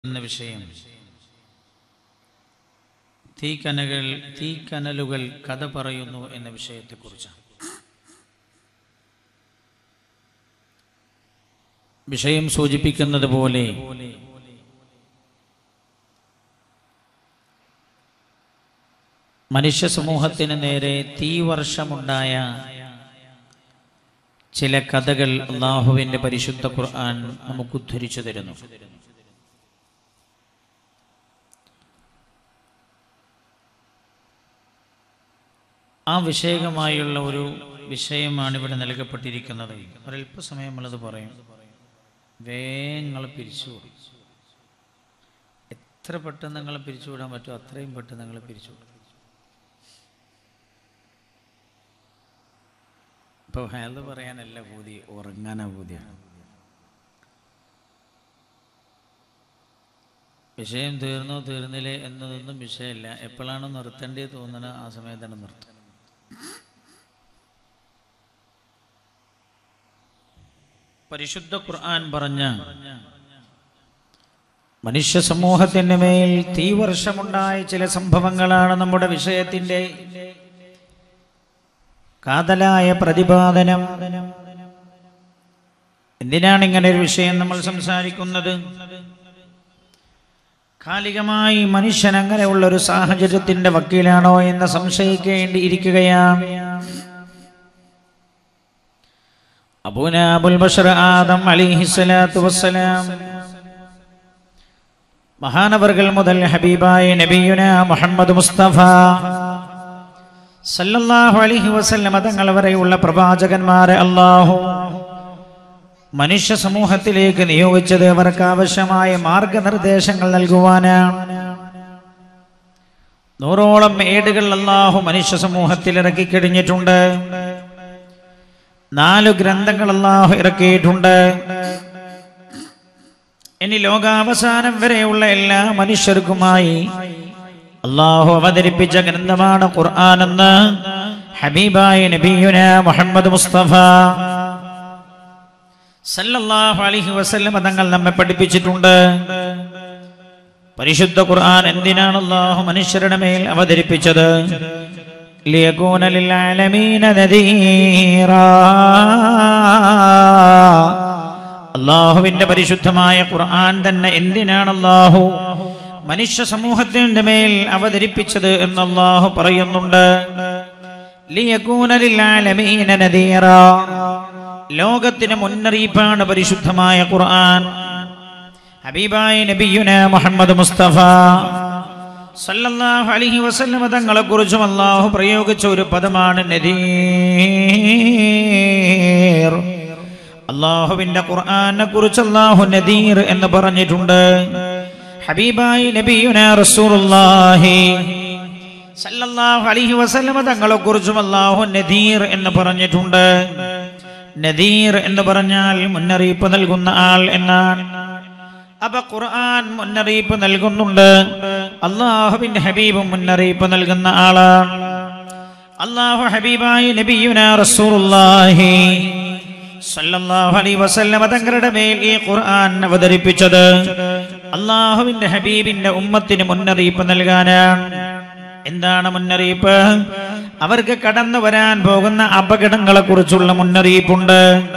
എന്ന വിഷയം തീക്കനകൾ തീക്കനലുകൾ കഥ പറയുന്നു എന്ന വിഷയത്തെക്കുറിച്ചാണ് വിഷയം സൂചിപ്പിക്കുന്നത് പോലെ മനുഷ്യ സമൂഹത്തിന് നേരെ തീവർഷമുണ്ടായ ചില കഥകൾ അള്ളാഹുവിൻ്റെ പരിശുദ്ധ ഖുർആൻ നമുക്ക് ഉദ്ധരിച്ചു തരുന്നു ആ വിഷയകമായുള്ള ഒരു വിഷയമാണ് ഇവിടെ നൽകപ്പെട്ടിരിക്കുന്നത് ഒരല്പസമയം നമ്മളത് പറയും വേങ്ങൾ പിരിച്ചുവിടും എത്ര പെട്ടെന്ന് നിങ്ങളെ പിരിച്ചുവിടാൻ പറ്റുമോ അത്രയും പെട്ടെന്ന് നിങ്ങളെ പിരിച്ചുവിടും ഇപ്പോൾ ഹേത് പറയാനല്ല പൂതി ഉറങ്ങാനാ പൂതിയാണ് വിഷയം തീർന്നോ തീർന്നില്ലേ എന്നതൊന്നും വിഷയമല്ല എപ്പോഴാണ് നിർത്തേണ്ടത് തോന്നുന്നത് ആ സമയത്താണ് നിർത്തും പരിശുദ്ധ ഖുർആൻ പറഞ്ഞ മനുഷ്യ സമൂഹത്തിന്റെ മേൽ തീവർഷമുണ്ടായ ചില സംഭവങ്ങളാണ് നമ്മുടെ വിഷയത്തിന്റെ കാതലായ പ്രതിപാദനം എന്തിനാണ് ഇങ്ങനെ ഒരു വിഷയം നമ്മൾ സംസാരിക്കുന്നത് കാലികമായി മനുഷ്യൻ അങ്ങനെയുള്ള ഒരു സാഹചര്യത്തിന്റെ വക്കീലാണോ എന്ന് സംശയിക്കേണ്ടിയിരിക്കുകയാണ് അബൂനാബുൽ ബഷർ ആദം അലിഹിസ്സലാത്തു വസ്സലാം മഹാനവർകൾ മുതൽ ഹബീബായ നബിയുന മുഹമ്മദ് മുസ്തഫ സല്ലല്ലാഹു അലൈഹി വസല്ലമ തങ്ങൾ വരെയുള്ള പ്രവാചകന്മാരെ അല്ലാഹു മനുഷ്യ സമൂഹത്തിലേക്ക് നിയോഗിച്ചത് അവർക്ക് ആവശ്യമായ മാർഗനിർദ്ദേശങ്ങൾ നൽകുവാനാണ് നൂറോളം ഏടുകൾ അല്ലാഹു മനുഷ്യ സമൂഹത്തിൽ ഇറക്കി കഴിഞ്ഞിട്ടുണ്ട് നാലു ഗ്രന്ഥങ്ങൾ അല്ലാഹു ഇറക്കിയിട്ടുണ്ട് ഇനി ലോകാവസാനം വരെയുള്ള എല്ലാ മനുഷ്യർക്കുമായി അള്ളാഹു അവതരിപ്പിച്ച ഗ്രന്ഥമാണ് ഖുർആൻ എന്ന് ഹബീബായ നബിയുന മുഹമ്മദ് മുസ്തഫ സല്ലല്ലാഹു അലൈഹി വസല്ലം തങ്ങൾ നമ്മെ പഠിപ്പിച്ചിട്ടുണ്ട് പരിശുദ്ധ ഖുർആൻ എന്തിനാണ് അള്ളാഹു മനുഷ്യരുടെ മേൽ അവതരിപ്പിച്ചത് ലിയകൂന ലിൽആലമീന നദീറാ അള്ളാഹുവിന്റെ പരിശുദ്ധമായ ഖുർആൻ തന്നെ എന്തിനാണ് അള്ളാഹു മനുഷ്യ സമൂഹത്തിന്റെ മേൽ അവതരിപ്പിച്ചത് എന്ന് അള്ളാഹു പറയുന്നുണ്ട് ലിയകൂന ലിൽആലമീന നദീറാ ലോകത്തിന് മുന്നറിയിപ്പാണ് പരിശുദ്ധമായ ഖുർആൻ ഹബീബായ നബിയുന മുഹമ്മദ് മുസ്തഫ സല്ലല്ലാഹു അലൈഹി വസല്ലമ തങ്ങളെ കുറിച്ചും അള്ളാഹു പ്രയോഗിച്ച ഒരു പദമാണ് നദീർ അള്ളാഹുവിന്റെ ഖുർആനെ കുറിച്ച് അള്ളാഹു നദീർ എന്ന് പറഞ്ഞിട്ടുണ്ട് ഹബീബായി നബിയുന റസൂലുള്ളാഹി സല്ലല്ലാഹു അലൈഹി വസല്ലമ തങ്ങളെ കുറിച്ചും അള്ളാഹു നദീർ എന്ന് പറഞ്ഞിട്ടുണ്ട് നദീർ എന്ന് പറഞ്ഞാൽ മുന്നറിയിപ്പ് നൽകുന്ന ആൾ എന്നാണ് അപ്പൊ ഖുർആൻ മുന്നറിയിപ്പ് നൽകുന്നുണ്ട് അള്ളാഹുവിന്റെ ഹബീബും മുന്നറിയിപ്പ് നൽകുന്ന ആളാണ് അള്ളാഹു ഹബീബായി നബിയുന റസൂലുള്ളാഹി സല്ലല്ലാഹു അലൈഹി വസല്ലമ തങ്ങളുടെ മേൽ ഈ ഖുർആൻ അവതരിപ്പിച്ചത് അള്ളാഹുവിന്റെ ഹബീബിന്റെ ഉമ്മത്തിന് മുന്നറിയിപ്പ് നൽകാനാണ് എന്താണ് മുന്നറിയിപ്പ് അവർക്ക് കടന്നു വരാൻ പോകുന്ന അപകടങ്ങളെ കുറിച്ചുള്ള മുന്നറിയിപ്പുണ്ട്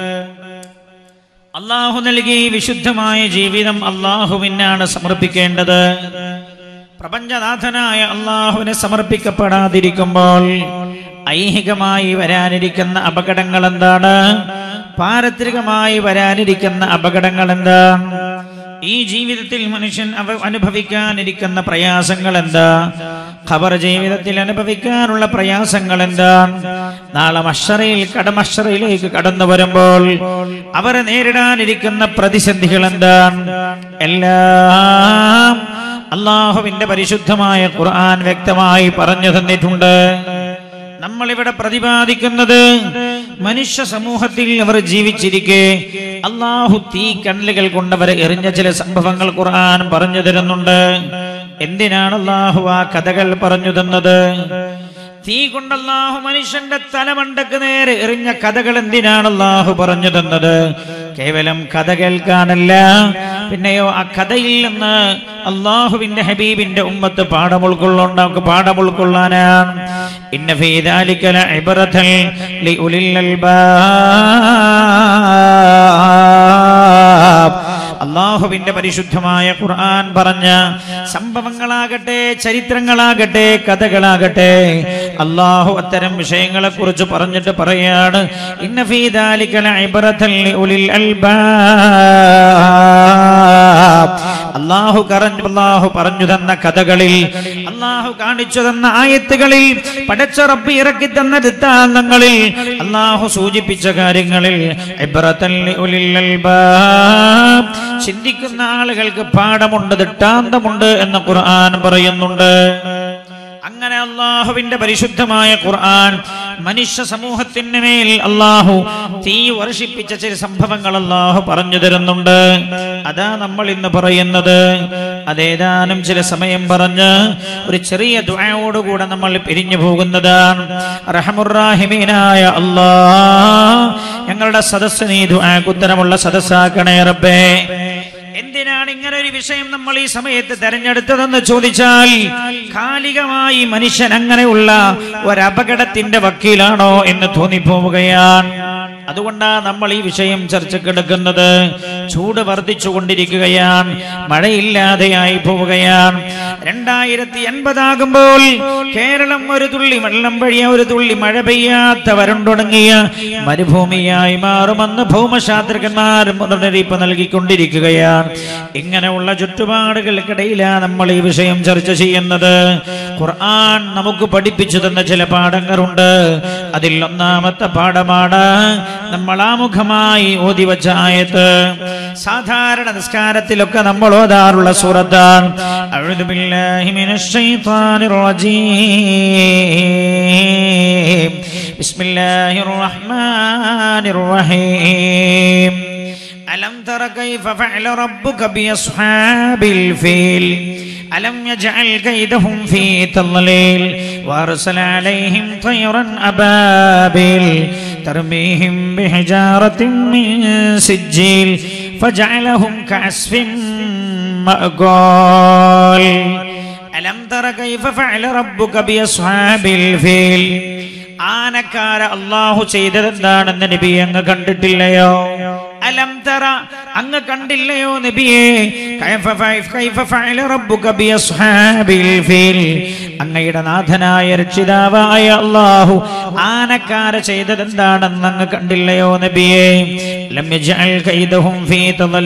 അള്ളാഹു നൽകി വിശുദ്ധമായ ജീവിതം അള്ളാഹുവിനാണ് സമർപ്പിക്കേണ്ടത് പ്രപഞ്ചനാഥനായ അള്ളാഹുവിനെ സമർപ്പിക്കപ്പെടാതിരിക്കുമ്പോൾ ഐഹികമായി വരാനിരിക്കുന്ന അപകടങ്ങൾ എന്താണ് പാരത്രികമായി വരാനിരിക്കുന്ന അപകടങ്ങൾ എന്താണ് ഈ ജീവിതത്തിൽ മനുഷ്യൻ അവ അനുഭവിക്കാനിരിക്കുന്ന പ്രയാസങ്ങൾ എന്താ ഖബർ ജീവിതത്തിൽ അനുഭവിക്കാനുള്ള പ്രയാസങ്ങൾ എന്താണ് നാളെ മഷറയിൽ കടമഷറയിലേക്ക് കടന്നു വരുമ്പോൾ അവരെ നേരിടാനിരിക്കുന്ന പ്രതിസന്ധികൾ എന്താണ് എല്ലാം അള്ളാഹുവിന്റെ പരിശുദ്ധമായ ഖുർആൻ വ്യക്തമായി പറഞ്ഞു തന്നിട്ടുണ്ട് നമ്മളിവിടെ പ്രതിപാദിക്കുന്നത് മനുഷ്യ സമൂഹത്തിൽ അവർ ജീവിച്ചിരിക്കെ അള്ളാഹു തീ കണ്ണലുകൾ കൊണ്ടവരെ എറിഞ്ഞ ചില സംഭവങ്ങൾ ഖുർആൻ പറഞ്ഞു തരുന്നുണ്ട് എന്തിനാണ് അള്ളാഹു ആ കഥകൾ പറഞ്ഞു തന്നത് തീ കൊണ്ട് അള്ളാഹു മനുഷ്യന്റെ തലമണ്ടക്ക് നേരെ എറിഞ്ഞ കഥകൾ എന്തിനാണ് അള്ളാഹു പറഞ്ഞു തന്നത് കേവലം കഥ കേൾക്കാനല്ല പിന്നെയോ ആ കഥയിൽ നിന്ന് അള്ളാഹുവിന്റെ ഹബീബിന്റെ ഉമ്മത്ത് പാഠം ഉൾക്കൊള്ളുണ്ട പാഠം ഉൾക്കൊള്ളാനാണ് ഇന്ന ഫീ ذلك لعبرة لأولي الألباب അള്ളാഹുവിന്റെ പരിശുദ്ധമായ ഖുർആൻ പറഞ്ഞ സംഭവങ്ങളാകട്ടെ ചരിത്രങ്ങളാകട്ടെ കഥകളാകട്ടെ അള്ളാഹു അത്തരം വിഷയങ്ങളെ കുറിച്ച് പറഞ്ഞിട്ട് പറയാണ് ഇന്ന ഫീ ذلك لعبرة لأولي الألباب അള്ളാഹു കറഞ്ഞു അള്ളാഹു പറഞ്ഞു തന്ന കഥകളിൽ അള്ളാഹു കാണിച്ചു തന്ന ആയത്തുകളിൽ പടച്ച റബ്ബ് ഇറക്കി തന്ന ദൃത്താന്തങ്ങളിൽ അള്ളാഹു സൂചിപ്പിച്ച കാര്യങ്ങളിൽ ഇബ്രത്തൽ ലിഉലിൽ അൽബാബ്. ചിന്തിക്കുന്ന ആളുകൾക്ക് പാഠമുണ്ട് ദൃഷ്ടാന്തമുണ്ട് എന്ന് ഖുർആൻ പറയുന്നുണ്ട് അങ്ങനെ അള്ളാഹുവിന്റെ പരിശുദ്ധമായ ഖുർആൻ മനുഷ്യ സമൂഹത്തിന് മേൽ അള്ളാഹു തീ വർഷിപ്പിച്ച ചില സംഭവങ്ങൾ അള്ളാഹു പറഞ്ഞു തരുന്നുണ്ട് അതാ നമ്മൾ ഇന്ന് പറയുന്നത് അതേതാനും ചില സമയം പറഞ്ഞ് ഒരു ചെറിയ ദുആയോടുകൂടെ നമ്മൾ പിരിഞ്ഞു പോകുന്നതാണ് റഹമുറാഹിമീനായ അള്ളാ ഞങ്ങളുടെ സദസ്സ് നീ ദുആക്ക് ഉത്തരമുള്ള സദസ്സാക്കണേ റബ്ബേ എന്തിനാണ് ഇങ്ങനെ ഒരു വിഷയം നമ്മൾ ഈ സമയത്ത് തെരഞ്ഞെടുത്തതെന്ന് ചോദിച്ചാൽ കാലികമായി മനുഷ്യൻ അങ്ങനെയുള്ള ഒരപകടത്തിന്റെ വക്കീലാണോ എന്ന് തോന്നിപ്പോവുകയാണ് അതുകൊണ്ടാണ് നമ്മൾ ഈ വിഷയം ചർച്ചക്കെടുക്കുന്നത് ചൂട് വർദ്ധിച്ചു കൊണ്ടിരിക്കുകയാണ് മഴയില്ലാതെയായി പോവുകയാണ് രണ്ടായിരത്തി എൺപതാകുമ്പോൾ കേരളം ഒരു തുള്ളി വെള്ളം വഴിയ ഒരു തുള്ളി മഴ പെയ്യാത്ത വരണ്ടുടങ്ങിയ മരുഭൂമിയായി മാറുമെന്ന് ഭൗമശാസ്ത്രജ്ഞന്മാർ മുന്നറിയിപ്പ് നൽകിക്കൊണ്ടിരിക്കുകയാണ് ഇങ്ങനെയുള്ള ചുറ്റുപാടുകൾക്കിടയിലാണ് നമ്മൾ ഈ വിഷയം ചർച്ച ചെയ്യുന്നത് ഖുർആൻ നമുക്ക് പഠിപ്പിച്ചു തന്ന ചില പാഠങ്ങളുണ്ട് അതിൽ ഒന്നാമത്തെ പാഠമാണ് നമ്മൾ ആമുഖമായി ഓതി വച്ച ആയത്ത് സാധാരണ നിസ്കാരത്തിലൊക്കെ നമ്മൾ ഓതാറുള്ള സൂറത്താണ് അഴുതു ബില്ലാഹി മിനശ് ശൈത്വാനിർ റജീം ബിസ്മില്ലാഹിർ റഹ്മാനിർ റഹീം ألم تر كيف فعل ربك بأصحاب الفيل ألم يجعل كيدهم في تضليل وأرسل عليهم طيرا أبابيل ترميهم بحجارة من سجيل فجعلهم كعصف مأكول ألم تر كيف فعل ربك بأصحاب الفيل ആനക്കാര അള്ളാഹു ചെയ്തതെന്താണെന്ന് നബി അങ്ങ് കണ്ടിട്ടില്ലയോ അലം തറ അങ്ങ് കണ്ടില്ലയോ നബിയെ കൈഫ ഫൈ- കൈഫ ഫഅല റബ്ബുക ബിഅസ്ഹാബിൽ ഫീൽ അങ്ങയുടെ നാഥനായ രക്ഷിതാവായ അള്ളാഹു ആനക്കാര ചെയ്തതെന്താണെന്ന് അങ്ങ് കണ്ടില്ലയോ നബിയെ ലം യജ്അൽ കൈദഹും ഫീ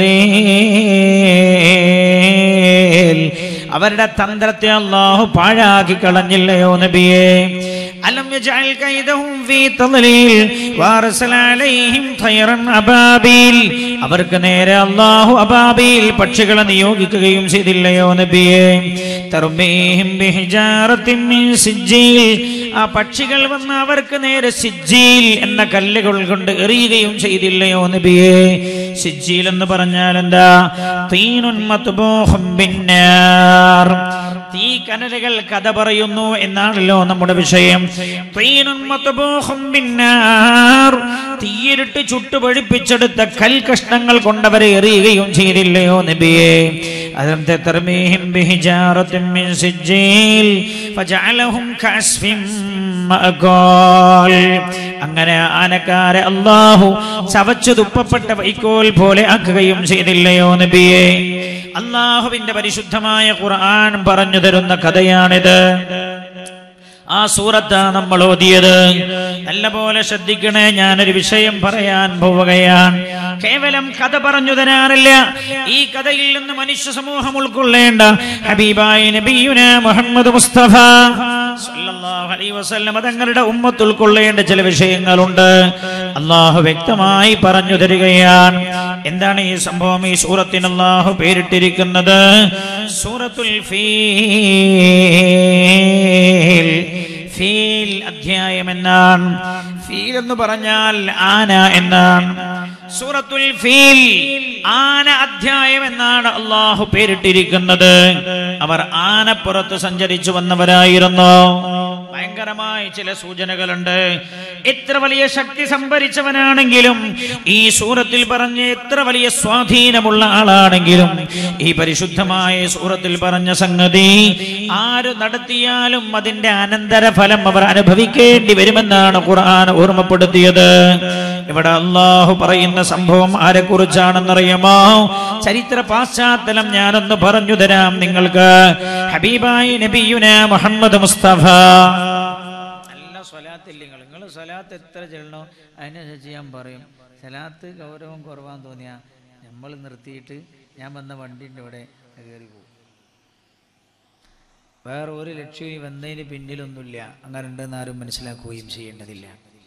തളലീൽ അവരുടെ തന്ത്രത്തെ അള്ളാഹു പാഴാക്കി കളഞ്ഞില്ലയോ നബിയെ അലം യജ്അൽ കൈദഹും ഫീ തളലീൽ വഅർസല അലൈഹിം ഖൈറൻ അബാബീൽ അവർക്ക് നേരെ അള്ളാഹു അബാബീൽ പക്ഷികളെ നിയോഗിക്കുകയും ചെയ്തില്ലയോ നബിയെ തർമീഹിം ബിഹിജാറത്തിൻ മിൻ സിജ്ജീൽ ആ പക്ഷികൾ വന്ന് അവർക്ക് നേരെ സിജ്ജീൽ എന്ന കല്ലുകൾ കൊണ്ട് എറിയുകയും ചെയ്തില്ലയോ നബിയെ സിജ്ജീൽ എന്ന് പറഞ്ഞാൽ എന്താ തീനുൻ മത്ബൂഹും ബിന്നാർ തീ കനലുകൾ കഥ പറയുന്നു എന്നാണല്ലോ നമ്മുടെ വിഷയം തീനുൻ മത്ബൂഹും ബിന്നാർ തീയിലിട്ട് ചുട്ടുപഴിപ്പിച്ചെടുത്ത കൽകഷ്ണങ്ങൾ കൊണ്ടവരെ എറിയുകയും ചെയ്തില്ലയോ നബിയെ അലം തർമീഹിം ബിഹിജാറത്തിൻ മിൻ സിജ്ജീൽ ഫജഅലഹും കഅസ്ഫിൻ മഅഖാൽ അങ്ങനെ ആനക്കാരെ അള്ളാഹു ചവച്ചു തുപ്പപ്പെട്ട വൈക്കോൽ പോലെ ആക്കുകയും ചെയ്തില്ലയോ നബിയെ അള്ളാഹുവിന്റെ പരിശുദ്ധമായ ഖുർആൻ പറഞ്ഞു തരുന്ന കഥയാണിത് ആ സൂറത്താ നമ്മൾ ഓതിയത് നല്ലപോലെ ശ്രദ്ധിക്കണേ ഞാനൊരു വിഷയം പറയാൻ പോവുകയാണ് കേവലം കഥ പറഞ്ഞു തരാറില്ല ഈ കഥയിൽ നിന്ന് മനുഷ്യ സമൂഹം ഉൾക്കൊള്ളേണ്ട ഹബീബായ നബിയുന മുഹമ്മദ് മുസ്തഫ സല്ലല്ലാഹു അലൈഹി വസല്ലം തങ്ങളുടെ ഉമ്മത്ത് ഉൾക്കൊള്ളേണ്ട ചില വിഷയങ്ങളുണ്ട് അള്ളാഹു വ്യക്തമായി പറഞ്ഞു തരികയാണ് എന്താണ് ഈ സംഭവം ഈ സൂറത്തിന് അള്ളാഹു പേരിട്ടിരിക്കുന്നത് സൂറത്തുൽ ഫീൽ ഫീൽ അധ്യായം എന്നാണ് ഫീൽ എന്ന് പറഞ്ഞാൽ ആന എന്നാണ് സൂറത്തുൽ ഫീൽ ആന അധ്യായം എന്നാണ് അള്ളാഹു പേരിട്ടിരിക്കുന്നത് അവർ ആനപ്പുറത്ത് സഞ്ചരിച്ചു വന്നവരായിരുന്നു ഭയങ്കരമായ ചില സൂചനകളുണ്ട് എത്ര വലിയ ശക്തി സംഭരിച്ചവനാണെങ്കിലും ഈ സൂറത്തിൽ പറഞ്ഞ എത്ര വലിയ സ്വാധീനമുള്ള ആളാണെങ്കിലും ഈ പരിശുദ്ധമായ സൂറത്തിൽ പറഞ്ഞ സംഗതി ആര് നടത്തിയാലും അതിന്റെ അനന്തരഫലം അവർ അനുഭവിക്കേണ്ടി വരുമെന്നാണ് ഖുർആൻ ഓർമ്മപ്പെടുത്തിയത് ഇവിടെ അള്ളാഹു പറയുന്ന സംഭവം ആരെ കുറിച്ചാണെന്നറിയാമോ ചരിത്ര പാശ്ചാത്തലം ഞാനൊന്ന് പറഞ്ഞു തരാം നിങ്ങൾക്ക് ഹബീബായി നബിയുന മുഹമ്മദ് മുസ്തഫ നല്ല സ്വലാത്തില്ല നിങ്ങൾ നിങ്ങൾ സ്വലാത്ത് എത്ര ചെല്ലണോ അതിനനുസരിച്ച് ഞാൻ പറയും സ്വലാത്ത് ഗൗരവം കുറവാന്ന് തോന്നിയാ നമ്മൾ നിർത്തിയിട്ട് ഞാൻ വന്ന വണ്ടിൻ്റെ ഇവിടെ കയറി പോകും വേറെ ഒരു ലക്ഷ്യം ഈ വന്നതിന് പിന്നിലൊന്നുമില്ല അങ്ങനെ ഉണ്ടെന്ന് ആരും മനസ്സിലാക്കുകയും ചെയ്യേണ്ടതില്ല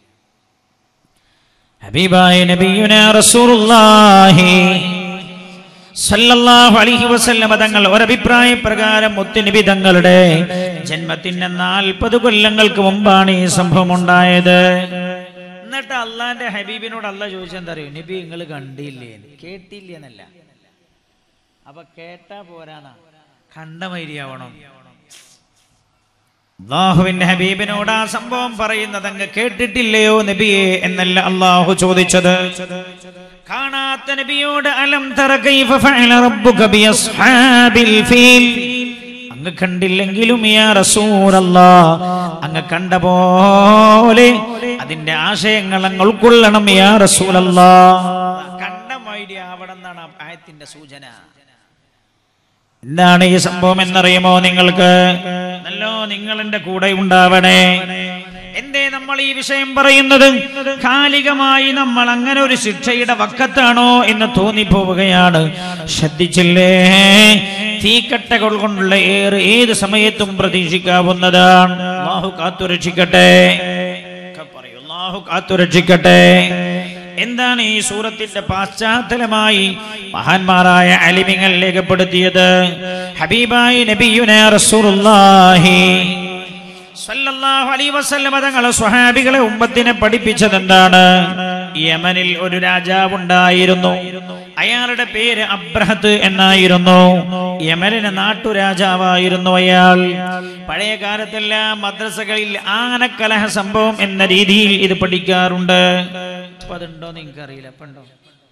ഹബീബായ നബിയുന റസൂലുള്ളാഹി സല്ലല്ലാഹു അലൈഹി വസല്ലമ തങ്ങൾ ഒരഭിപ്രായ പ്രകാരം മുത്തുനബി തങ്ങളുടെ ജന്മത്തിന്റെ നാൽപ്പത് കൊല്ലങ്ങൾക്ക് മുമ്പാണ് ഈ സംഭവം ഉണ്ടായത് എന്നിട്ട് അള്ളാന്റെ ഹബീബിനോട് അല്ല ചോദിച്ചെന്താ അറിയോ നബി നിങ്ങൾ കണ്ടില്ലേ കേട്ടില്ലേ എന്നല്ല അപ്പൊ കേട്ടാ പോരാന്നാ കണ്ടമൈരിയാവണം അള്ളാഹുവിന്റെ ഹബീബിനോട് ആ സംഭവം പറയുന്നത് അങ്ങ് കേട്ടിട്ടില്ലയോ നബിയെ എന്നല്ല അള്ളാഹു ചോദിച്ചത് കാണാത്ത നബിയോട് അലം തറ കൈഫ ഫഅല റബ്ബുക ബി അസ്ഹാബിൽ ഫീൽ അങ്ങ് കണ്ടില്ലെങ്കിലും യാ റസൂലല്ലാ അങ്ങ് കണ്ട പോലെ അതിന്റെ ആശയങ്ങൾ അങ്ങ് ഉൾക്കൊള്ളണം യാ റസൂലല്ലാ കണ്ട മൈഡി ആവണം എന്നാണ് ആ ആയത്തിന്റെ സൂചന എന്താണ് ഈ സംഭവം എന്നറിയുമോ നിങ്ങൾക്ക് നല്ലോ നിങ്ങൾ എന്റെ കൂടെ ഉണ്ടാവണേ എന്തേ നമ്മൾ ഈ വിഷയം പറയുന്നത് കാലികമായി നമ്മൾ അങ്ങനെ ഒരു ശിക്ഷയുടെ വക്കത്താണോ എന്ന് തോന്നിപ്പോവുകയാണ് ശ്രദ്ധിച്ചില്ലേ തീക്കട്ടകൾ കൊണ്ടുള്ള ഏറ് ഏത് സമയത്തും പ്രതീക്ഷിക്കാവുന്നതാണ് അള്ളാഹു കാത്തുരക്ഷിക്കട്ടെ ഒക്കെ പറയൂ അള്ളാഹു കാത്തുരക്ഷിക്കട്ടെ എന്താണ് ഈ സൂറത്തിന്റെ പാശ്ചാത്തലമായി മഹാന്മാരായ അലിമിങ്ങൾ രേഖപ്പെടുത്തിയത് ഹബീബായി നബിയുന റസൂലുള്ളാഹി സല്ലല്ലാഹു അലൈഹി വസല്ലമ തങ്ങളെ സ്വഹാബികളെ ഉമ്മത്തിനെ പഠിപ്പിച്ചത് എന്താണ് യമനിൽ ഒരു രാജാവുണ്ടായിരുന്നു അയാളുടെ പേര് അബ്രഹത്ത് എന്നായിരുന്നു യമനിലെ നാട്ടുരാജാവായിരുന്നു അയാൾ പഴയ കാലത്തെല്ലാം മദ്രസകളിൽ ആനക്കലഹ സംഭവം എന്ന രീതിയിൽ ഇത് പഠിക്കാറുണ്ട് അപ്പൊ അതുണ്ടോ നിങ്ങൾക്ക് അറിയില്ല അപ്പൊ ഉണ്ടോ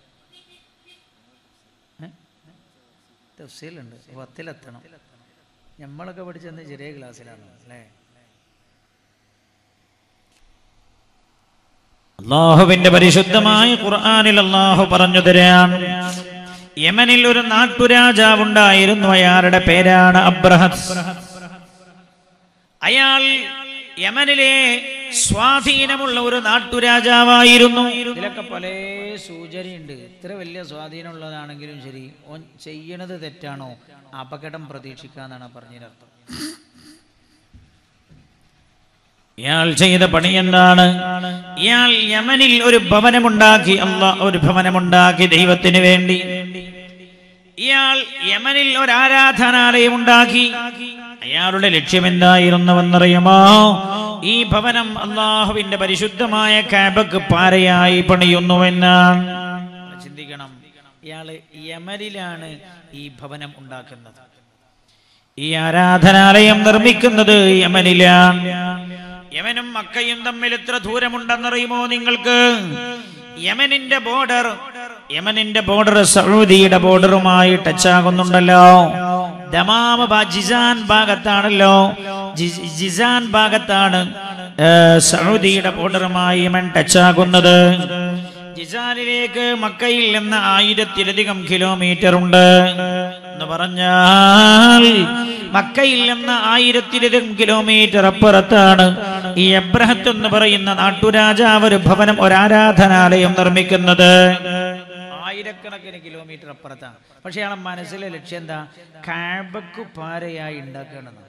തഫ്സീലുണ്ട് പത്തിലെത്തണം നമ്മളൊക്കെ പഠിച്ചെന്ന് ചെറിയ ക്ലാസ്സിലാണ് അല്ലേ അള്ളാഹുവിന്റെ പരിശുദ്ധമായ ഖുർആനിൽ അള്ളാഹു പറഞ്ഞു തരാൻ യമനിൽ ഒരു നാട്ടുരാജാവുണ്ടായിരുന്നു അയാളുടെ പേരാണ് അബ്രഹത്ത് അയാൾ യമനിലെ സ്വാധീനമുള്ള ഒരു നാട്ടുരാജാവായിരുന്നു ഇതിലൊക്കെ പല സൂചനയുണ്ട് ഇത്ര വലിയ സ്വാധീനമുള്ളതാണെങ്കിലും ശരി ഓൻ ചെയ്യണത് തെറ്റാണോ അപകടം പ്രതീക്ഷിക്കാന്നാണ് പറഞ്ഞതിനർത്ഥം ഇയാൾ ചെയ്ത പണി എന്താണ് ഇയാൾ യമനിൽ ഒരു ഭവനമുണ്ടാക്കി അല്ല ഒരു ഭവനമുണ്ടാക്കി ദൈവത്തിന് വേണ്ടി ഇയാൾ യമനിൽ ഒരു ആരാധനാലയം ഉണ്ടാക്കി അയാളുടെ ലക്ഷ്യം എന്തായിരുന്നുവെന്നറിയുമോ ഈ ഭവനം അള്ളാഹുവിന്റെ പരിശുദ്ധമായ കാബക്ക് പാരയായി പണിയുന്നുവെന്നാണ് ചിന്തിക്കണം ഇയാള് യമനിലാണ് ഈ ഭവനം ഉണ്ടാക്കുന്നത് ഈ ആരാധനാലയം നിർമ്മിക്കുന്നത് യമനിലാണ് യമനും മക്കയും തമ്മിൽ എത്ര ദൂരമുണ്ടെന്നറിയുമോ നിങ്ങൾക്ക് യമനിന്റെ ബോർഡർ യമനിന്റെ ബോർഡർ സൗദിയുടെ ബോർഡറുമായി ടച്ച് ആകുന്നുണ്ടല്ലോ ദമാമ ബാ- ജിസാൻ ഭാഗത്താണല്ലോ ജി- ജിസാൻ ഭാഗത്താണ് ഏ, സൗദിയുടെ ബോർഡറുമായി യമൻ ടച്ച് ആകുന്നത് ജിസാനിലേക്ക് മക്കയിൽ നിന്ന് ആയിരത്തിലധികം കിലോമീറ്റർ ഉണ്ട് എന്ന് പറഞ്ഞാൽ മക്കയിൽ നിന്ന് ആയിരത്തിലധികം കിലോമീറ്റർ അപ്പുറത്താണ് ഈ എബ്രഹത്ത് എന്ന് പറയുന്ന നാട്ടുരാജാവ് ഒരു ഭവനം ഒരാരാധനാലയം നിർമ്മിക്കുന്നത് ആയിരക്കണക്കിന് കിലോമീറ്റർ അപ്പുറത്താണ് പക്ഷെ അയാളെ മനസ്സിലെ ലക്ഷ്യം എന്താ കാബക്ക് പാരയായി ഉണ്ടാക്കണമെന്ന്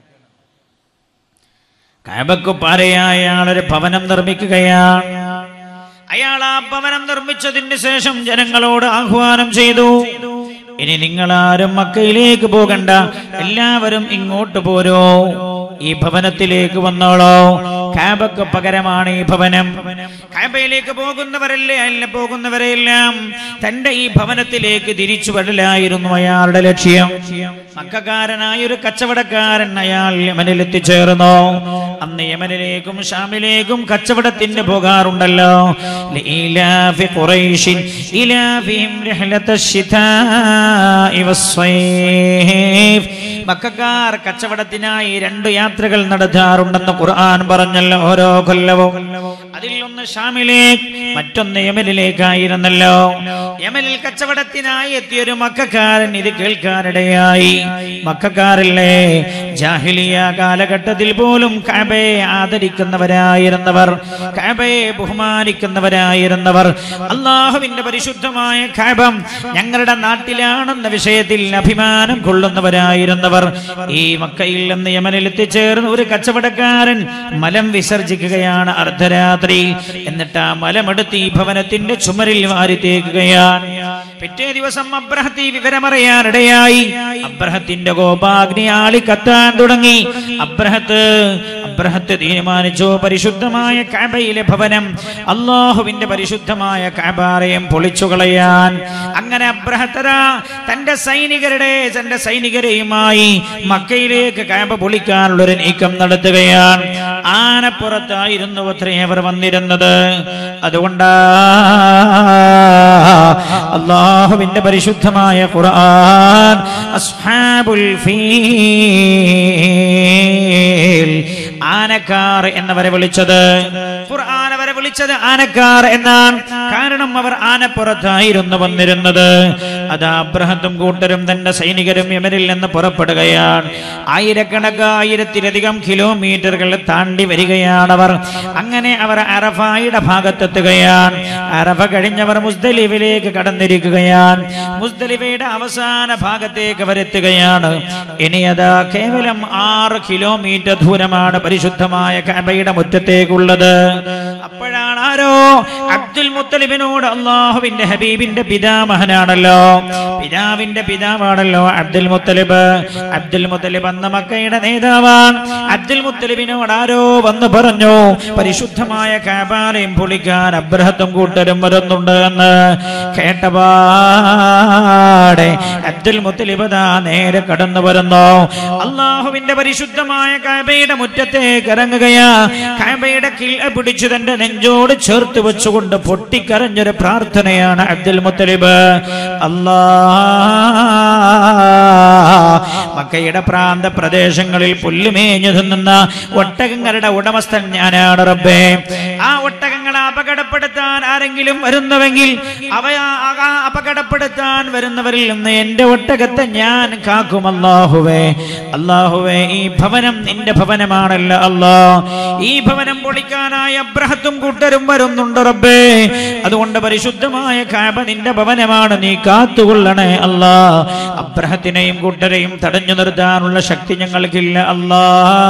കാബക്ക് പാരയായ അയാളൊരു ഭവനം നിർമ്മിക്കുകയാണ് അയാൾ ആ ഭവനം നിർമ്മിച്ചതിന് ശേഷം ജനങ്ങളോട് ആഹ്വാനം ചെയ്തു ഇനി നിങ്ങൾ ആരും മക്കയിലേക്ക് പോകണ്ട എല്ലാവരും ഇങ്ങോട്ട് പോരോ ഈ ഭവനത്തിലേക്ക് വന്നോളോ കാബക്ക് പകരമാണ് ഈ ഭവനം കാബയിലേക്ക് പോകുന്നവരല്ലേ അല്ല പോകുന്നവരെല്ലാം തന്റെ ഈ ഭവനത്തിലേക്ക് തിരിച്ചു വരലായിരുന്നു അയാളുടെ ലക്ഷ്യം മക്കാരനായ ഒരു കച്ചവടക്കാരൻ അയാൾ യമനിൽ എത്തിച്ചേർന്നു അന്ന് യമനിലേക്കും ഷാമിലേക്കും കച്ചവടത്തിന് പോകാറുണ്ടല്ലോ ലീലാഫി ഖുറൈശിൻ ഇലാഫിഹിം റിഹ്ലത്തശ്ശിതാഇ വസ്സൈഫ് മക്കാർ കച്ചവടത്തിനായി രണ്ട് യാത്രകൾ നടത്താറുണ്ടെന്ന് ഖുർആൻ പറഞ്ഞല്ലോ ഓരോ കൊല്ലവും അതിൽ ഒന്ന് ഷാമിലേക്ക് മറ്റൊന്ന് യമനിലേക്കായിരുന്നല്ലോ യമനിൽ കച്ചവടത്തിനായി എത്തിയൊരു മക്കാരൻ ഇത് കേൾക്കാനിടയായി മക്കാരില്ലേ ജാഹിലിയ കാലഘട്ടത്തിൽ പോലും കഅബയെ ആദരിക്കുന്നവരായിരുന്നവർ കഅബയെ ബഹുമാനിക്കുന്നവരായിരുന്നവർ അള്ളാഹുവിന്റെ പരിശുദ്ധമായ കഅബം ഞങ്ങളുടെ നാട്ടിലാണെന്ന വിഷയത്തിൽ അഭിമാനം കൊള്ളുന്നവരായിരുന്നവർ ഈ മക്കയിൽ നിന്ന് യമനിൽ എത്തിച്ചേർന്ന് ഒരു കച്ചവടക്കാരൻ മലം വിസർജിക്കുകയാണ് അർദ്ധരാത്രി എന്നിട്ട് ആ മലമെടുത്ത് ഈ ഭവനത്തിന്റെ ചുമരിൽ വാരി തേക്കുകയാണ് പിറ്റേ ദിവസം അബ്രഹത്ത് ഈ വിവരമറിയാനിടയായി അബ്രഹത്തിന്റെ കോപാഗ്നി ആളി കത്താൻ തുടങ്ങി അബ്രഹത്ത് അബ്രഹത്ത് തീരുമാനിച്ചു പരിശുദ്ധമായ കാബയിലെ ഭവനം അള്ളാഹുവിന്റെ പരിശുദ്ധമായ കാബാലയം പൊളിച്ചു കളയാൻ അങ്ങനെ അബ്രഹത്തര തന്റെ സൈനികരുടെ തന്റെ സൈനികരെയുമായി മക്കയിലേക്ക് കാബ പൊളിക്കാനുള്ള ഒരു നീക്കം നടത്തുകയാണ് ആനപ്പുറത്തായിരുന്നു അത്രേ അവർ വന്നിരുന്നത് അതുകൊണ്ടാ അള്ളാഹുവിന്റെ പരിശുദ്ധമായ ഖുർആൻ അസ്ഹാബുൽ ഫീൽ ആനക്കാർ എന്നവരെ വിളിച്ചത് ഖുർആൻ അവരെ വിളിച്ചത് ആനക്കാർ എന്നാണ് കാരണം അവർ ആനപ്പുറത്തായിരുന്നു വന്നിരുന്നത് അത് അബ്രഹത്തും കൂട്ടരും തന്റെ സൈനികരും യമനിൽ നിന്ന് പുറപ്പെടുകയാണ് ആയിരക്കണക്ക് ആയിരത്തിലധികം കിലോമീറ്ററുകൾ താണ്ടി വരികയാണ് അവർ അങ്ങനെ അവർ അറഫായുടെ ഭാഗത്തെത്തുകയാണ് അറഫ കഴിഞ്ഞവർ മുസ്ദലിഫിലേക്ക് കടന്നിരിക്കുകയാണ് മുസ്ദലിഫയുടെ അവസാന ഭാഗത്തേക്ക് അവർ എത്തുകയാണ് ഇനി അതാ കേവലം ആറ് കിലോമീറ്റർ ദൂരമാണ് പരിശുദ്ധമായ കഅബയുടെ മുറ്റത്തേക്കുള്ളത് അപ്പോഴാണ് ആരോ അബ്ദുൽ മുത്തലിബിനോട് അള്ളാഹുവിന്റെ ഹബീബിന്റെ പിതാമഹനാണല്ലോ പിതാവിന്റെ പിതാവാണല്ലോ അബ്ദുൽ മുത്തലിബ് അബ്ദുൽ മുത്തലിബ് അന്ന് മക്കയുടെ നേതാവാണ് അബ്ദുൽ മുത്തലിബിനോട് ആരോ വന്ന് പറഞ്ഞു പരിശുദ്ധമായ കാബാലയം പൊളിക്കാൻ അബ്രഹത്തും കൂട്ടരും വരുന്നുണ്ട് എന്ന് കേട്ടപാടെ അബ്ദുൽ മുത്തലിബ് ദാ നേരെ കടന്നു വരുന്നു അള്ളാഹുവിന്റെ പരിശുദ്ധമായ കാബയുടെ മുറ്റത്തേക്ക് ഇറങ്ങുകയാ കാബയുടെ കിൽ പിടിച്ചു തന്റെ നെഞ്ചോട് ചേർത്ത് വെച്ചുകൊണ്ട് പൊട്ടിക്കരഞ്ഞൊരു പ്രാർത്ഥനയാണ് അബ്ദുൽ മുത്തലിബ് അല്ലാ മക്കയുടെ പ്രാന്ത പ്രദേശങ്ങളിൽ പുല്ലുമേഞ്ഞു തിന്നുന്ന ഒട്ടകങ്ങളുടെ ഉടമസ്ഥൻ ഞാനാണ് റബ്ബേ ആ ഒട്ടകങ്ങളെ അപകടപ്പെടുത്താൻ ആരെങ്കിലും വരുന്നുവെങ്കിൽ അവ ആ അപകടപ്പെടുത്താൻ വരുന്നവരിൽ നിന്ന് എന്റെ ഒട്ടകത്തെ ഞാൻ കാക്കും അല്ലാഹുവേ അല്ലാഹുവേ ഈ ഭവനം നിന്റെ ഭവനമാണല്ലോ അല്ലാ ഈ ഭവനം പൊളിക്കാനായി അബ്രഹത്തും കൂട്ടരും വരുന്നുണ്ട് റബ്ബേ അതുകൊണ്ട് പരിശുദ്ധമായ കാബ നിന്റെ ഭവനമാണ് നീ കാത്തുകൊള്ളണേ അല്ലാ അബ്രഹത്തിനെയും കൂട്ടരെയും തടഞ്ഞു നിർത്താനുള്ള ശക്തി ഞങ്ങൾക്കില്ല അല്ലാ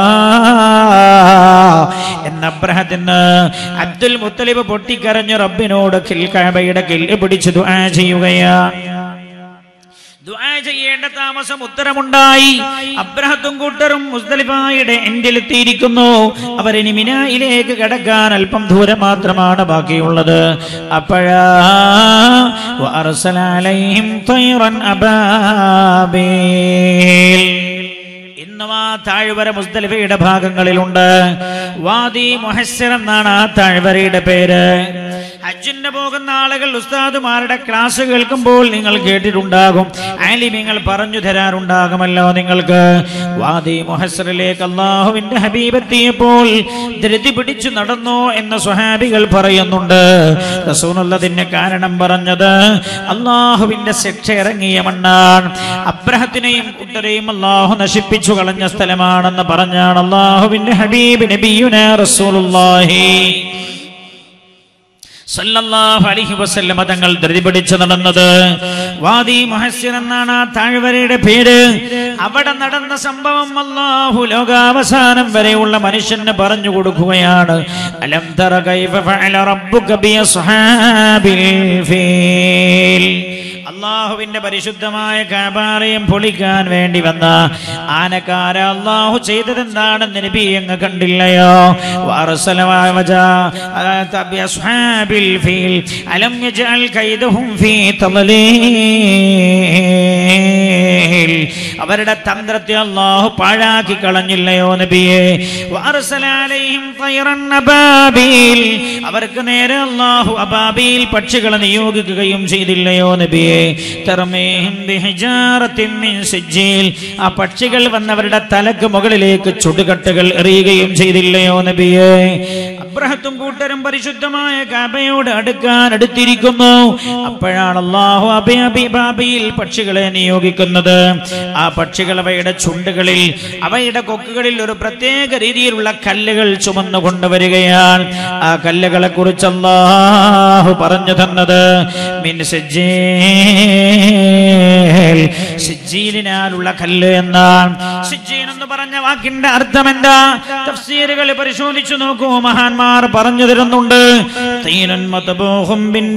എന്ന അബ്രഹത്തിന് അബ്ദുൽ മുത്തലിബ് പൊട്ടിക്കരഞ്ഞു റബ്ബിനോട് കിൽ കാബയുടെ കില്ല് പിടിച്ചു ദുആ ചെയ്യുകയാണ് ദുആ ചെയ്യേണ്ട താമസം ഉത്തരമുണ്ടായി അബ്രഹത്തും കൂട്ടരും മുസ്ദലിഫായുടെ എൻഡിലെത്തിയിരിക്കുന്നു അവരിനി മിനായിലേക്ക് കടക്കാൻ അല്പം ദൂരം മാത്രമാണ് ബാക്കിയുള്ളത് അപ്പോഴാ വഅർസല അലൈഹിം തൈറൻ അബാബീൽ ഇന്നും ആ താഴ്വര മുസ്ദലിഫയുടെ ഭാഗങ്ങളിലുണ്ട് വാദി മൊഹസ്സിർ എന്നാണ് ആ താഴ്വരയുടെ പേര് ഹജ്ജിന് പോകുന്ന ആളുകൾ ഉസ്താദുമാരുടെ ക്ലാസ് കേൾക്കുമ്പോൾ നിങ്ങൾ കേട്ടിട്ടുണ്ടാകും ആലിമ്യങ്ങൾ പറഞ്ഞു തരാറുണ്ടാകുമല്ലോ നിങ്ങൾക്ക് വാദി മൊഹസ്സിറിലേക്ക് അള്ളാഹുവിന്റെ ഹബീബ് എത്തിയപ്പോൾ ധൃതി പിടിച്ചു നടന്നു എന്ന് സ്വഹാബികൾ പറയുന്നുണ്ട് റസൂലുള്ളതിന് കാരണം പറഞ്ഞത് അള്ളാഹുവിന്റെ ശിക്ഷ ഇറങ്ങിയ മണ്ണാണ് അബ്രഹത്തിനെയും കൂട്ടരെയും അള്ളാഹു നശിപ്പിച്ചു കളഞ്ഞ സ്ഥലമാണെന്ന് പറഞ്ഞാണ് അള്ളാഹുവിന്റെ ഹബീബ് നബിയുന റസൂലുള്ളാഹി സല്ലല്ലാഹു അലൈഹി വസല്ലമ തങ്ങൾ ധൃതി പിടിച്ച് നടന്നത് വാദി മുഹസ്സിൻ എന്നാണ് ആ താഴ്വരയുടെ പേര് അവിടെ നടന്ന സംഭവം അല്ലാഹു ലോകാവസാനം വരെയുള്ള മനുഷ്യന് പറഞ്ഞു കൊടുക്കുകയാണ് അലം തറ കൈഫ ഫഅല റബ്ബുക ബി അസ്ഹാബിൽ ഫീൽ അള്ളാഹുവിന്റെ പരിശുദ്ധമായ കാബാലയം പൊളിക്കാൻ വേണ്ടി വന്ന ആനക്കാര അള്ളാഹു ചെയ്തതെന്താണെന്ന് നബി അങ്ങ് കണ്ടില്ലയോ വഅർസല വജാ ബിഅസ്ഹാബിൽ ഫീൽ അലം യജ്അൽ കൈദഹും ഫീ തളലീൽ അവരുടെ തന്ത്രത്തെ അള്ളാഹു പാഴാക്കി കളഞ്ഞില്ലയോ നബിയെ വാർസലാലയും തൈറൻ അബാബീൽ അവർക്ക് നേരെ അള്ളാഹു അബാബീൽ പക്ഷികളെ നിയോഗിക്കുകയും ചെയ്തില്ലയോ നബിയെ തർമീഹിം ബിഹിജാറത്തിൻ മിൻ സിജ്ജീൽ ആ പക്ഷികൾ വന്നവരുടെ തലക്ക് മുകളിലേക്ക് ചുടുകട്ടുകൾ എറിയുകയും ചെയ്തില്ലയോ നബിയെ അബ്രഹത്തും കൂട്ടരും പരിശുദ്ധമായ കാബയോട് അടുക്കാൻ അടുത്തിരിക്കുന്നു അപ്പോഴാണ് അള്ളാഹു അബി അബി ബാബിയിൽ പക്ഷികളെ നിയോഗിക്കുന്നത് ആ പക്ഷികൾ അവയുടെ ചുണ്ടുകളിൽ അവയുടെ കൊക്കുകളിൽ ഒരു പ്രത്യേക രീതിയിലുള്ള കല്ലുകൾ ചുമന്നു കൊണ്ടുവരികയാണ് ആ കല്ലുകളെ കുറിച്ച് അള്ളാഹു പറഞ്ഞു തന്നത് മിൻ സിജ്ജീൽ സിജ്ജീലിനാലുള്ള കല്ല് എന്നാണ് സിജ്ജീൻ എന്ന് പറഞ്ഞ വാക്കിന്റെ അർത്ഥം എന്താ തഫ്സീറുകൾ പരിശോധിച്ചു നോക്കൂ മഹാന്മാർ പറഞ്ഞു തരുന്നുണ്ട് തീനുൻ മതബൂഹും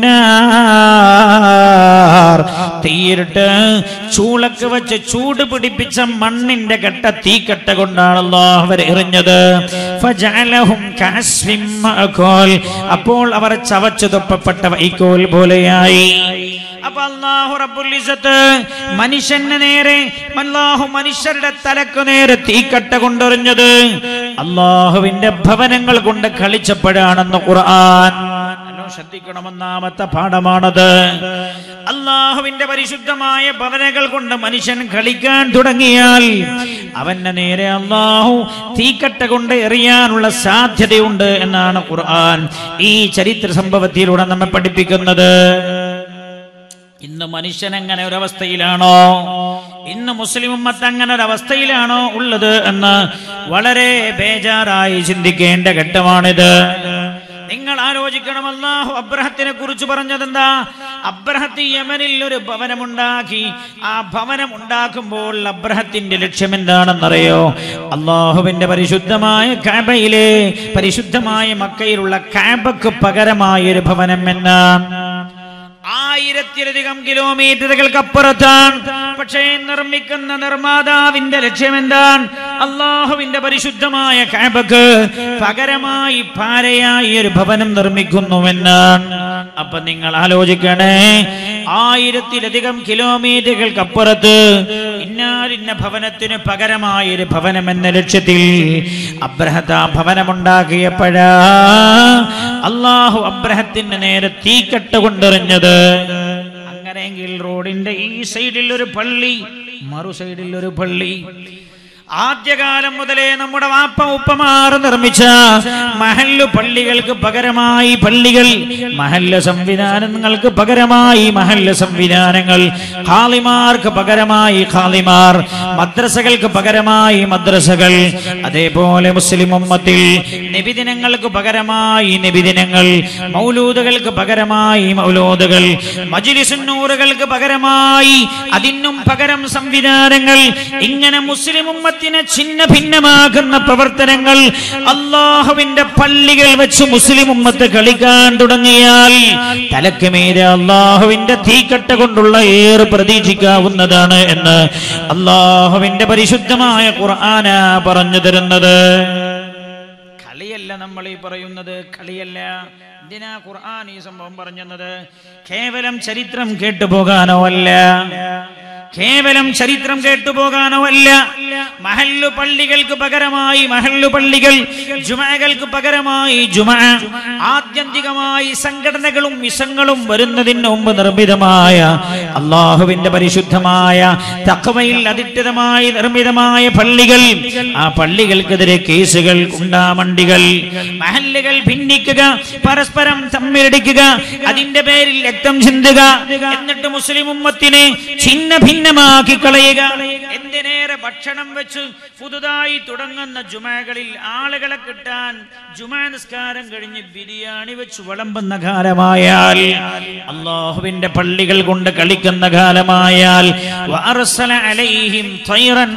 ബിന്നാർ തീരിട്ട് ചൂളക്ക് വെച്ച് ചൂട് പിടിപ്പിച്ച മണ്ണിന്റെ കെട്ട തീക്കട്ട കൊണ്ടാണല്ലോ അവർ എറിഞ്ഞത് ഫജഅലഹും കഅസ്ഫിൻ മഅകൂൽ. അപ്പോൾ അവർ ചവച്ചു തുപ്പപ്പെട്ട വൈക്കോൽ പോലെയായി അപ്പൊ അള്ളാഹു റബ്ബുൽ ഇസ്സത്ത് മനുഷ്യന് നേരെ അള്ളാഹു മനുഷ്യരുടെ തലക്ക് നേരെ തീക്കട്ട കൊണ്ടെറിഞ്ഞത് അള്ളാഹുവിന്റെ ഭവനങ്ങൾ കൊണ്ട് കളിച്ചപ്പോഴാണെന്ന് ഖുർആൻ നല്ലോണം ശ്രദ്ധിക്കണം ഒന്നാമത്തെ പാഠമാണത് അള്ളാഹുവിന്റെ പരിശുദ്ധമായ ഭവനകൾ കൊണ്ട് മനുഷ്യൻ കളിക്കാൻ തുടങ്ങിയാൽ അവന്റെ നേരെ അള്ളാഹു തീക്കട്ട കൊണ്ട് എറിയാനുള്ള സാധ്യതയുണ്ട് എന്നാണ് ഖുർആൻ ഈ ചരിത്ര സംഭവത്തിലൂടെ നമ്മെ പഠിപ്പിക്കുന്നത് ഇന്ന് മനുഷ്യൻ അങ്ങനെ ഒരവസ്ഥയിലാണോ ഇന്ന് മുസ്ലിം ഉമ്മത്ത് അങ്ങനെ ഒരവസ്ഥയിലാണോ ഉള്ളത് എന്ന് വളരെ ബേജാറായി ചിന്തിക്കേണ്ട ഘട്ടമാണിത് നിങ്ങൾ ആലോചിക്കണം അല്ലാഹു അബ്രഹത്തിനെ കുറിച്ച് പറഞ്ഞതെന്താ അബ്രഹത്ത് യമനിൽ ഒരു ഭവനമുണ്ടാക്കി ആ ഭവനം ഉണ്ടാക്കുമ്പോൾ അബ്രഹത്തിന്റെ ലക്ഷ്യം എന്താണെന്നറിയോ അള്ളാഹുവിന്റെ പരിശുദ്ധമായ കാബയിലെ പരിശുദ്ധമായ മക്കയിലുള്ള കാബക്ക് പകരമായ ഒരു ഭവനം എന്നാണ് ആയിരത്തിലധികം കിലോമീറ്ററുകൾക്ക് അപ്പുറത്താണ് പക്ഷേ നിർമ്മിക്കുന്ന നിർമ്മാതാവിന്റെ ലക്ഷ്യം എന്താണ് അള്ളാഹുവിന്റെ പരിശുദ്ധമായ കാബക്ക് പകരമായി പാരയായി ഒരു ഭവനം നിർമ്മിക്കുന്നുവെന്നാണ് അപ്പൊ നിങ്ങൾ ആലോചിക്കണേ ആയിരത്തിലധികം കിലോമീറ്ററുകൾക്ക് അപ്പുറത്ത് ഇന്നാലിന്ന ഭവനത്തിന് പകരമായ ഒരു ഭവനം എന്ന ലക്ഷ്യത്തിൽ അബ്രഹത്ത് ആ ഭവനമുണ്ടാക്കിയപ്പോഴാ അള്ളാഹു അബ്രഹത്തിന് നേരെ തീക്കട്ട കൊണ്ടെറിഞ്ഞത് അങ്ങനെയെങ്കിൽ റോഡിന്റെ ഈ സൈഡിൽ ഒരു പള്ളി മറു സൈഡിൽ ഒരു പള്ളി ആദ്യകാലം മുതലേ നമ്മുടെ വാപ്പ ഉപ്പമാർ നിർമ്മിച്ച മഹല്ലു പള്ളികൾക്ക് പകരമായി പള്ളികൾ മഹല്ല സംവിധാനങ്ങൾക്ക് പകരമായി മഹല്ല സംവിധാനങ്ങൾ ഖാലിമാർക്ക് പകരമായി ഖാലിമാർ മദ്രസകൾക്ക് പകരമായി മദ്രസകൾ അതേപോലെ മുസ്ലിം ഉമ്മത്തിൽ നബിദിനങ്ങൾക്ക് പകരമായി നബിദിനങ്ങൾ മൗലൂദുകൾക്ക് പകരമായി മൗലൂദുകൾ മജിലിസുന്നൂറുകൾക്ക് പകരമായി അതിനും പകരം സംവിധാനങ്ങൾ ഇങ്ങനെ മുസ്ലിം ഉമ്മത്തിനെ ഛിന്ന ഭിന്നമാകുന്ന പ്രവർത്തനങ്ങൾ അള്ളാഹുവിന്റെ പള്ളികൾ വെച്ച് മുസ്ലിം ഉമ്മത്ത് കളിക്കാൻ തുടങ്ങിയാൽ തലക്ക് മീതെ അള്ളാഹുവിന്റെ തീക്കട്ട കൊണ്ടുള്ള ഏറ് പ്രതീക്ഷിക്കാവുന്നതാണ് എന്ന് അള്ളാഹുവിന്റെ പരിശുദ്ധമായ ഖുർആന പറഞ്ഞു തരുന്നത് കളിയല്ല നമ്മൾ ഈ പറയുന്നത് കളിയല്ല എന്തിനാ ഖുർആൻ ഈ സംഭവം പറഞ്ഞത് കേവലം ചരിത്രം കേട്ടുപോകാനോ അല്ല കേവലം ചരിത്രം കേട്ടുപോകാനോ അല്ല മഹല്ലു പള്ളികൾക്ക് പകരമായി മഹല്ലു പള്ളികൾ ജുമകൾക്ക് പകരമായി ജുമ ആത്യന്തികമായി സംഘടനകളും വിഷങ്ങളും വരുന്നതിന് മുമ്പ് നിർമ്മിതമായ അള്ളാഹുവിന്റെ പരിശുദ്ധമായ തക്കവയിൽ അധിഷ്ഠിതമായി നിർമ്മിതമായ പള്ളികൾ ആ പള്ളികൾക്കെതിരെ കേസുകൾ കുണ്ടാമണ്ടികൾ മഹല്ലുകൾ ഭിന്നിക്കുക പരസ്പരം തമ്മിലടിക്കുക അതിന്റെ പേരിൽ രക്തം ചിന്തുക എന്നിട്ട് മുസ്ലിം ഉമ്മത്തിനെ ഛിന്ന ഭിന്നമാക്കി കളയുക എന്തിനേറെ ഭക്ഷണം വെച്ച് പുതുതായി തുടങ്ങുന്ന ജുമകളിൽ ആളുകളെ കിട്ടാൻ ജുമാ നിസ്കാരം കഴിഞ്ഞ് ബിരിയാണി വെച്ച് വിളമ്പുന്ന കാലമായാൽ അള്ളാഹുവിന്റെ പള്ളികൾ കൊണ്ട് കളിക്കുന്ന കാലമായാൽ വഅർസല അലൈഹിം ത്വയ്റൻ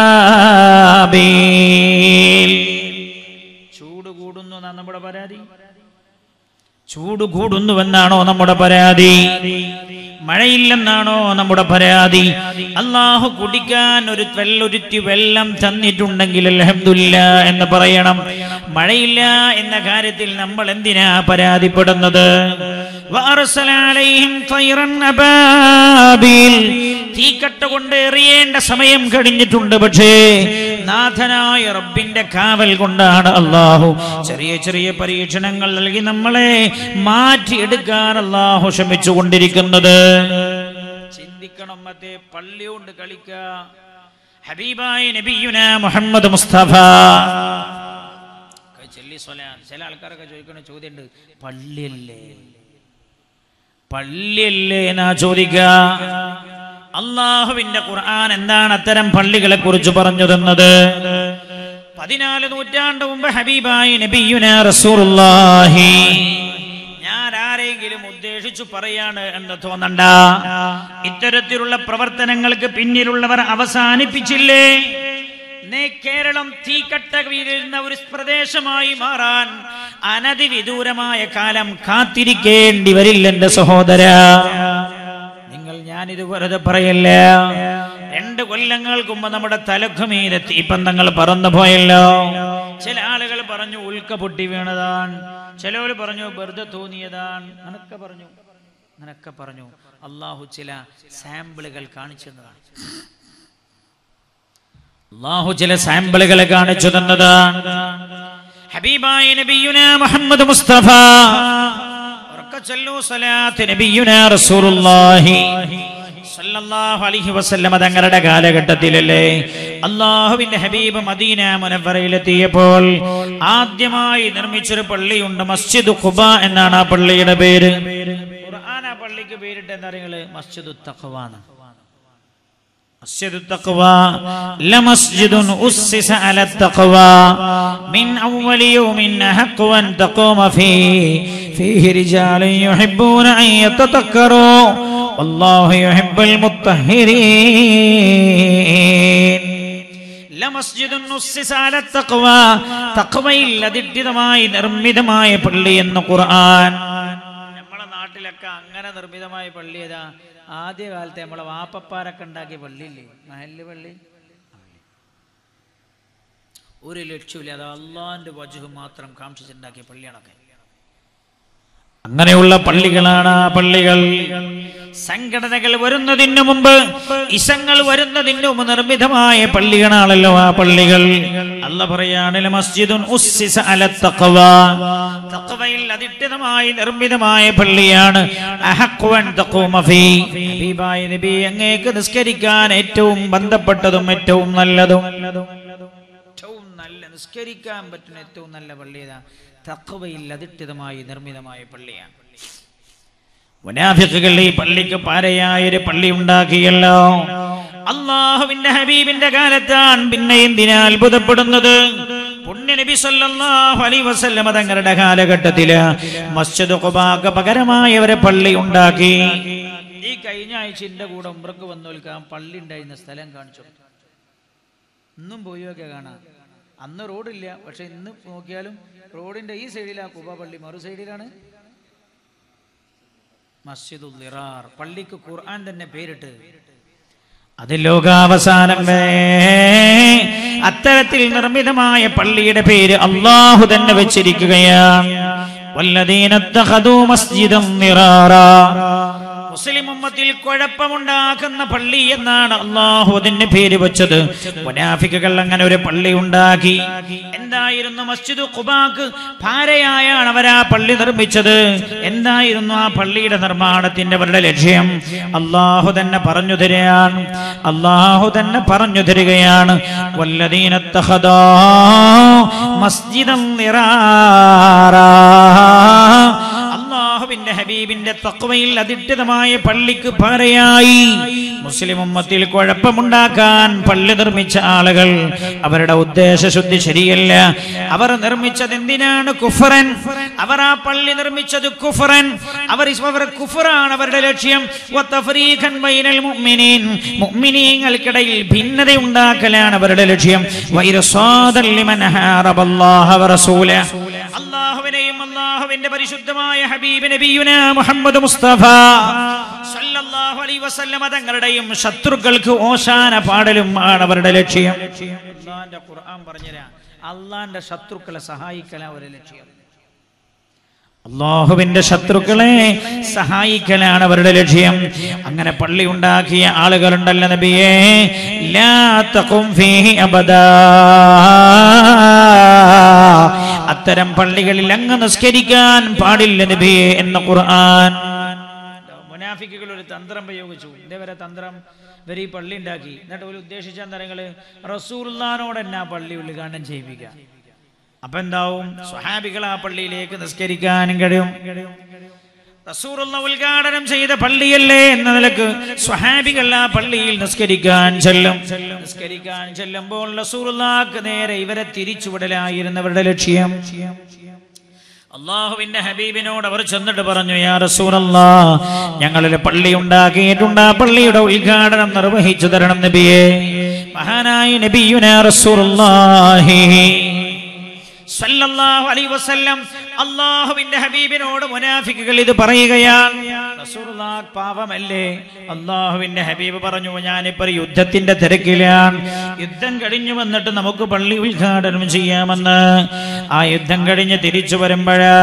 അബാബീൽ ചൂട് കൂടുന്നു എന്നാ നമ്മുടെ പരാതി ചൂട് കൂടുന്നുവെന്നാണോ നമ്മുടെ പരാതി മഴയില്ലെന്നാണോ നമ്മുടെ പരാതി അള്ളാഹു കുടിക്കാൻ ഒരു വെള്ളൊരുത്തി വെള്ളം തന്നിട്ടുണ്ടെങ്കിൽ അലഹമില്ല എന്ന് പറയണം മഴയില്ല എന്ന കാര്യത്തിൽ നമ്മൾ എന്തിനാ പരാതിപ്പെടുന്നത് വഅർസല അലൈഹിം ത്വയ്റൻ അബാബീൽ. തീക്കട്ട കൊണ്ട് എറിയേണ്ട സമയം കഴിഞ്ഞിട്ടുണ്ട് പക്ഷേ നാഥനായ റബ്ബിന്റെ കാവൽ കൊണ്ടാണ് അള്ളാഹു ചെറിയ ചെറിയ പരീക്ഷണങ്ങൾ നൽകി നമ്മളെ മാറ്റിയെടുക്കാൻ അള്ളാഹു ശ്രമിച്ചു കൊണ്ടിരിക്കുന്നത് ചിന്തിക്കണം മറ്റേ പള്ളി കൊണ്ട് കളിക്കുക ഹബീബായ നബിയുന മുഹമ്മദ് മുസ്തഫ ചെല്ലി സ്വലാൻ ചില ആൾക്കാരൊക്കെ ചോദിക്കുന്ന ചോദ്യമുണ്ട് പള്ളിയല്ലേ പള്ളിയല്ലേ എന്നാ ചോദിക്ക അള്ളാഹുവിന്റെ ഖുർആൻ എന്താണ് അത്തരം പള്ളികളെ കുറിച്ച് പറഞ്ഞു തന്നത് പതിനാല് നൂറ്റാണ്ട് മുമ്പ് ഹബീബായി നബിയുന റസൂലുള്ളാഹി ഞാൻ ആരെങ്കിലും ഉദ്ദേശിച്ചു പറയാണ് എന്ന് തോന്നണ്ട ഇത്തരത്തിലുള്ള പ്രവർത്തനങ്ങൾക്ക് പിന്നിലുള്ളവർ അവസാനിപ്പിച്ചില്ലേ നേ കേരളം തീക്കട്ട വീഴുന്ന ഒരു പ്രദേശമായി മാറാൻ അനധിവിദൂരമായ കാലം കാത്തിരിക്കേണ്ടി വരില്ല എന്റെ സഹോദര നിങ്ങൾ ഞാനിത് വെറുതെ പറയല്ല രണ്ട് കൊല്ലങ്ങൾക്ക് മുമ്പ് നമ്മുടെ തലക്കുമീരെ തീപ്പന്തങ്ങൾ പറന്നു പോയല്ലോ ചില ആളുകൾ പറഞ്ഞു ഉൽക്ക പൊട്ടി വീണതാണ് ചിലവർ പറഞ്ഞു വെറുതെ തോന്നിയതാണ് അങ്ങനൊക്കെ പറഞ്ഞു അങ്ങനൊക്കെ പറഞ്ഞു അള്ളാഹു ചില സാമ്പിളുകൾ കാണിച്ചതാണ് അള്ളാഹു ചില സാമ്പിളുകളെ കാണിച്ചു തന്നതാണ് ഹബീബായ നബിയുന മുഹമ്മദ് മുസ്തഫ ഉറക്കെ ചൊല്ലൂ സ്വലാത്ത് നബിയുന റസൂലുള്ളാഹി സല്ലല്ലാഹു അലൈഹി വസല്ലമ തങ്ങളുടെ കാലഘട്ടത്തിലല്ലേ അള്ളാഹുവിന്റെ ഹബീബ് മദീന മുനവറയിലെത്തിയപ്പോൾ ആദ്യമായി നിർമ്മിച്ചൊരു പള്ളിയുണ്ട് മസ്ജിദ് ഖുബ എന്നാണ് ആ പള്ളിയുടെ പേര് ഖുർആൻ ആ പള്ളിക്ക് പേരിട്ട് എന്താ പറയുക മസ്ജിദ് തഖ്വാണ് مسجد التقوى لمسجد أسس على التقوى من أول يوم أحق أن تقوم فيه فيه رجال يحبون أن يتذكروا والله يحب المطهرين لمسجد أسس على التقوى തഖ്വയിൽ അധിഷ്ഠിതമായി നിർമ്മിതമായ പള്ളി എന്ന് ഖുർആൻ നമ്മളെ നാട്ടിലൊക്കെ അങ്ങനെ നിർമ്മിതമായ പള്ളി ഏതാ ആദ്യ കാലത്തെ നമ്മളെ വാപ്പപ്പാരൊക്കെ ഉണ്ടാക്കിയ പള്ളിയില്ലേ മഹല്ല് പള്ളി ഒരു ലക്ഷ്യമില്ല അത് അള്ളാന്റെ വജുഹ് മാത്രം കാംക്ഷിച്ചുണ്ടാക്കിയ പള്ളിയാണൊക്കെ അങ്ങനെയുള്ള പള്ളികളാണ് ആ പള്ളികൾ സംഘടനകൾ വരുന്നതിന് മുമ്പ് ഇസങ്ങൾ വരുന്നതിന് മുമ്പ് നിർമ്മിതമായ പള്ളികളാണല്ലോ ആ പള്ളികൾ അല്ല പറയാണ് മസ്ജിദുൻ ഉസ്സിസ അല തഖ്വ തഖ്വയിൽ അധിഷ്ഠിതമായി നിർമ്മിതമായ പള്ളിയാണ് അഹഖ്വൻ തഖൂമ ഫീ ഹബീബായ നബി അങ്ങേക്ക് നിസ്കരിക്കാൻ ഏറ്റവും ബന്ധപ്പെട്ടതും ഏറ്റവും നല്ലതും ഏറ്റവും നല്ല നിസ്കരിക്കാൻ പറ്റുന്ന ഏറ്റവും നല്ല പള്ളി ഏതാ തഖ്വയിൽ അധിഷ്ഠിതമായി നിർമ്മിതമായ പള്ളിയാണ് മുനാഫിക്കുകൾ ഈ പള്ളിക്ക് പാരയായ ഒരു പള്ളി ഉണ്ടാക്കിയല്ലോ അള്ളാഹുവിന്റെ ഹബീബിന്റെ കാലത്താണ് പിന്നെ എന്തിനാ അത്ഭുതപ്പെടുന്നത് പുണ്യ നബി സല്ലല്ലാഹു അലൈഹി വസല്ലമ തങ്ങളുടെ കാലഘട്ടത്തില് മസ്ജിദ് ഖുബാക്ക് പകരമായ ഒരു പള്ളി ഉണ്ടാക്കി ഈ കഴിഞ്ഞ ആഴ്ച എന്റെ കൂടെ ഉംറക്ക് വന്നു നിൽക്കാൻ പള്ളി ഉണ്ടായിരുന്ന സ്ഥലം കാണിച്ചു കൊടുത്തു. ഇന്നും പോയൊക്കെ കാണാം അന്ന് റോഡില്ല പക്ഷെ ഇന്ന് നോക്കിയാലും റോഡിന്റെ ഈ സൈഡിലാ കുബ പള്ളി മറു സൈഡിലാണ് മസ്ജിദുൽ ലിറാർ പള്ളിക്ക് ഖുർആൻ തന്നെ പേരിട്ട് അത് ലോകാവസാനം വരെ അത്തരത്തിൽ നിർമ്മിതമായ പള്ളിയുടെ പേര് അള്ളാഹു തന്നെ വെച്ചിരിക്കുകയാണ് വല്ലദീന ഇത്തഖദൂ മസ്ജിദൻ നിറാറാ മുസ്ലിം ഉമ്മത്തിൽ കുഴപ്പമുണ്ടാക്കുന്ന പള്ളി എന്നാണ് അള്ളാഹു അതിന്റെ പേര് വെച്ചത് മുനാഫിക്കുകൾ അങ്ങനെ ഒരു പള്ളി ഉണ്ടാക്കി എന്തായിരുന്നു മസ്ജിദ് ഖുബാക്ക് ഭാരയായാണ് അവർ ആ പള്ളി നിർമ്മിച്ചത് എന്തായിരുന്നു ആ പള്ളിയുടെ നിർമ്മാണത്തിന്റെ അവരുടെ ലക്ഷ്യം അള്ളാഹു തന്നെ പറഞ്ഞു തരികയാണ് അള്ളാഹു തന്നെ പറഞ്ഞു തരികയാണ് വല്ലദീനത്തഹദാ മസ്ജിദം നിറാറാ അള്ളാഹുവിന്റെ ഹബീബിന്റെ തക്വയിൽ അധിഷ്ഠിതമായ പള്ളിക്ക് പാരയായി മുസ്ലിം ഉമ്മത്തിൽ കുഴപ്പമുണ്ടാക്കാൻ പള്ളി നിർമ്മിച്ച ആളുകൾ അവരുടെ ഉദ്ദേശശുദ്ധി ശരിയല്ല അവർ നിർമ്മിച്ചത് എന്തിനാണ് കുഫറൻ അവർ ആ പള്ളി നിർമ്മിച്ചത് കുഫറൻ അവർ അവർ കുഫറാണ് അവരുടെ ലക്ഷ്യം വത്തഫ്രീഖൻ ബൈനൽ മുഅ്മിനീൻ മുഅ്മിനീങ്ങൾക്കിടയിൽ ഭിന്നത ഉണ്ടാക്കലാണ് അവരുടെ ലക്ഷ്യം വൈറസാദൽ ലിമൻ ഹാറബല്ലാഹ വറസൂല അള്ളാഹുവിനെയും അള്ളാഹുവിന്റെ പരിശുദ്ധമായ ഹബീബ് നബിയുന മുഹമ്മദ് മുസ്തഫ സല്ലല്ലാഹു അലൈഹി വസല്ലമ തങ്ങളുടെയും ശത്രുക്കൾക്ക് ഓശാന പാടലും ആണ് അവരുടെ ലക്ഷ്യം അള്ളാന്റെ ഖുർആൻ പറഞ്ഞുതരാ അള്ളാന്റെ ശത്രുക്കളെ സഹായിക്കല ഒരു ലക്ഷ്യം അള്ളാഹുവിന്റെ ശത്രുക്കളെ സഹായിക്കലാണ് അവരുടെ ലക്ഷ്യം അങ്ങനെ പള്ളി ഉണ്ടാക്കിയ ആളുകളുണ്ടല്ലോ നബിയേ ലാ തഖും ഫീഹി അബദാ അത്തരം പള്ളികളിൽ അങ്ങ് നിസ്കരിക്കാൻ പാടില്ല നബിയെ എന്ന ഖുർആൻ മുനാഫിക്കുകൾ ഒരു തന്ത്രം പ്രയോഗിച്ചു ഇതേവരെ തന്ത്രം ഇവർ ഈ പള്ളി ഉണ്ടാക്കി എന്നിട്ട് ഒരു ഉദ്ദേശിച്ച നിറങ്ങള് റസൂർലാനോട് തന്നെ ആ പള്ളി ഉദ്ഘാടനം ചെയ്യിപ്പിക്കുക അപ്പൊ എന്താവും സ്വഹാബികൾ ആ പള്ളിയിലേക്ക് നിസ്കരിക്കാനും കഴിയും റസൂറുള്ള ഉദ്ഘാടനം ചെയ്ത പള്ളിയല്ലേ എന്ന നിലക്ക് സ്വഹാബികൾ ആ പള്ളിയിൽ നിസ്കരിക്കാൻ ചെല്ലും നിസ്കരിക്കാൻ ചെല്ലുമ്പോൾ റസൂറുള്ളാക്ക് നേരെ ഇവരെ തിരിച്ചുവിടലായിരുന്നവരുടെ ലക്ഷ്യം അള്ളാഹുവിന്റെ ഹബീബിനോട് അവർ ചെന്നിട്ട് പറഞ്ഞു യാ റസൂലല്ലാ ഞങ്ങളിൽ പള്ളി ഉണ്ടാക്കിയിട്ടുണ്ട് ആ പള്ളിയുടെ ഉദ്ഘാടനം നിർവഹിച്ചു തരണം നബിയെ മഹാനായ നബിയുന റസൂലുള്ളാഹി സല്ലല്ലാഹു അലൈഹി വസല്ലം അള്ളാഹുവിന്റെ ഹബീബിനോട് മുനാഫിക്കുകൾ ഇത് പറയുകയാണ് റസൂലുള്ളാഹ് പാവമല്ലേ അള്ളാഹുവിന്റെ ഹബീബ് പറഞ്ഞു ഞാനിപ്പോ യുദ്ധത്തിന്റെ തിരക്കിലാണ് യുദ്ധം കഴിഞ്ഞു വന്നിട്ട് നമുക്ക് പള്ളി ഉദ്ഘാടനം ചെയ്യാമെന്ന് ആ യുദ്ധം കഴിഞ്ഞ് തിരിച്ചു വരുമ്പോഴാ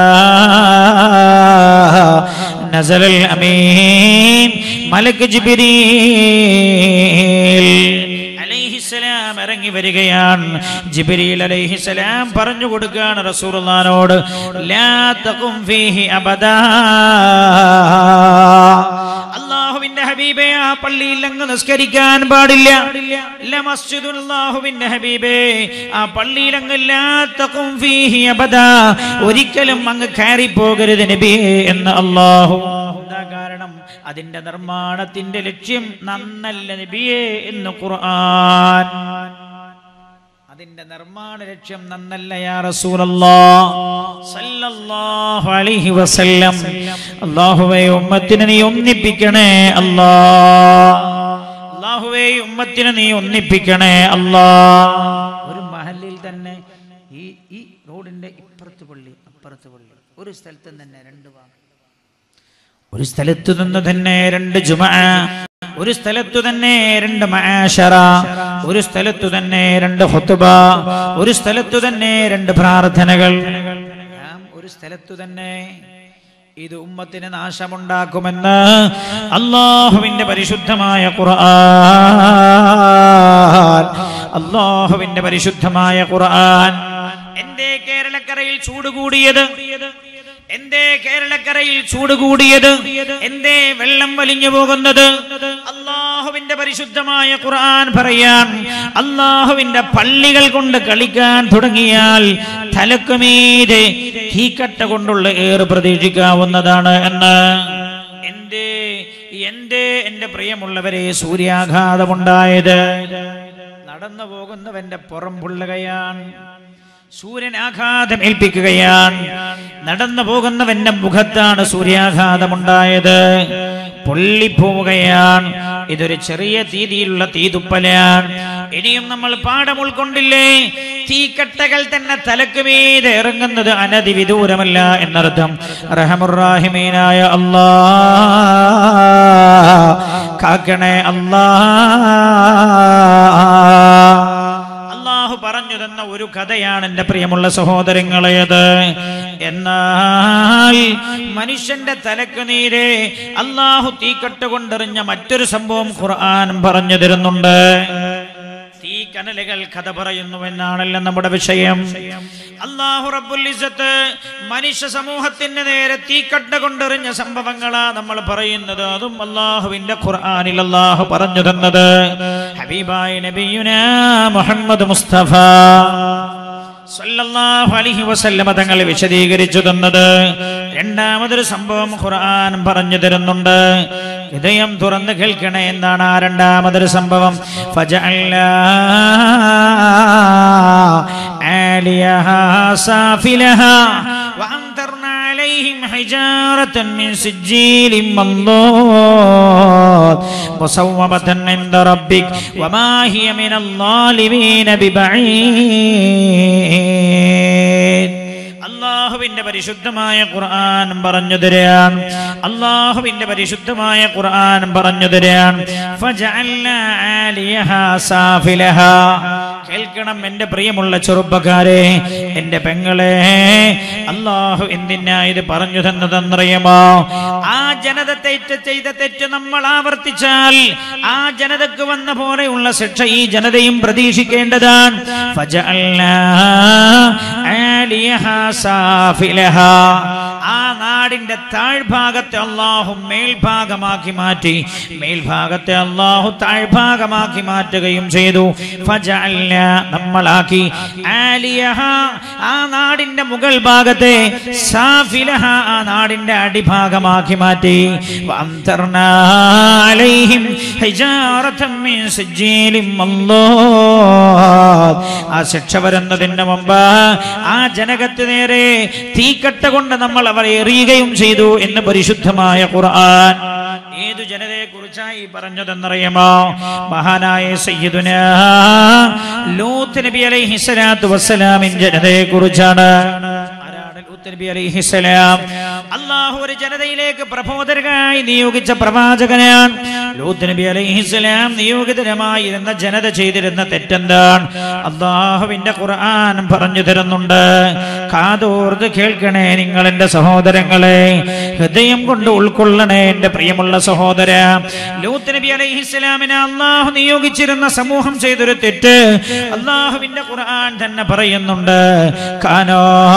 നസലൽ അമീൻ മലക്ക് ജിബിരീൽ അലൈഹിസ്സലാം ഇറങ്ങി വരികയാണ് ജിബ്രീൽ അലൈഹിസ്സലാം പറഞ്ഞു കൊടുക്കുകയാണ് റസൂലുള്ളാഹിനോട് ലാ തഖും ഫീഹി അബദാ അള്ളാഹുവിന്റെ ഹബീബേ ആ പള്ളിയിൽ അങ്ങ് നിസ്കരിക്കാൻ പാടില്ല ല മസ്ജിദുൽ അല്ലാഹുവിന്റെ ഹബീബേ ആ പള്ളിയിൽ അങ്ങ് ലാ തഖും ഫീഹി അബദാ ഒരിക്കലും അങ്ങ് കയറി പോകരുത് നബിയേ എന്ന് അള്ളാഹു എന്താ കാരണം അതിന്റെ നിർമ്മാണത്തിന്റെ ലക്ഷ്യം നന്നല്ല നബിയേ എന്ന് ഖുർആൻ അതിന്റെ നിർമ്മാണ ലക്ഷ്യം നന്നല്ല യാ റസൂലല്ലാഹ് സല്ലല്ലാഹു അലൈഹി വസല്ലം അല്ലാഹുവേ ഉമ്മത്തിനെ നീ ഒന്നിപ്പിക്കണേ അല്ലാ അല്ലാഹുവേ ഉമ്മത്തിനെ നീ ഒന്നിപ്പിക്കണേ അല്ലാ ഒരു മഹലിൽ തന്നെ ഈ ഈ റോഡിന്റെ ഇപ്പുറത്ത് പള്ളി അപ്പുറത്ത് പള്ളി ഒരു സ്ഥലത്ത് തന്നെ രണ്ട് ഭാഗം ഒരു സ്ഥലത്തു നിന്ന് തന്നെ രണ്ട് ജുമ ഒരു സ്ഥലത്തു തന്നെ രണ്ട് മആശറ ഒരു സ്ഥലത്തു തന്നെ രണ്ട് ഹുത്തുബ ഒരു സ്ഥലത്തു തന്നെ രണ്ട് പ്രാർത്ഥനകൾ എല്ലാം ഒരു സ്ഥലത്തു തന്നെ ഇത് ഉമ്മത്തിന് നാശമുണ്ടാക്കുമെന്ന് അള്ളാഹുവിന്റെ പരിശുദ്ധമായ ഖുർആൻ അള്ളാഹുവിന്റെ പരിശുദ്ധമായ ഖുർആൻ എന്റെ കേരളക്കരയിൽ ചൂട് കൂടിയത് എന്തേ കേരളക്കരയിൽ ചൂട് കൂടിയത് എന്തേ വെള്ളം വലിഞ്ഞു പോകുന്നത് അള്ളാഹുവിന്റെ പരിശുദ്ധമായ ഖുർആൻ പറയാൻ അള്ളാഹുവിന്റെ പള്ളികൾ കൊണ്ട് കളിക്കാൻ തുടങ്ങിയാൽ തലക്കുമീതെ തീക്കട്ട കൊണ്ടുള്ള ഏറ് പ്രതീക്ഷിക്കാവുന്നതാണ് എന്ന് എന്തേ എന്തേ എന്റെ പ്രിയമുള്ളവരെ സൂര്യാഘാതമുണ്ടായത് നടന്നു പോകുന്നവന്റെ പുറം പുള്ളുകയാണ് സൂര്യൻ ആഘാതം ഏൽപ്പിക്കുകയാണ് നടന്നു പോകുന്നവന്റെ മുഖത്താണ് സൂര്യാഘാതമുണ്ടായത് പൊള്ളിപ്പോവുകയാണ് ഇതൊരു ചെറിയ രീതിയിലുള്ള തീതുപ്പലാണ് ഇനിയും നമ്മൾ പാഠം ഉൾക്കൊണ്ടില്ലേ തീക്കട്ടകൾ തന്നെ തലക്ക് മീതെ ഇറങ്ങുന്നത് അനധി വിദൂരമല്ല എന്നർത്ഥം റഹമുറാഹിമീനായ അല്ലാ കാക്കണേ അല്ലാ അള്ളാഹു പറഞ്ഞു തന്ന ഒരു കഥയാണ് എൻ്റെ പ്രിയമുള്ള സഹോദരങ്ങളേത് എന്നാൽ മനുഷ്യന്റെ തലക്ക് നീരെ അള്ളാഹു തീക്കട്ട കൊണ്ടെറിഞ്ഞ മറ്റൊരു സംഭവം ഖുർആൻ പറഞ്ഞു തരുന്നുണ്ട് തീ കനലുകൾ കഥ പറയുന്നു എന്നാണല്ലോ നമ്മുടെ വിഷയം അള്ളാഹു റബ്ബുൽ ഇസ്സത്ത് മനുഷ്യ സമൂഹത്തിന് നേരെ തീക്കട്ട കൊണ്ടെറിഞ്ഞ സംഭവങ്ങളാ നമ്മൾ പറയുന്നത് അതും അള്ളാഹുവിന്റെ ഖുർആനിൽ അള്ളാഹു പറഞ്ഞു തന്നത് ഹബീബായ നബിയുന മുഹമ്മദ് മുസ്തഫ സല്ലല്ലാഹു അലൈഹി വസല്ലമ തങ്ങൾ വിശദീകരിച്ചു തന്നത് രണ്ടാമതൊരു സംഭവം ഖുർആൻ പറഞ്ഞു തരുന്നുണ്ട് ഹൃദയം തുറന്ന് കേൾക്കണേ എന്താണ് ആ രണ്ടാമതൊരു സംഭവം ഫജഅൽനാ ആലിയഹാ സാഫിലഹാ وأمطرنا عليهم حجارة من سجيل منضود مسومة عند ربك وما هي من الظالمين ببعيد അള്ളാഹുവിന്റെ പരിശുദ്ധമായ ഖുർആൻ പറഞ്ഞു തരാൻ അള്ളാഹുവിന്റെ പരിശുദ്ധമായ ഖുർആൻ പറഞ്ഞു തരാൻ ഫജഅൽനാ ആലിയഹാ സാഫിലഹാ കേൾക്കണം എന്റെ പ്രിയമുള്ള ചെറുപ്പക്കാരെ എന്റെ പെങ്ങളെ അള്ളാഹു എന്തിനാ ഇത് പറഞ്ഞു തന്നതെന്നറിയുമോ ആ ജനത തെറ്റ് ചെയ്ത തെറ്റ് നമ്മൾ ആവർത്തിച്ചാൽ ആ ജനതക്ക് വന്ന പോലെയുള്ള ശിക്ഷ ഈ ജനതയും പ്രതീക്ഷിക്കേണ്ടതാണ് ഫജഅൽനാ ആലിയഹാ സാഫിലഹാ. ആ നാടിന്റെ താഴ്ഭാഗത്തെ അള്ളാഹു മേൽഭാഗമാക്കി മാറ്റി മേൽഭാഗത്തെ അള്ളാഹു താഴ്ഭാഗമാക്കി മാറ്റുകയും ചെയ്തു ഫജഅൽന നമ്മളാക്കി ആലിയഹ ആ നാടിന്റെ മുകൾ ഭാഗത്തെ സാഫിലഹ ആ നാടിന്റെ അടിഭാഗമാക്കി മാറ്റി വഅംതർന അലൈഹിം ഹിജാറതൻ മിൻ സിജ്ജീലിൻ മല്ലാദ്. ആ ശിക്ഷ വരുന്നതിന് മുമ്പ് ആ ജനകത്ത് നേരെ തീക്കട്ട കൊണ്ട് നമ്മൾ അവരെ എറിയുകയും ചെയ്തു എന്ന് പരിശുദ്ധമായ ഖുർആൻ ഏതു ജനതയെ കുറിച്ചായി പറഞ്ഞതെന്നറിയുമോ മഹാനായ സയ്യിദുന ലൂത്ത് നബി അലൈഹി സ്വലാത്തു വസ്സലാമിൻ ജനതയെ കുറിച്ചാണ് ആരാണ് ലൂത്ത് നബി അലൈഹിസ്സലാം അള്ളാഹു ഒരു ജനതയിലേക്ക് പ്രബോധകനായി നിയോഗിച്ച പ്രവാചകനാണ് ലൂത്ത് നബി അലൈഹിസ്സലാം നിയോഗിതരമായിരുന്ന ജനത ചെയ്തിരുന്ന തെറ്റെന്താണ് അള്ളാഹുവിന്റെ ഖുർആൻ പറഞ്ഞു തരുന്നുണ്ട് കാതോർത്ത് കേൾക്കണേ നിങ്ങൾ എന്റെ സഹോദരങ്ങളെ ഹൃദയം കൊണ്ട് ഉൾക്കൊള്ളണേ എന്റെ പ്രിയമുള്ള സഹോദര ലൂത്ത് നബി അലൈഹിസ്സലാമിനെ അള്ളാഹു നിയോഗിച്ചിരുന്ന സമൂഹം ചെയ്തൊരു തെറ്റ് അള്ളാഹുവിന്റെ ഖുർആൻ തന്നെ പറയുന്നുണ്ട് കാനോ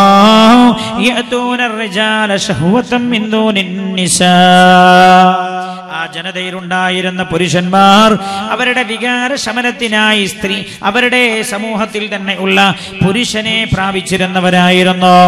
യഅതൂന الرجال شهوة من دون النساء ആ ജനതയിലുണ്ടായിരുന്ന പുരുഷന്മാർ അവരുടെ വികാര ശമനത്തിനായി സ്ത്രീ അവരുടെ സമൂഹത്തിൽ തന്നെ ഉള്ള പുരുഷനെ പ്രാപിച്ചിരുന്നവരായിരുന്നു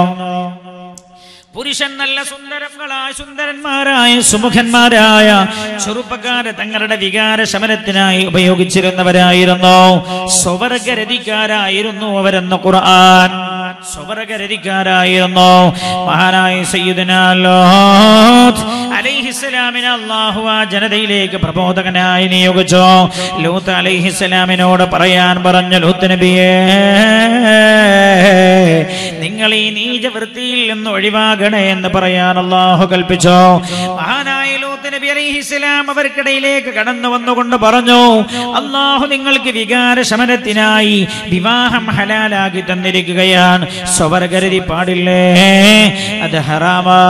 പുരുഷൻ നല്ല സുന്ദരങ്ങളായ സുന്ദരന്മാരായ സുമുഖന്മാരായ ചെറുപ്പക്കാരെ തങ്ങളുടെ വികാര ശമനത്തിനായി ഉപയോഗിച്ചിരുന്നവരായിരുന്നു സ്വവർഗരതിക്കാരായിരുന്നു അവരെന്ന് ഖുർആൻ സ്വവർഗരതിക്കാരായിരുന്നു മഹാനായ സയ്യിദുനാലോത്ത് അലൈഹിസ്സലാമിനെ അള്ളാഹു ആ ജനതയിലേക്ക് പ്രബോധകനായി നിയോഗിച്ചു ലൂത്ത് അലൈഹിസ്സലാമിനോട് പറയാൻ പറഞ്ഞു ലൂത്ത് നബിയേ നിങ്ങൾ ഈ നീചവൃത്തിയിൽ നിന്ന് ഒഴിവാകണേ എന്ന് പറയാൻ അള്ളാഹു കൽപ്പിച്ചു മഹാനായ ലൂത്ത് നബി അലൈഹിസ്സലാം അവർക്കിടയിലേക്ക് കടന്നു വന്നുകൊണ്ട് പറഞ്ഞു അള്ളാഹു നിങ്ങൾക്ക് വികാര ശമനത്തിനായി വിവാഹം ഹലാലാക്കി തന്നിരിക്കുകയാണ് സ്വവർഗരതി പാടില്ലേ അത് ഹറാമാ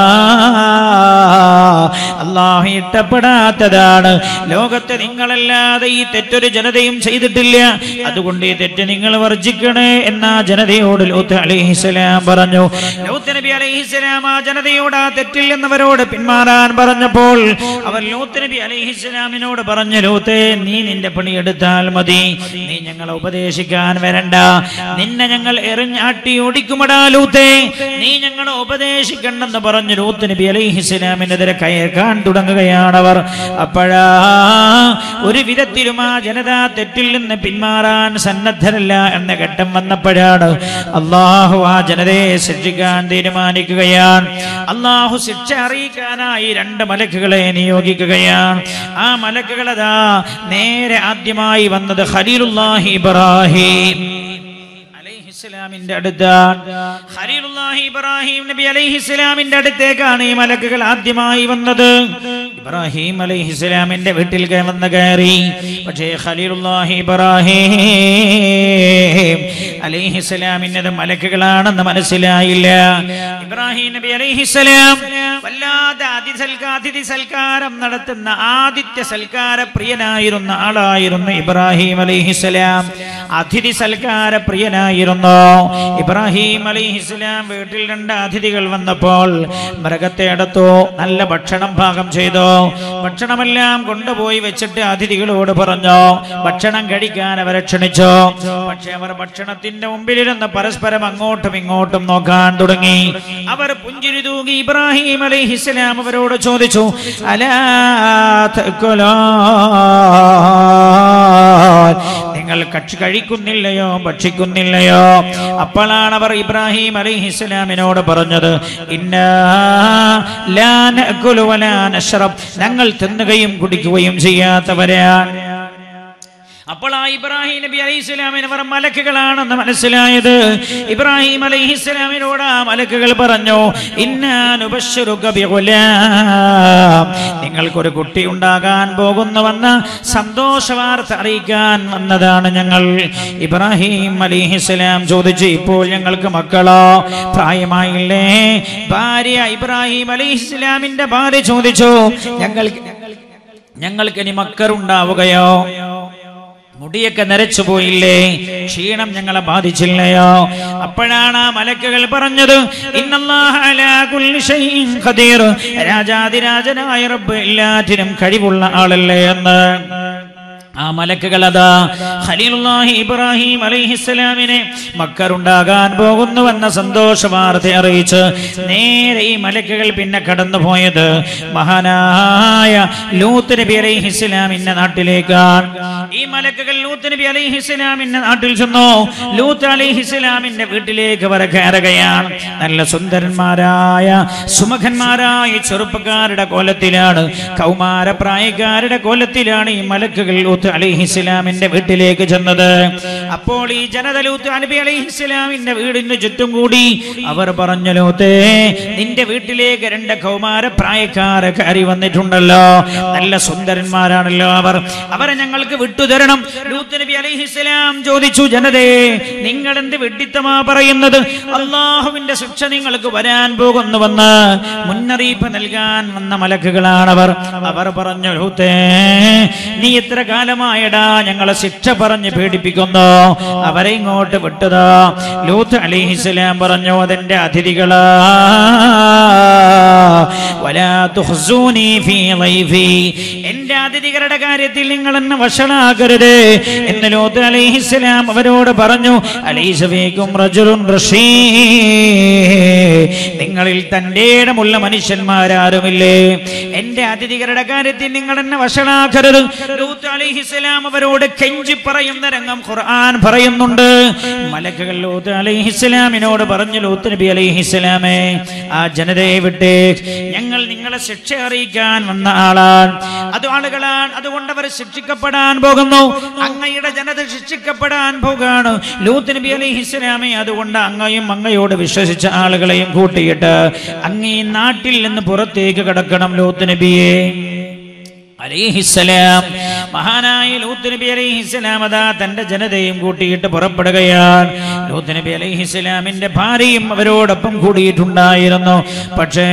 അള്ളാഹു ഇഷ്ടപ്പെടാത്തതാണ് ലോകത്ത് നിങ്ങളല്ലാതെ ഈ തെറ്റൊരു ജനതയും ചെയ്തിട്ടില്ല അതുകൊണ്ട് ഈ തെറ്റ് നിങ്ങൾ വർജിക്കണേ എന്ന ആ ജനതയോട് ലൂത്ത് അലൈഹിസ്സലാം പറഞ്ഞു ലൂത്ത് നബി അലൈഹിസ്സലാം ആ ജനതയോട് ആ തെറ്റിൽ എന്നവരോട് പിന്മാറാൻ പറഞ്ഞപ്പോൾ അവർ ലൂത്ത് നബി അലൈഹിസ്സലാമിനോട് പറഞ്ഞു ലൂത്തേ നീ നിന്റെ പണിയെടുത്താൽ മതി നീ ഞങ്ങളെ ഉപദേശിക്കാൻ വരണ്ട നിന്നെ ഞങ്ങൾ എറിഞ്ഞാട്ടി ഓടിക്കുമടാ ലൂത്തേ നീ ഞങ്ങളെ ഉപദേശിക്കണ്ടെന്ന് പറഞ്ഞു ലൂത്ത് നബി അലൈഹിസ്സലാമിനെതിരെ കയക്കാൻ തുടങ്ങുകയാണവർ അപ്പോഴാ ഒരു വിധത്തിലും ആ ജനത തെറ്റിൽ നിന്ന് പിന്മാറാൻ സന്നദ്ധരല്ല എന്ന ഘട്ടം വന്നപ്പോഴാണ് അള്ളാഹു ആ ജനതയെ ശിക്ഷിക്കാൻ തീരുമാനിക്കുകയാണ് അള്ളാഹു ശിക്ഷ അറിയിക്കാനായി രണ്ട് മലക്കുകളെ നിയോഗിക്കുകയാണ് ആ മലക്കുകളതാ നേരെ ആദ്യമായി വന്നത് ഖലീലുല്ലാഹി ഇബ്രാഹിം അലൈഹിസ്സലാമിന്റെ അടുത്താണ് ഖലീലുല്ലാഹി ഇബ്രാഹിം നബി അലൈഹിസ്സലാമിന്റെ അടുത്തേക്കാണ് ഈ മലക്കുകൾ ആദ്യമായി വന്നത് ഇബ്രാഹിം അലൈഹിസ്സലാമിന്റെ വീട്ടിൽ കേ- വന്ന് കയറി പക്ഷേ ഖലീലുല്ലാഹി ഇബ്രാഹിം അലൈഹിസ്സലാമിന്നത് മലക്കുകളാണെന്ന് മനസ്സിലായില്ല ഇബ്രാഹിം നബി അലൈഹിസ്സലാം വല്ലാതെ അതിസൽക്കാ അതിഥി സൽക്കാരം നടത്തുന്ന ആദിത്യ സൽക്കാര പ്രിയനായിരുന്ന ആളായിരുന്നു ഇബ്രാഹിം അലൈഹിസ്സലാം അതിഥി സൽക്കാര പ്രിയനായിരുന്നു ഇബ്രാഹിം അലൈഹിസ്സലാം വീട്ടിൽ രണ്ട് അതിഥികൾ വന്നപ്പോൾ മൃഗത്തെ എടുത്തു നല്ല ഭക്ഷണം പാകം ചെയ്തു ഭക്ഷണമെല്ലാം കൊണ്ടുപോയി വെച്ചിട്ട് അതിഥികളോട് പറഞ്ഞു ഭക്ഷണം കഴിക്കാൻ അവരെ ക്ഷണിച്ചു പക്ഷെ അവർ ഭക്ഷണത്തിന്റെ മുമ്പിലിരുന്ന് പരസ്പരം അങ്ങോട്ടും ഇങ്ങോട്ടും നോക്കാൻ തുടങ്ങി അവർ പുഞ്ചിരി തൂകി ഇബ്രാഹിം അലൈഹിസ്സലാം അവരോട് ചോദിച്ചു അലാ തഅ്കുലൂൻ? നിങ്ങൾ കക്ഷി കഴിക്കുന്നില്ലയോ ഭക്ഷിക്കുന്നില്ലയോ അപ്പോഴാണ് അവർ ഇബ്രാഹിം അലൈഹിസ്സലാമിനോട് പറഞ്ഞത് ഇന്നാ ലാ നഅ്കുലു വലാ നശ്റബ് ഞങ്ങൾ തിന്നുകയും കുടിക്കുകയും ചെയ്യാത്തവരാണ് അപ്പോൾ ആ ഇബ്രാഹിം നബി അലൈഹി സ്വലാമിന് അവർ മലക്കുകളാണെന്ന് മനസ്സിലായത് ഇബ്രാഹിം അലൈഹി സ്വലാമിനോട് ആ മലക്കുകൾ പറഞ്ഞു ഇന്നാനുബശ്ശിറുക ബിഗുലാം. നിങ്ങൾക്കൊരു കുട്ടി ഉണ്ടാകാൻ പോകുന്നുവെന്ന് സന്തോഷ വാർത്ത അറിയിക്കാൻ വന്നതാണ് ഞങ്ങൾ ഇബ്രാഹിം അലൈഹി സ്വലാം ചോദിച്ചു ഇപ്പോൾ ഞങ്ങൾക്ക് മക്കളോ പ്രായമായില്ലേ ഭാര്യ ഇബ്രാഹിം അലൈഹി സ്വലാമിന്റെ ഭാര്യ ചോദിച്ചു ഞങ്ങൾക്ക് ഞങ്ങൾക്ക് ഇനി മക്കറുണ്ടാവുകയോ മുടിയൊക്കെ നരച്ചു പോയില്ലേ ക്ഷീണം ഞങ്ങളെ ബാധിച്ചില്ലയോ അപ്പോഴാണ് ആ മലക്കുകൾ പറഞ്ഞത് ഇന്നല്ലാഹ അലാ കുല്ലി ഷൈഇൻ ഖദീർ രാജാതിരാജനായ റബ്ബ് എല്ലാറ്റിനും കഴിവുള്ള ആളല്ലേ എന്ന് ആ മലക്കുകൾ അതാ ഖലീലുല്ലാഹി ഇബ്രാഹിം അലൈഹിസ്സലാമിനെ മക്കറുണ്ടാകാൻ പോകുന്നുവെന്ന സന്തോഷ വാർത്ത അറിയിച്ച് നേരെ ഈ മലക്കുകൾ പിന്നെ കടന്നു പോയത് മഹാനായ ലൂത്ത് നബി അലൈഹിസ്സലാമിന്റെ നാട്ടിലേക്കാണ് ഈ മലക്കുകൾ ലൂത്ത് നബി അലൈഹിസ്സലാമിന്റെ നാട്ടിൽ ചെന്നു ലൂത്ത് അലൈഹിസ്സലാമിന്റെ വീട്ടിലേക്ക് വരെ കയറുകയാണ് നല്ല സുന്ദരന്മാരായ സുമുഖന്മാരായ ചെറുപ്പക്കാരുടെ കോലത്തിലാണ് കൗമാരപ്രായക്കാരുടെ കോലത്തിലാണ് ഈ മലക്കുകൾ ലൂത്ത് അലിഹിസ്ലാമിന്റെ വീട്ടിലേക്ക് ചെന്നത് അപ്പോൾ ഈ ജനത ലൂത്ത് നബി അലിഹിസ്ലാമിന്റെ വീടിന് ചുറ്റും കൂടി അവർ പറഞ്ഞു ലൂത്തേ നിന്റെ വീട്ടിലേക്ക് രണ്ട് കൗമാരപ്രായക്കാരെ കയറി വന്നിട്ടുണ്ടല്ലോ നല്ല സുന്ദരന്മാരാണല്ലോ അവർ അവരെ ഞങ്ങൾക്ക് വിട്ടുതരണം ലൂത്ത് നബി അലിഹിസ്ലാം ചോദിച്ചു ജനതേ നിങ്ങൾ എന്ത് വെഡിത്തമാ പറയുന്നത് അള്ളാഹുവിന്റെ ശിക്ഷ നിങ്ങൾക്ക് വരാൻ പോകുന്നുവെന്ന് മുന്നറിയിപ്പ് നൽകാൻ വന്ന മലക്കുകളാണവർ അവർ പറഞ്ഞു ലൂത്തേ നീ എത്ര കാലമായടാ ഞങ്ങളെ ശിക്ഷ പറഞ്ഞ് പീഡിപ്പിക്കുന്നു അവരെ ഇങ്ങോട്ട് വിട്ടതാ ലൂത്ത് അലിഹിസ്ലാം പറഞ്ഞു അതെന്റെ അതിഥികളാ വലാ തുഹ്സൂനി ഫീ ളൈഫി. എന്റെ അതിഥികളുടെ കാര്യത്തിൽ നിങ്ങൾ എന്നെ വഷളാക്കരുത് എന്ന് ലൂത്ത് അലിഹിസ്ലാം അവരോട് പറഞ്ഞു അലീസഫീക്കും റജുലുൻ റഷീ നിങ്ങളിൽ തന്റെ ഇടമുള്ള മനുഷ്യന്മാരാരുമില്ലേ എന്റെ അതിഥികളുടെ കാര്യത്തിൽ നിങ്ങൾ എന്നെ വഷളാക്കരുത് ലൂത്ത് അലിഹിസ്ലാം അവരോട് കെഞ്ചി പറയുന്ന രംഗം ഖുർആൻ പറയുന്നുണ്ട് മലക്കുകൾ ലൂത്ത് അലിഹിസ്ലാമിനോട് പറഞ്ഞു ലൂത്ത് നബി അലിഹിസ്ലാമേ ആ ജനതയെ വിട്ട് ഞങ്ങൾ നിങ്ങളെ ശിക്ഷ അറിയിക്കാൻ വന്ന ആളാണ് അത് ആളുകളാണ് അതുകൊണ്ട് അവർ ശിക്ഷിക്കപ്പെടാൻ പോകുന്നു അങ്ങയുടെ ജനത ശിക്ഷിക്കപ്പെടാൻ പോകുകയാണ് ലൂത്ത് നബി അലിഹിസ്ലാമെ അതുകൊണ്ട് അങ്ങയും അങ്ങയോട് വിശ്വസിച്ച ആളുകളെയും കൂട്ടിയിട്ട് അങ്ങ് ഈ നാട്ടിൽ നിന്ന് പുറത്തേക്ക് കിടക്കണം ലൂത്ത് നബിയെ അലിഹിസ്സലാം മഹാനായ ലൂത്ത് നബി അലിഹിസ്സലാം അതാ തന്റെ ജനതയും കൂട്ടിയിട്ട് പുറപ്പെടുകയാണ് ലൂത്ത് നബി അലിഹിസ്സലാമിന്റെ ഭാര്യയും അവരോടൊപ്പം കൂടിയിട്ടുണ്ടായിരുന്നു പക്ഷേ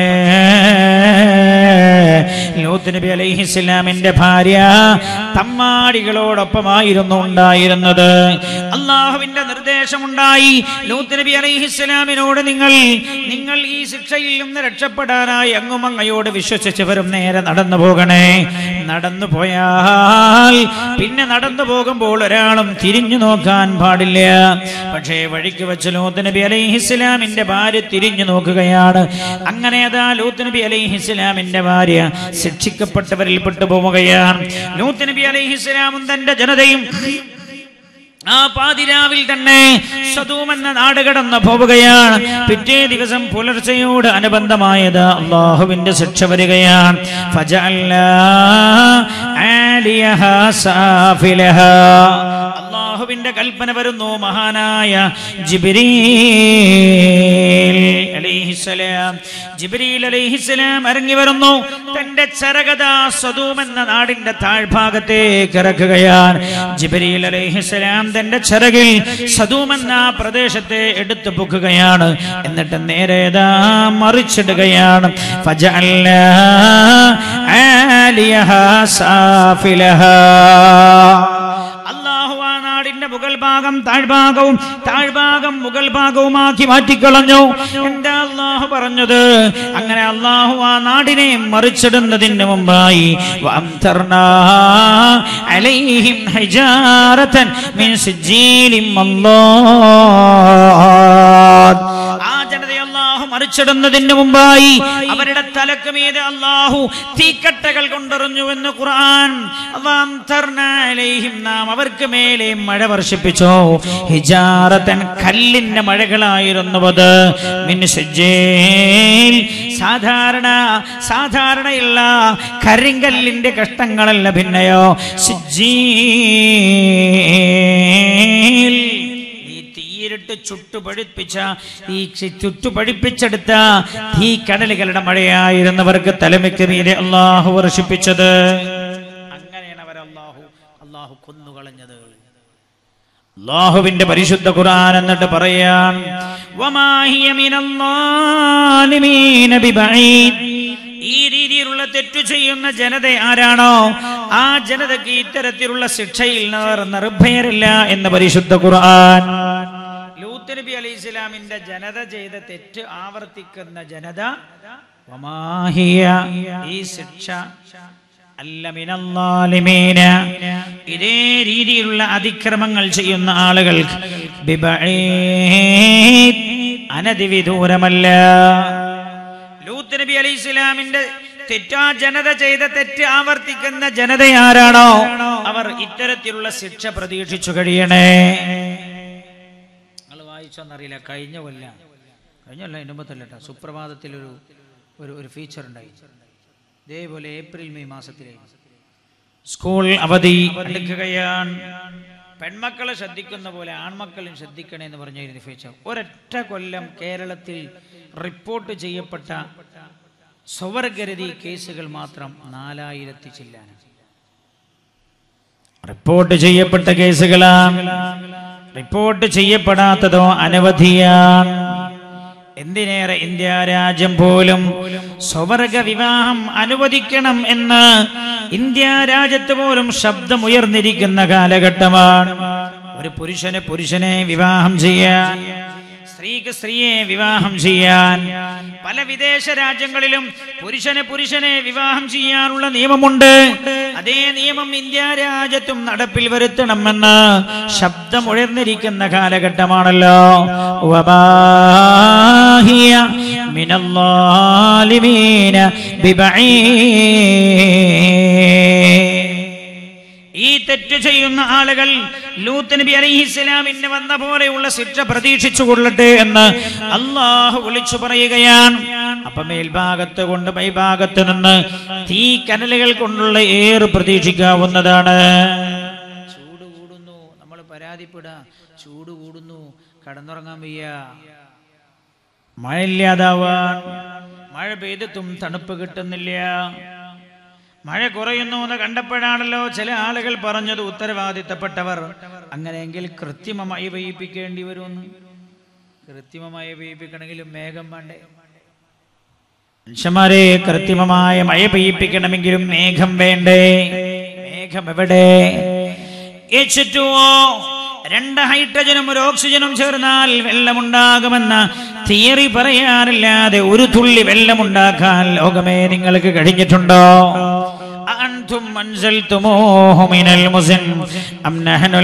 ലൂത്ത് നബി അലിഹിസ്സലാമിന്റെ ഭാര്യ തമ്മാടികളോടൊപ്പമായിരുന്നു ഉണ്ടായിരുന്നത് അള്ളാഹുവിന്റെ നിർദ്ദേശമുണ്ടായി ലൂത്ത് നബി അലിഹിസ്സലാമിനോട് നിങ്ങൾ നിങ്ങൾ ഈ ശിക്ഷയിൽ നിന്ന് രക്ഷപ്പെടാനായി അങ്ങും അങ്ങയോട് വിശ്വസിച്ചവരും നേരെ നടന്നു പോകണേ നടന്നു പോയാൽ പിന്നെ നടന്നു പോകുമ്പോൾ ഒരാളും തിരിഞ്ഞു നോക്കാൻ പാടില്ല പക്ഷേ വഴിക്ക് വെച്ച് ലൂത്ത് നബി അലൈഹിസ്ലാമിന്റെ ഭാര്യ തിരിഞ്ഞു നോക്കുകയാണ് അങ്ങനെ അതാ ലൂത്ത് നബി അലൈഹിസ്ലാമിന്റെ ഭാര്യ ശിക്ഷിക്കപ്പെട്ടവരിൽ പെട്ടുപോവുകയാണ് ലൂത്ത് നബി അലൈഹിസ്ലാമും തന്റെ ജനതയും ആ പാതിരാവിൽ തന്നെ സദൂം എന്ന നാട് കടന്നു പോവുകയാണ് പിറ്റേ ദിവസം പുലർച്ചയോട് അനുബന്ധമായത് അള്ളാഹുവിന്റെ ശിക്ഷ വരികയാണ് ഫജഅൽനാ ആലിയഹാ സാഫിലഹാ. അള്ളാഹുവിന്റെ കൽപ്പന വരുന്നു മഹാനായ ജിബ്രീൽ അലൈഹിസ്സലാം ജിബ്രീൽ അലൈഹിസ്സലാം ഇറങ്ങി വരുന്നു തന്റെ ചരകത സദൂം എന്ന നാടിന്റെ താഴ്ഭാഗത്തേക്ക് ഇറക്കുകയാണ് ജിബ്രീൽ അലൈഹിസ്സലാം തന്റെ ചിറകിൽ സദൂം എന്ന പ്രദേശത്തെ എടുത്തു പൊക്കുകയാണ് എന്നിട്ട് നേരെ ദാ മറിച്ചിടുകയാണ് ഫജഅൽനാ ആലിയഹാ സാഫിലഹാ. അല്ലാഹു ആ നാടിന്റെ മുകൾ ഭാഗം താഴ്ഭാഗവും താഴ്ഭാഗം മുകൾ ഭാഗവുമാക്കി മാറ്റിക്കളഞ്ഞു എന്താ അള്ളാഹു പറഞ്ഞത് അങ്ങനെ അള്ളാഹു ആ നാടിനെ മറിച്ചിടുന്നതിന് മുമ്പായി വഅംതർനാ അലൈഹിം ഹിജാറതൻ മിൻ സിജ്ജീലിൻ മല്ലാദ്. ആ ജനതയെ അള്ളാഹു മറിച്ചിടുന്നതിന് മുമ്പായി അവരുടെ തലക്ക് മീതെ അള്ളാഹു തീക്കട്ടകൾ കൊണ്ടെറിഞ്ഞു എന്ന് ഖുർആൻ വഅംതർനാ അലൈഹിം നാം അവർക്ക് മേലെ മഴ വർഷിപ്പിച്ചു ഹിജാറത്തൻ കല്ലിന്റെ മഴകളായിരുന്നു അത് മിൻ സിജ്ജീൽ സാധാരണ സാധാരണയുള്ള കരിങ്കല്ലിന്റെ കഷ്ടങ്ങളല്ല ഭിന്നയോ സിജ്ജീൽ ഈ തീരിട്ട് ചുട്ടുപഴിപ്പിച്ച ഈ ചി- ചുട്ടുപഴിപ്പിച്ചെടുത്ത തീ കടലുകളുടെ മഴയായിരുന്നവർക്ക് തലമിക്ക് മീതെ അള്ളാഹു വർഷിപ്പിച്ചത് അങ്ങനെയാണ് അവർ അള്ളാഹു അള്ളാഹു കൊന്നുകളഞ്ഞത് അള്ളാഹുവിന്റെ പരിശുദ്ധ ഖുർആൻ എന്നിട്ട് പറയാൻ വമാ ഹിയ മിനല്ലാലിമീന ബിബഈദ്. ഈ രീതിയിലുള്ള തെറ്റു ചെയ്യുന്ന ജനത ആരാണോ ആ ജനതയ്ക്ക് ഇത്തരത്തിലുള്ള ശിക്ഷയിൽ അവർ നിർഭയരില്ല എന്ന് പരിശുദ്ധ ഖുർആൻ ലൂത്ത് നബി അലൈഹി ഇസ്ലാമിന്റെ ജനത ചെയ്ത തെറ്റ് ആവർത്തിക്കുന്ന ജനത വമാ ഹിയ ഈ ശിക്ഷ അല്ല മിനല്ലാലിമീന ഇതേ രീതിയിലുള്ള അതിക്രമങ്ങൾ ചെയ്യുന്ന ആളുകൾക്ക് ബിബഈദ് അനതിവിദൂരമല്ല ലൂത്ത് നബി അലൈഹി ഇസ്ലാമിന്റെ തെറ്റാ ജനത ചെയ്ത തെറ്റ് ആവർത്തിക്കുന്ന ജനത ആരാണോ അവർ ഇത്തരത്തിലുള്ള ശിക്ഷ പ്രതീക്ഷിച്ചു കഴിയണേ നിങ്ങൾ വായിച്ചോന്നറിയില്ല കഴിഞ്ഞ കൊല്ല കഴിഞ്ഞ കൊല്ലം എൻ്റെ മുമ്പത്തല്ല കേട്ടോ സുപ്രഭാതത്തിലൊരു ഒരു ഒരു ഫീച്ചർ ഉണ്ടായി ഇതേപോലെ ഏപ്രിൽ മെയ് മാസത്തിലെ സ്കൂൾ അവധി അടുക്കുകയാണ് പെൺമക്കളെ ശ്രദ്ധിക്കുന്ന പോലെ ആൺമക്കളും ശ്രദ്ധിക്കണേ എന്ന് പറഞ്ഞായിരുന്നു ഫീച്ചർ ഒരൊറ്റ കൊല്ലം കേരളത്തിൽ റിപ്പോർട്ട് ചെയ്യപ്പെട്ട സ്വവർഗരതി കേസുകൾ മാത്രം നാലായിരത്തി ചില്ലാനം റിപ്പോർട്ട് ചെയ്യപ്പെട്ട കേസുകളാണ് റിപ്പോർട്ട് ചെയ്യപ്പെടാത്തതോ അനവധിയാണ് എന്തിനേറെ ഇന്ത്യ രാജ്യം പോലും സ്വവർഗ വിവാഹം അനുവദിക്കണം എന്ന് ഇന്ത്യ രാജ്യത്ത് പോലും ശബ്ദമുയർന്നിരിക്കുന്ന കാലഘട്ടമാണ് ഒരു പുരുഷന് പുരുഷനെ വിവാഹം ചെയ്യാൻ സ്ത്രീക്ക് സ്ത്രീയെ വിവാഹം ചെയ്യാൻ പല വിദേശ രാജ്യങ്ങളിലും പുരുഷന് പുരുഷനെ വിവാഹം ചെയ്യാനുള്ള നിയമമുണ്ട് അതേ നിയമം ഇന്ത്യ രാജ്യത്തും നടപ്പിൽ വരുത്തണമെന്ന് ശബ്ദമുയർന്നിരിക്കുന്ന കാലഘട്ടമാണല്ലോ വബാഹിയ മിനല്ലാലിമീന ബിബഈ ഈ തെറ്റ് ചെയ്യുന്ന ആളുകൾ ലൂത്ത് നബി അലൈഹിസ്സലാമിന് വന്ന പോലെയുള്ള ശിക്ഷ പ്രതീക്ഷിച്ചു കൊള്ളട്ടെ എന്ന് അള്ളാഹു വിളിച്ചു പറയുകയാണ് അപ്പൊ മേൽഭാഗത്ത് കൊണ്ട് മൈഭാഗത്ത് നിന്ന് തീ കനലുകൾ കൊണ്ടുള്ള ഏറ് പ്രതീക്ഷിക്കാവുന്നതാണ് ചൂട് കൂടുന്നു നമ്മൾ പരാതിപ്പെടാ ചൂട് കൂടുന്നു കടന്നുറങ്ങാൻ വയ്യ മഴയില്ലാതാവാൻ മഴ പെയ്തിട്ടും തണുപ്പ് കിട്ടുന്നില്ല മഴ കുറയുന്നു എന്ന് കണ്ടപ്പോഴാണല്ലോ ചില ആളുകൾ പറഞ്ഞത് ഉത്തരവാദിത്തപ്പെട്ടവർ അങ്ങനെയെങ്കിൽ കൃത്രിമമായി പെയ്യിപ്പിക്കേണ്ടി വരുമെന്ന് കൃത്രിമമായി പെയ്യിപ്പിക്കണമെങ്കിലും മേഘം വേണ്ടേ മനുഷ്യന്മാരെ കൃത്രിമമായ മഴ പെയ്യിപ്പിക്കണമെങ്കിലും മേഘം വേണ്ടേ മേഘം എവിടെ H2O രണ്ട് ഹൈഡ്രജനും ഒരു ഓക്സിജനും ചേർന്നാൽ വെള്ളമുണ്ടാകുമെന്ന തിയറി പറയാനല്ലാതെ ഒരു തുള്ളി വെള്ളമുണ്ടാക്കാൻ ലോകമേ നിങ്ങൾക്ക് കഴിഞ്ഞിട്ടുണ്ടോ أأنتم أنزلتموه من المزن أم نحن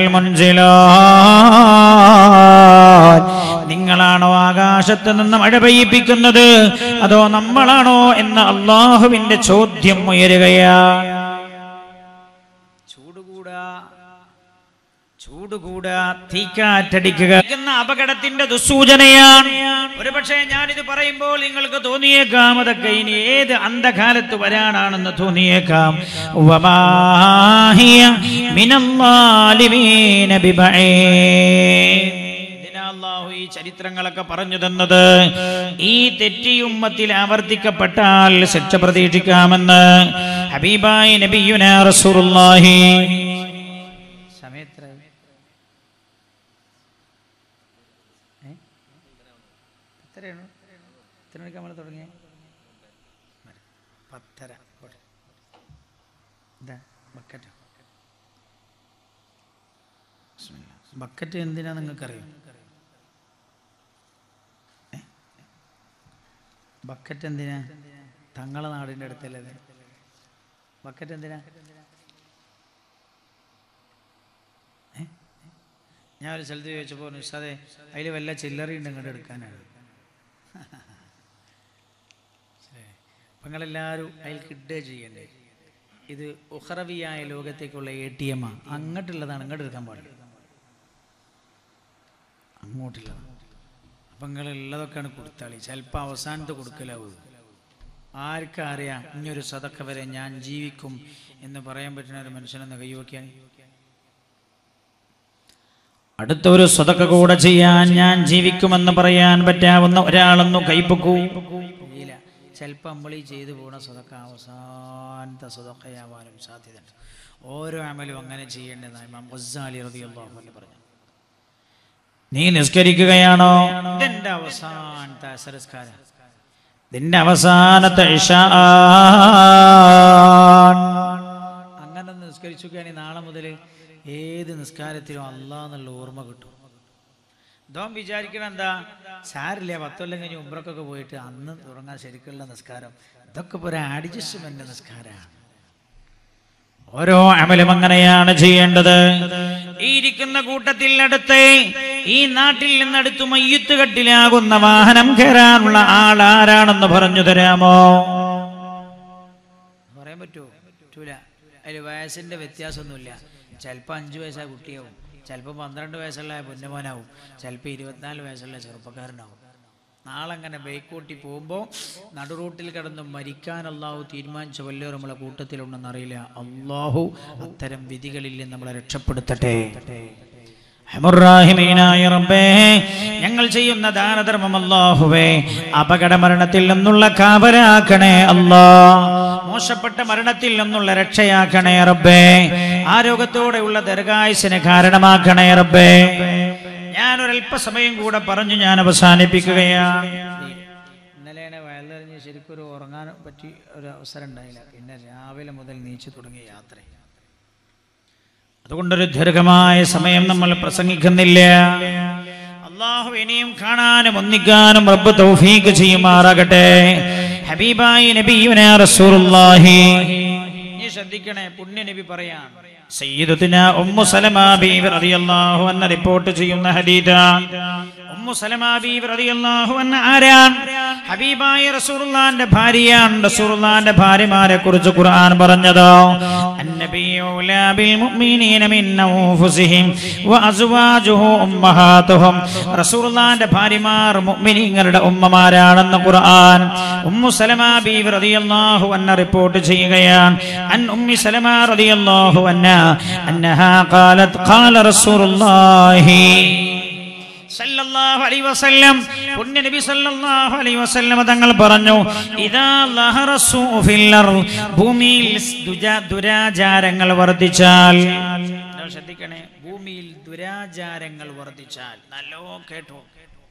المنزلون നിങ്ങളാണോ ആകാശത്ത് നിന്ന് മഴ പെയ്യിപ്പിക്കുന്നത് അതോ നമ്മളാണോ എന്ന അള്ളാഹുവിന്റെ ചോദ്യം ഉയരുകയാണ് ചൂടുകൂടാ ചൂടുകൂടാ തീക്കാറ്റടിക്കുക എന്ന അപകടത്തിന്റെ ദുസ്സൂചനയാണ് ഒരുപക്ഷെ ഞാനിത് പറയുമ്പോൾ നിങ്ങൾക്ക് തോന്നിയേക്കാം അതൊക്കെ ഇനി ഏത് അന്ധകാലത്ത് വരാനാണെന്ന് തോന്നിയേക്കാം വമാഹിയ മിനല്ലാലിമീന ബിബഈദ്. ഇതിനാ അല്ലാഹു ഈ ചരിത്രങ്ങളൊക്കെ പറഞ്ഞു തന്നത് ഈ തെറ്റി ഉമ്മത്തിൽ ആവർത്തിക്കപ്പെട്ടാൽ ശിക്ഷ പ്രതീക്ഷിക്കാമെന്ന് ഹബീബായി നബിയുന റസൂലുള്ളാഹി സമയത്ര എത്രയാണ് എത്ര മണിക്ക് നമ്മൾ തുടങ്ങിയ പത്തര പോട്ടെ. ഇതാ ബക്കറ്റ് ബിസ്മില്ലാ. ബക്കറ്റ് എന്തിനാ നിങ്ങൾക്കറിയാം ഏ? ബക്കറ്റ് എന്തിനാ തങ്ങളെ നാടിൻ്റെ അടുത്തല്ലേ ഇത്? ബക്കറ്റ് എന്തിനാ ഏ? ഞാൻ ഒരു സ്ഥലത്ത് ചോദിച്ചപ്പോൾ നിഷാദെ അതിൽ വല്ല ചില്ലറി ഉണ്ട് ഇങ്ങോട്ട് എടുക്കാനാണ് അപ്പം നിങ്ങളെല്ലാവരും അതിൽ കിട്ടുക ചെയ്യണ്ടേ ഇത് ഉഹറവിയായ ലോകത്തേക്കുള്ള എ ടി എം അങ്ങോട്ടുള്ളതാണ് ഇങ്ങോട്ട് എടുക്കാൻ പാടില്ല അങ്ങോട്ടുള്ളതാണ് അപ്പം നിങ്ങളുള്ളതൊക്കെയാണ് കൊടുത്താളി ചിലപ്പോൾ അവസാനത്തെ കൊടുക്കലാവും ആർക്കറിയാം ഇനിയൊരു സതക്ക വരെ ഞാൻ ജീവിക്കും എന്ന് പറയാൻ പറ്റുന്ന ഒരു മനുഷ്യനെന്ന് കൈവയ്ക്കാൻ അടുത്ത ഒരു സ്വതക്ക കൂടെ ചെയ്യാൻ ഞാൻ ജീവിക്കുമെന്ന് പറയാൻ പറ്റാവുന്ന ഒരാളൊന്നു കൈപ്പൊക്കൂ കഴിയില്ല ചിലപ്പോൾ നമ്മൾ ഈ ചെയ്തു പോണ സ്വതക്ക അവസാനത്തെ സ്വതക്കയാവാനും സാധ്യതയുണ്ട് ഓരോ അമലും അങ്ങനെ ചെയ്യേണ്ടതാണ് ഇമാം ഗസ്സാലി റളിയല്ലാഹു അൻഹു പറഞ്ഞു നീ നിസ്കരിക്കുകയാണോ ഇതെന്റെ അവസാനത്തെ അസരസ്കാരം നിന്റെ അവസാനത്തെ ഇഷാ അങ്ങനെ ഒന്ന് നിസ്കരിക്കുകയാണെങ്കിൽ നാളെ മുതൽ ഏത് നിസ്കാരത്തിലും അല്ലാ എന്നുള്ള ഓർമ്മ കിട്ടും ഇതോൻ വിചാരിക്കണം എന്താ സാരില്ല പത്തൊല്ലം കഴിഞ്ഞ് ഉമ്രക്കൊക്കെ പോയിട്ട് അന്ന് തുടങ്ങാൻ ശരിക്കുള്ള നിസ്കാരം ഇതൊക്കെ ഇപ്പോൾ ഒരു അഡ്ജസ്റ്റ്മെന്റ് നിസ്കാരമാണ് ഓരോ അമലും അങ്ങനെയാണ് ചെയ്യേണ്ടത് ഈ ഇരിക്കുന്ന കൂട്ടത്തിൽ അടുത്ത് ഈ നാട്ടിൽ നിന്നടുത്ത് മയ്യത്ത് കെട്ടിലാകുന്ന വാഹനം കയറാനുള്ള ആൾ ആരാണെന്ന് പറഞ്ഞു തരാമോ പറയാൻ പറ്റുമോ പറ്റൂല അതിൽ വയസ്സിന്റെ വ്യത്യാസമൊന്നുമില്ല ചിലപ്പോൾ അഞ്ച് വയസ്സായ കുട്ടിയാവും ചിലപ്പോൾ പന്ത്രണ്ട് വയസ്സുള്ള പൊന്നമോനാവും ചിലപ്പോൾ ഇരുപത്തിനാല് വയസ്സുള്ള ചെറുപ്പക്കാരനാവും നാളെ അങ്ങനെ ബൈക്ക് ഓട്ടി പോകുമ്പോൾ നടുറൂട്ടിൽ കിടന്ന് മരിക്കാൻ അള്ളാഹു തീരുമാനിച്ച വല്ലവരും നമ്മളെ കൂട്ടത്തിലുണ്ടെന്ന് അറിയില്ല അള്ളാഹു അത്തരം വിധികളിൽ നിന്ന് നമ്മളെ രക്ഷപ്പെടുത്തട്ടെ ഹമുറാഹിമീനായ റബ്ബേ ഞങ്ങൾ ചെയ്യുന്ന ദാനധർമ്മം അല്ലാഹുവേ അപകട മരണത്തിൽ നിന്നുള്ള കാവലാക്കണേ അല്ലാ മോശപ്പെട്ട മരണത്തിൽ നിന്നുള്ള രക്ഷയാക്കണേ റബ്ബേ ആരോഗ്യത്തോടെയുള്ള ദീർഘായുസിന് കാരണമാക്കണേ റബ്ബേ ഞാൻ ഒരല്പസമയം കൂടെ പറഞ്ഞു ഞാൻ അവസാനിപ്പിക്കുകയാണ് ഇന്നലെയാണ് വയലിറങ്ങി ശരിക്കും ഒരു ഉറങ്ങാൻ പറ്റി ഒരു അവസരം ഉണ്ടായില്ല പിന്നെ രാവിലെ മുതൽ നീച്ചു തുടങ്ങിയ യാത്ര അതുകൊണ്ടൊരു ദീർഘമായ സമയം നമ്മൾ പ്രസംഗിക്കുന്നില്ല അള്ളാഹു ഇനിയും കാണാനും ഒന്നിക്കാനും റബ്ബ് തൗഫീഖ് ചെയ്യുമാറാകട്ടെ ഹബീബായി നബിയുന റസൂലുള്ളാഹി നീ ശ്രദ്ധിക്കണേ പുണ്യ നബി പറയാൻ സയ്യിദത്തുന ഉമ്മു സലമ ബീവി റളിയല്ലാഹു അൻഹ റിപ്പോർട്ട് ചെയ്യുന്ന ഹദീസാണ് ഉമ്മു സലമ ബീവി റളിയല്ലാഹു അൻഹ ആരാണ് ഹബീബായ റസൂലുള്ളാഹിന്റെ ഭാര്യയാണ് റസൂലുള്ളാഹിന്റെ ഭാര്യമാരെ കുറിച്ച് ഖുർആൻ പറഞ്ഞതോ അന്നബിയു ലാ ബിൽ മുഅ്മിനീന മിൻ അൻഫുസിഹിം വഅസ്വാജുഹു ഉമ്മഹാതുഹും റസൂലുള്ളാഹിന്റെ ഭാര്യമാർ മുഅ്മിനീങ്ങളുടെ ഉമ്മമാരാണെന്ന് ഖുർആൻ ഉമ്മു സലമ ബീവി റളിയല്ലാഹു അൻഹ റിപ്പോർട്ട് ചെയ്യുകയാണ് അൻ ഉമ്മി സലമ റളിയല്ലാഹു അൻഹ അന്നഹാ ഖാലത് ഖാല റസൂലുള്ളാഹി സല്ലല്ലാഹു അലൈഹി വസല്ലം പുണ്യ നബി സല്ലല്ലാഹു അലൈഹി വസല്ലം തങ്ങൾ പറഞ്ഞു ഇദാ ലഹറ സൂഉ ഫിൽ അർള് ഭൂമിയിൽ ദുജ- ദുരാചാരങ്ങൾ വർദ്ധിച്ചാൽ നിങ്ങൾ ശ്രദ്ധിക്കണേ ഭൂമിയിൽ ദുരാചാരങ്ങൾ വർദ്ധിച്ചാൽ നല്ലോ കേട്ടോ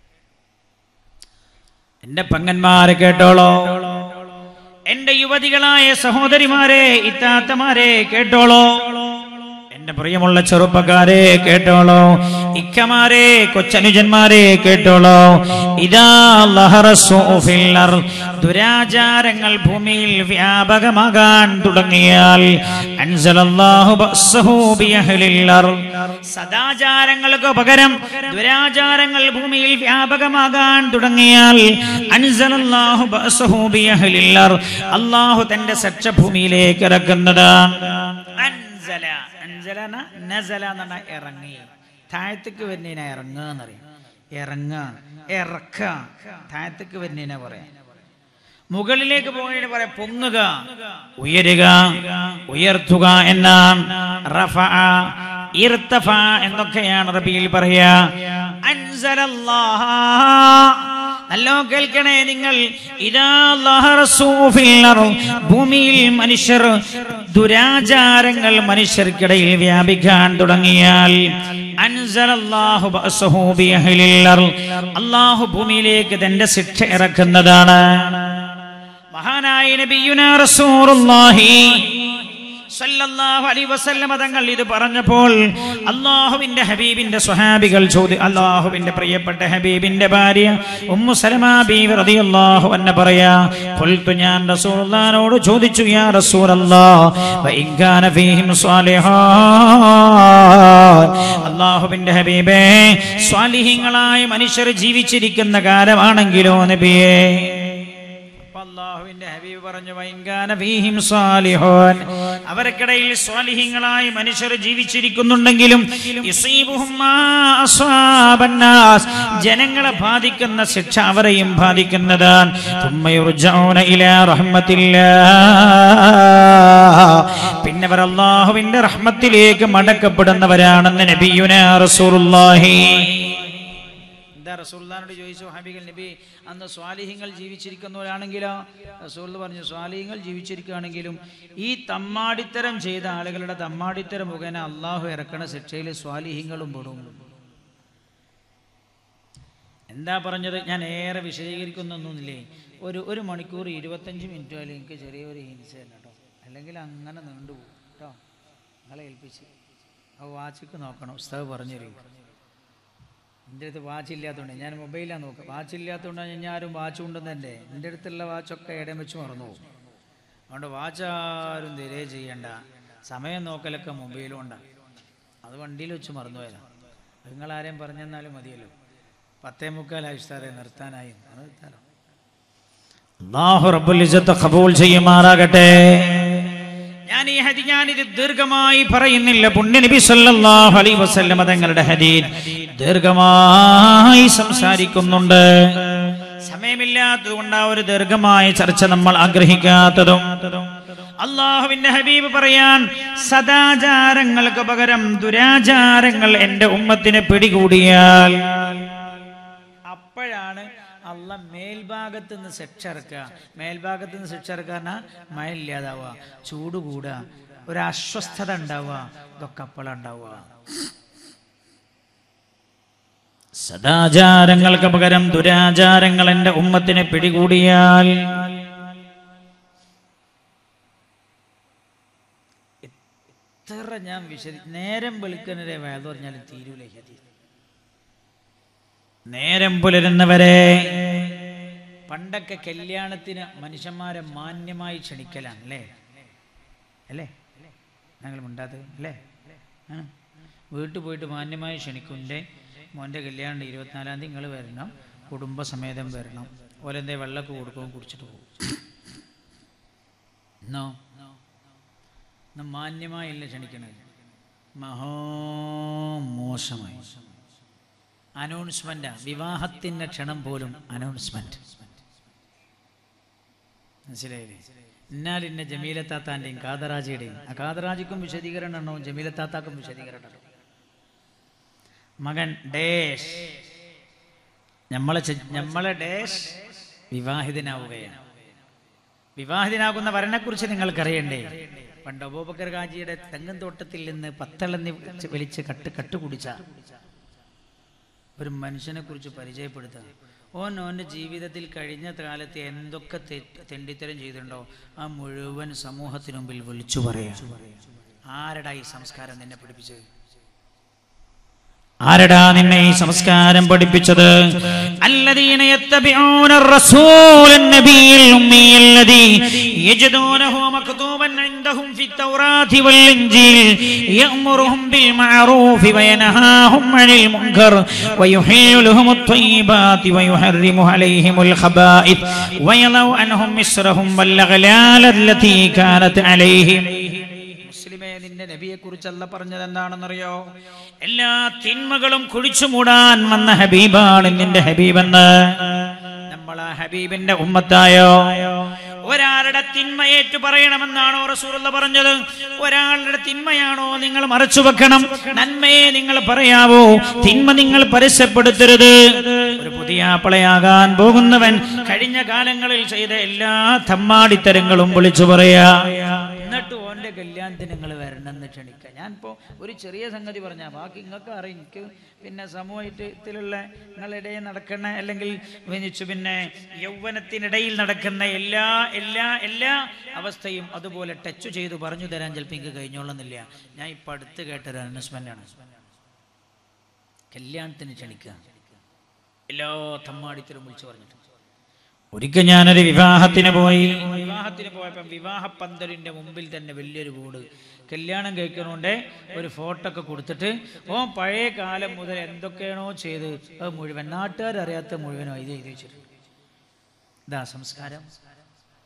എന്റെ പങ്ങന്മാരെ കേട്ടോളോ എന്റെ യുവതികളായ സഹോദരിമാരെ ഇത്താത്തമാരെ കേട്ടോളോ എന്റെ പ്രിയമുള്ള ചെറുപ്പക്കാരെ കേട്ടോളോ ഇക്കമാരെ കൊച്ചനുജന്മാരെ കേട്ടോളോ ഇതാ ലഹറസ്സു ഫിൽ അർള്. ദുരാചാരങ്ങൾ ഭൂമിയിൽ വ്യാപകമാകാൻ തുടങ്ങിയാൽ അൻസലല്ലാഹു ബഅസ്സഹു ബിഅഹ്ലിൽ അർള്. സദാചാരങ്ങൾക്ക് പകരം ദുരാചാരങ്ങൾ ഭൂമിയിൽ വ്യാപകമാകാൻ തുടങ്ങിയാൽ അൻസലല്ലാഹു ബഅസ്സഹു ബിഅഹ്ലിൽ അർള്. അല്ലാഹു തന്റെ ശിക്ഷ ഭൂമിയിലേക്ക് ഇറക്കുന്നതാണ് അൻസല അൻസല ന നസല എന്ന് പറഞ്ഞാൽ ഇറങ്ങി താഴത്തേക്ക് വരുന്നതിനെ ഇറങ്ങുക എന്നറിയാം ഇറങ്ങുക ഇറക്ക താഴത്തേക്ക് വരുന്നതിനെ പറയാം മുകളിലേക്ക് പോകുന്നതിന് പറയാം പൊങ്ങുക ഉയരുക ഉയർത്തുക എന്നാണ് റഫഅ, ഇർത്തഫ എന്നൊക്കെയാണ് റബിയിൽ പറയാ അൻസലല്ലാഹ നല്ലോ കേൾക്കണേ നിങ്ങൾ ഇതാ ലഹറസു ഫിൽ അർള്. ഭൂമിയിൽ മനുഷ്യർ ദുരാചാരങ്ങൾ മനുഷ്യർക്കിടയിൽ വ്യാപിക്കാൻ തുടങ്ങിയാൽ അൻസലല്ലാഹു ബഅസഹു ബിഅഹ്ലിൽ അർള്. അല്ലാഹു ഭൂമിയിലേക്ക് തന്റെ ശിക്ഷ ഇറക്കുന്നതാണ് മഹാനായ നബിയുന റസൂലുള്ളാഹി സല്ലല്ലാഹു അലൈഹി വസല്ലമ തങ്ങൾ ഇത് പറഞ്ഞപ്പോൾ അള്ളാഹുവിന്റെ ഹബീബിന്റെ സ്വഹാബികൾ ചോദി അള്ളാഹുവിന്റെ പ്രിയപ്പെട്ട ഹബീബിന്റെ ഭാര്യ ഉമ്മു സലമ ബീവി റളിയല്ലാഹു അൻഹ പറയാ ഖുൽതു ഞാൻ റസൂലുള്ളാഹിനോട് ചോദിച്ചു യാ റസൂലല്ലാഹ് വ ഇൻ കാന ഫീഹിം സ്വാലിഹാൻ അള്ളാഹുവിന്റെ ഹബീബേ സ്വാലിഹീങ്ങളായ മനുഷ്യർ ജീവിച്ചിരിക്കുന്ന കാലമാണെങ്കിലോ നബിയേ അപ്പൊ അള്ളാഹുവിന്റെ ഹബീബ് പറഞ്ഞു വൈങ്കാന ഫീഹിം സ്വാലിഹൂൻ അവർക്കിടയിൽ സ്വാലിഹീങ്ങളായി മനുഷ്യർ ജീവിച്ചിരിക്കുന്നുണ്ടെങ്കിലും യുസീബുഹും മാ അസ്വാബന്നാസ്. ജനങ്ങളെ ബാധിക്കുന്ന ശിക്ഷ അവരെയും ബാധിക്കുന്നതാണ് ثم يرجعون إلى رحمة الله. പിന്നെ അവർ അള്ളാഹുവിന്റെ റഹ്മത്തിലേക്ക് മടക്കപ്പെടുന്നവരാണെന്ന് നബിയുന റസൂലുള്ളാഹി എന്താ റസൂൽദാനോട് ചോദിച്ചു ഹബീഗൽ നബി അന്ന് സ്വാലിഹ്യങ്ങൾ ജീവിച്ചിരിക്കുന്നവരാണെങ്കിലോ റസൂൽ പറഞ്ഞു സ്വാലിഹ്യങ്ങൾ ജീവിച്ചിരിക്കുകയാണെങ്കിലും ഈ തമ്മാടിത്തരം ചെയ്ത ആളുകളുടെ തമ്മാടിത്തരം മുഖേന അള്ളാഹു ഇറക്കണ ശിക്ഷയിൽ സ്വാലിഹ്യങ്ങളും പെടും എന്താ പറഞ്ഞത് ഞാൻ ഏറെ വിശദീകരിക്കുന്നൊന്നുമില്ലേ ഒരു ഒരു മണിക്കൂർ ഇരുപത്തഞ്ച് മിനിറ്റ് ആയാലും എനിക്ക് ചെറിയൊരു ഹിൻസ് തന്നെ കേട്ടോ അല്ലെങ്കിൽ അങ്ങനെ നീണ്ടുപോകും കേട്ടോ നിങ്ങളെ ഏൽപ്പിച്ച് ആ വാച്ചിക്ക് നോക്കണം ഉസ്താവ് പറഞ്ഞു തരും എൻ്റെ അടുത്ത് വാച്ച് ഇല്ലാത്തതുകൊണ്ട് ഞാൻ മൊബൈലാണ് നോക്കുക വാച്ച് ഇല്ലാത്തതുകൊണ്ടാണ് ഞാൻ ആരും വാച്ച് കൊണ്ടുവന്നെ എൻ്റെ അടുത്തുള്ള വാച്ചൊക്കെ ഇടം വെച്ച് മറന്നു പോകും അതുകൊണ്ട് വാച്ച് ആരും തിരേ ചെയ്യണ്ട സമയം നോക്കലൊക്കെ മൊബൈലും ഉണ്ടാകും അത് വണ്ടിയിൽ വെച്ച് മറന്നു പോയതാണ് അത് നിങ്ങൾ ആരെയും പറഞ്ഞെന്നാലും മതിയല്ലോ പത്തേ മുക്കാലായി ഉസ്താദെ നിർത്താനായി അത് നിർത്താലോ അല്ലാഹു റബ്ബുൽ ഇസ്സത്ത് ഖബൂൽ ചെയ്യുമാറാകട്ടെ ഞാൻ ഈ ഹദി ഞാനിത് ദീർഘമായി പറയുന്നില്ല പുണ്യ നബി സല്ലല്ലാഹു അലൈഹി വസല്ലം തങ്ങളുടെ ഹദീസ് ദീർഘമായി സംസാരിക്കുന്നുണ്ട് സമയമില്ലാത്തത് കൊണ്ട് ആ ഒരു ദീർഘമായ ചർച്ച നമ്മൾ ആഗ്രഹിക്കാത്തതും അള്ളാഹുവിന്റെ ഹബീബ് പറയാൻ സദാചാരങ്ങൾക്ക് പകരം ദുരാചാരങ്ങൾ എന്റെ ഉമ്മത്തിന് പിടികൂടിയാൽ അപ്പോഴാണ് അള്ള മേൽഭാഗത്ത് നിന്ന് ശിക്ഷ ഇറക്കുക മേൽഭാഗത്ത് നിന്ന് ശിക്ഷ ഇറക്കുക മഴ ഇല്ലാതാവുക ചൂട് കൂടുക ഒരു അസ്വസ്ഥത ഉണ്ടാവുക ഇതൊക്കെ അപ്പോഴുണ്ടാവുക സദാചാരങ്ങൾക്ക് പകരം ദുരാചാരങ്ങൾ എന്റെ ഉമ്മത്തിനെ പിടികൂടിയാൽ എത്ര ഞാൻ വിശദി നേരം വെളുക്കുന്നവരെ വേദ പറഞ്ഞാലും തീരൂല ഈ ഹദീസ് നേരം പുലരുന്നവരെ പണ്ടൊക്കെ കല്യാണത്തിന് മനുഷ്യന്മാരെ മാന്യമായി ക്ഷണിക്കലാണ് അല്ലേ അല്ലേ ഞങ്ങൾ മിണ്ടാത്തത് അല്ലേ ആ. വീട്ടിൽ പോയിട്ട് മാന്യമായി ക്ഷണിക്കുൻ്റെ മോൻ്റെ കല്യാണം ഇരുപത്തിനാലാം തീയതി നിങ്ങൾ വരണം കുടുംബസമേതം വരണം ഓലെന്തേ വെള്ളമൊക്കെ കൊടുക്കുകയും കുടിച്ചിട്ട് പോകും എന്നോ ഇന്ന് മാന്യമായില്ല ക്ഷണിക്കണത് മഹോ മോശമായി അനൗൺസ്മെന്റ് വിവാഹത്തിന്റെ ക്ഷണം പോലും അനൗൺസ്മെന്റ് മനസ്സിലായില്ലേ എന്നാലിന്ന ജമീലത്താത്താൻ്റെയും കാതറാജിയുടെയും ആ കാതറാജിക്കും വിശദീകരണം ഉണ്ടാവും ജമീലത്താത്താക്കും വിശദീകരണം ഉണ്ടാവും മകൻ ഡേഷ് നമ്മളെ ചെ- നമ്മളെ ഡേഷ് വിവാഹിതനാവുകയാണ് വിവാഹിതനാകുന്ന വരനെക്കുറിച്ച് നിങ്ങൾക്കറിയണ്ടേ പണ്ട് അബൂബക്കർ കാജിയുടെ തെങ്ങൻ തോട്ടത്തിൽ നിന്ന് പത്തളന്നി വിളിച്ച് വലിച്ച് കട്ട് കട്ട് കുടിച്ച ഒരു മനുഷ്യനെ കുറിച്ച് പരിചയപ്പെടുത്തുക ഓൻ ഓൻ്റെ ജീവിതത്തിൽ കഴിഞ്ഞ കാലത്ത് എന്തൊക്കെ തെറ്റ് തെണ്ടിത്തരം ചെയ്തിട്ടുണ്ടോ ആ മുഴുവൻ സമൂഹത്തിന് മുമ്പിൽ വിളിച്ചു പറയാ ആരടാ ഈ സംസ്കാരം നിന്നെ പഠിപ്പിച്ചത് ആരടാ നിന്നെ ഈ സംസ്കാരം പഠിപ്പിച്ചത് الذين يتبعون الرسول النبي الأمي الذي يجدونه مكتوبا عندهم في التوراة والإنجيل يأمرهم بالمعروف وينهاهم عن المنكر ويحل لهم الطيبات ويحرم عليهم الخبائث ويضع عنهم مصرهم والأغلال التي كانت عليهم മുസ്ലിമേ നിന്റെ നബിയെ കുറിച്ചല്ല പറഞ്ഞത് എന്താണെന്നറിയോ എല്ലാ തിന്മകളും കുഴിച്ചു മൂടാൻ വന്ന ഹബീബാണ് നിന്റെ ഹബീബെന്ന് നമ്മൾ ആ ഹബീബിന്റെ ഉമ്മത്തായോ ഒരാളുടെ തിന്മ ഏറ്റു പറയണമെന്നാണോ റസൂലുള്ള പറഞ്ഞത് ഒരാളുടെ തിന്മയാണോ നിങ്ങൾ മറച്ചു വെക്കണം നന്മയെ നിങ്ങൾ പറയാവോ തിന്മ നിങ്ങൾ പരസ്യപ്പെടുത്തരുത് ഒരു പുതിയ ആപ്പിളയാകാൻ പോകുന്നവൻ കഴിഞ്ഞ കാലങ്ങളിൽ ചെയ്ത എല്ലാ തമ്മാടിത്തരങ്ങളും വിളിച്ചു പറയാ എന്നിട്ട് ഓൻ്റെ കല്യാണത്തിന് നിങ്ങൾ വരണമെന്ന് ക്ഷണിക്കുക ഞാനിപ്പോൾ ഒരു ചെറിയ സംഗതി പറഞ്ഞാൽ ബാക്കി നിങ്ങൾക്ക് അറിയാം എനിക്ക് പിന്നെ സമൂഹത്തിലുള്ള നിങ്ങളിടയിൽ നടക്കുന്ന അല്ലെങ്കിൽ വിനിച്ചു പിന്നെ യൗവനത്തിനിടയിൽ നടക്കുന്ന എല്ലാ എല്ലാ എല്ലാ അവസ്ഥയും അതുപോലെ ടച്ച് ചെയ്ത് പറഞ്ഞു തരാൻ ചിലപ്പോൾ എനിക്ക് കഴിഞ്ഞോളുന്നില്ല ഞാൻ ഇപ്പം അടുത്ത് കേട്ടൊരു അനൗൺസ്മെൻ്റാണ് കല്യാണത്തിന് ക്ഷണിക്കുക എല്ലാ തമ്മാടിത്തരും വിളിച്ചു പറഞ്ഞിട്ട് ഒരിക്കൽ ഞാനൊരു വിവാഹത്തിന് പോയി വിവാഹത്തിന് പോയപ്പോൾ വിവാഹ പന്തലിന്റെ മുമ്പിൽ തന്നെ വലിയൊരു ബോർഡ് കല്യാണം കഴിക്കണോണ്ട് ഒരു ഫോട്ടോ ഒക്കെ കൊടുത്തിട്ട് ഓ പഴയ കാലം മുതൽ എന്തൊക്കെയാണോ ചെയ്ത് അത് മുഴുവൻ നാട്ടുകാരറിയാത്ത മുഴുവനോ ഇത് എഴുതി വെച്ചിട്ടുണ്ട് ഇതാ സംസ്കാരം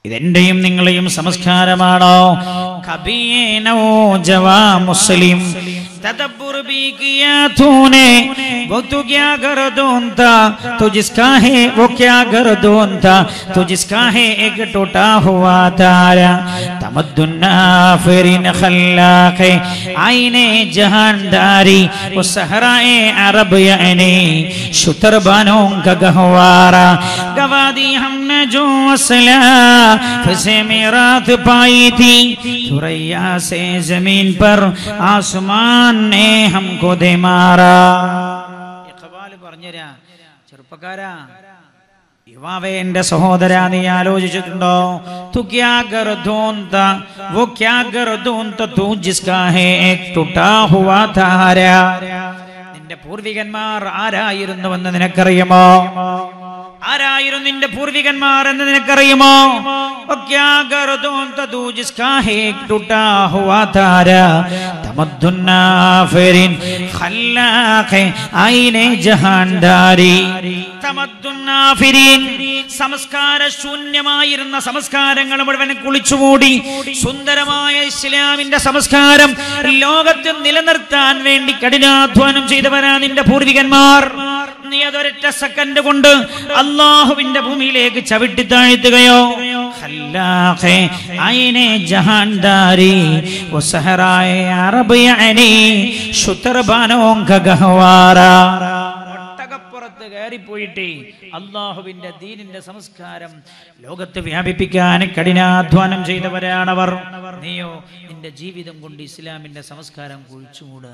ഇതെന്റെയും നിങ്ങളെയും സംസ്കാരമാണോ കബീനോ ജവാ മുസ്ലിം तदब्बर भी किया तूने वो तू क्या गर्दोन था तो जिसका है वो क्या गर्दोन था तो जिसका है एक टूटा हुआ तारा तमद्दुन्ना फिरिन खल्लाके आईने जहानदारी वो सहराए अरब यानी शुतर बानों का गहवारा गवा दी हमने जो असला फसे में रात पाई थी थुरैया से जमीन पर आसमान ने हमको दे मारा ഇഖ്ബാൽ പറഞ്ഞുതരാ ചെറുപ്പക്കാരാ യുവാവേ എന്റെ സഹോദര നീ ആലോചിച്ചിട്ടുണ്ടോ തു ക്യാ ഗർദോൻ താ വോ ക്യാ ഗർദോൻ താ തൂ ജിസ്കാ ഹേ ഏക് ടുട്ടാ ഹുവാ താരാ നിന്റെ പൂർവികന്മാർ ആരായിരുന്നുവെന്ന് നിനക്കറിയുമോ ആരായിരുന്നു നിന്റെ പൂർവികന്മാർ എന്ന് നിനക്കറിയുമോ വോ ക്യാ ഗർദോൻ താ തൂ ജിസ്കാ ഹേ ഏക് ടുട്ടാ ഹുവാ താരാ തമദ്ദുന്നാ ഫിരിൻ ഖല്ലാഖെ ഐനെ ജഹാൻദാരി തമദ്ദുന്നാഫിരീൻ സംസ്കാര ശൂന്യമായിരുന്ന സംസ്കാരങ്ങൾ മുഴുവൻ കുളിച്ചുമൂടി സുന്ദരമായ ഇസ്ലാമിന്റെ സംസ്കാരം ലോകത്ത് നിലനിർത്താൻ വേണ്ടി കഠിനാധ്വാനം ചെയ്തവരാ നിന്റെ പൂർവികന്മാർ നീ അതൊരൊറ്റ സെക്കൻഡ് കൊണ്ട് അള്ളാഹുവിന്റെ ഭൂമിയിലേക്ക് ചവിട്ടി താഴ്ത്തുകയോ ഖല്ലാഖെ ഐനെ ജഹാൻദാരി വസഹറായ അറബ് യഅനി ശുതർബാനോം ഗഹവാറാ ഒട്ടകപ്പുറത്ത് കയറിപ്പോയിട്ട് അള്ളാഹുവിന്റെ ദീനിന്റെ സംസ്കാരം ലോകത്ത് വ്യാപിപ്പിക്കാൻ കഠിനാധ്വാനം ചെയ്തവരാണവർ നീയോ നിന്റെ ജീവിതം കൊണ്ട് ഇസ്ലാമിന്റെ സംസ്കാരം കുഴിച്ചുമൂടുക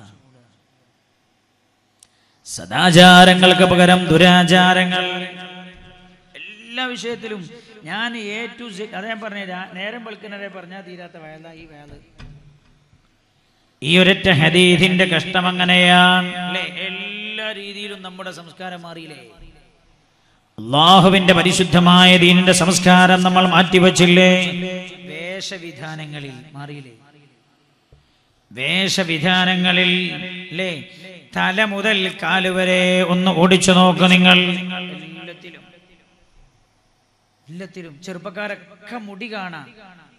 സദാചാരങ്ങൾക്ക് പകരം ദുരാചാരങ്ങൾ എല്ലാ വിഷയത്തിലും ഞാൻ എ ടു സെഡ് അതേ പറഞ്ഞ നേരം വെളുക്കുന്നതേ പറഞ്ഞാൽ തീരാത്ത വേല ഈ വേല ഈ ഒരൊറ്റ ഹദീദിന്റെ കഷ്ടം അങ്ങനെയാണ് അല്ലേ എല്ലാ രീതിയിലും നമ്മുടെ സംസ്കാരം മാറിയില്ലേ അള്ളാഹുവിന്റെ പരിശുദ്ധമായ ദീനിന്റെ സംസ്കാരം നമ്മൾ മാറ്റിവച്ചില്ലേ വേഷവിധാനങ്ങളിൽ മാറിയില്ലേ വേഷവിധാനങ്ങളിൽ അല്ലേ തല മുതൽ കാല് വരെ ഒന്ന് ഓടിച്ചു നോക്ക് നിങ്ങൾ എല്ലാത്തിലും എല്ലാത്തിലും ചെറുപ്പക്കാരൊക്കെ മുടി കാണാം